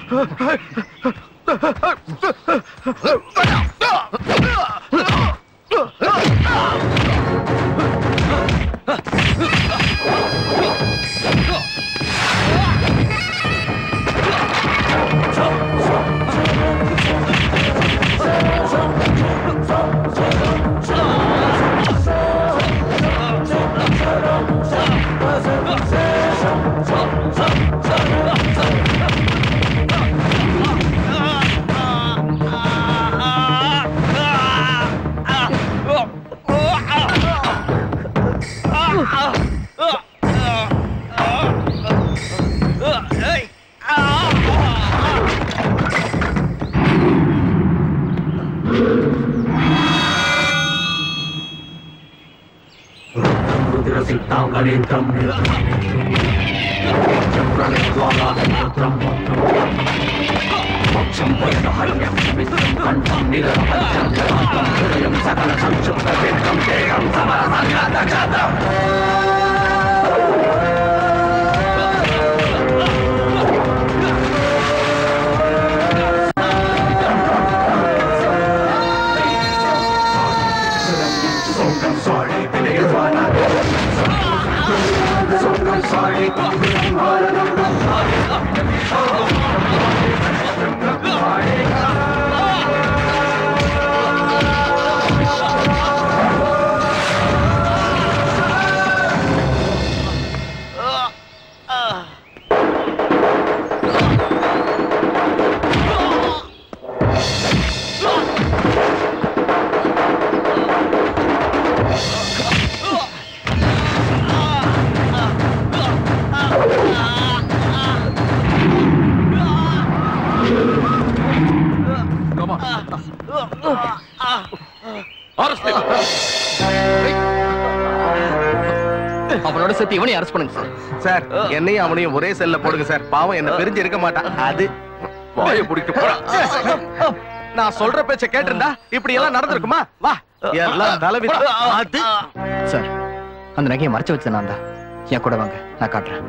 Speaker 22: அவனோட சேர்த்து இவனையும் அரெஸ்ட் பண்ணுங்க சார்
Speaker 17: சார் என்னையும் அவனையும் ஒரே செல்ல போடுங்க சார் பாவம் என்ன பிரிஞ்சு இருக்க மாட்டான் அது
Speaker 2: வாயை பிடிக்க
Speaker 17: நான் சொல்ற பேச்ச கேட்டிருந்தா இப்படி எல்லாம் நடந்திருக்குமா வா எல்லாம் தலைவி அது
Speaker 22: சார் அந்த நகையை மறைச்சு வச்சது நான் தான் என் கூட வாங்க நான் காட்டுறேன்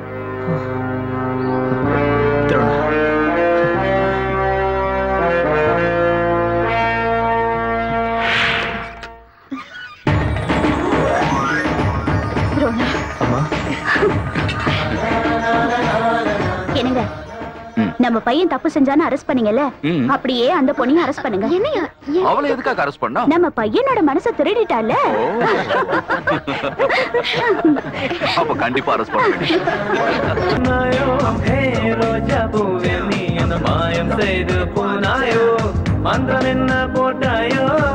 Speaker 22: திருவண்ணா
Speaker 13: என்னங்க நம்ம பையன் தப்பு செஞ்சான்னு அரெஸ்ட் பண்ணீங்கல்ல
Speaker 2: ம்.
Speaker 13: அப்படியே அந்த பொண்ணையும் அரெஸ்ட் பண்ணுங்க என்னையா
Speaker 2: அவளை எதுக்காக அரெஸ்ட் பண்ணா
Speaker 13: நம்ம பையனோட மனசை திருடிட்டால
Speaker 2: அப்ப கண்டிப்பா அரெஸ்ட் பண்ண வேண்டியது
Speaker 15: ரோஜா பூவே நீ என்ன மாயம் செய்து போனாயோ மந்திரம் என்ன போட்டாயோ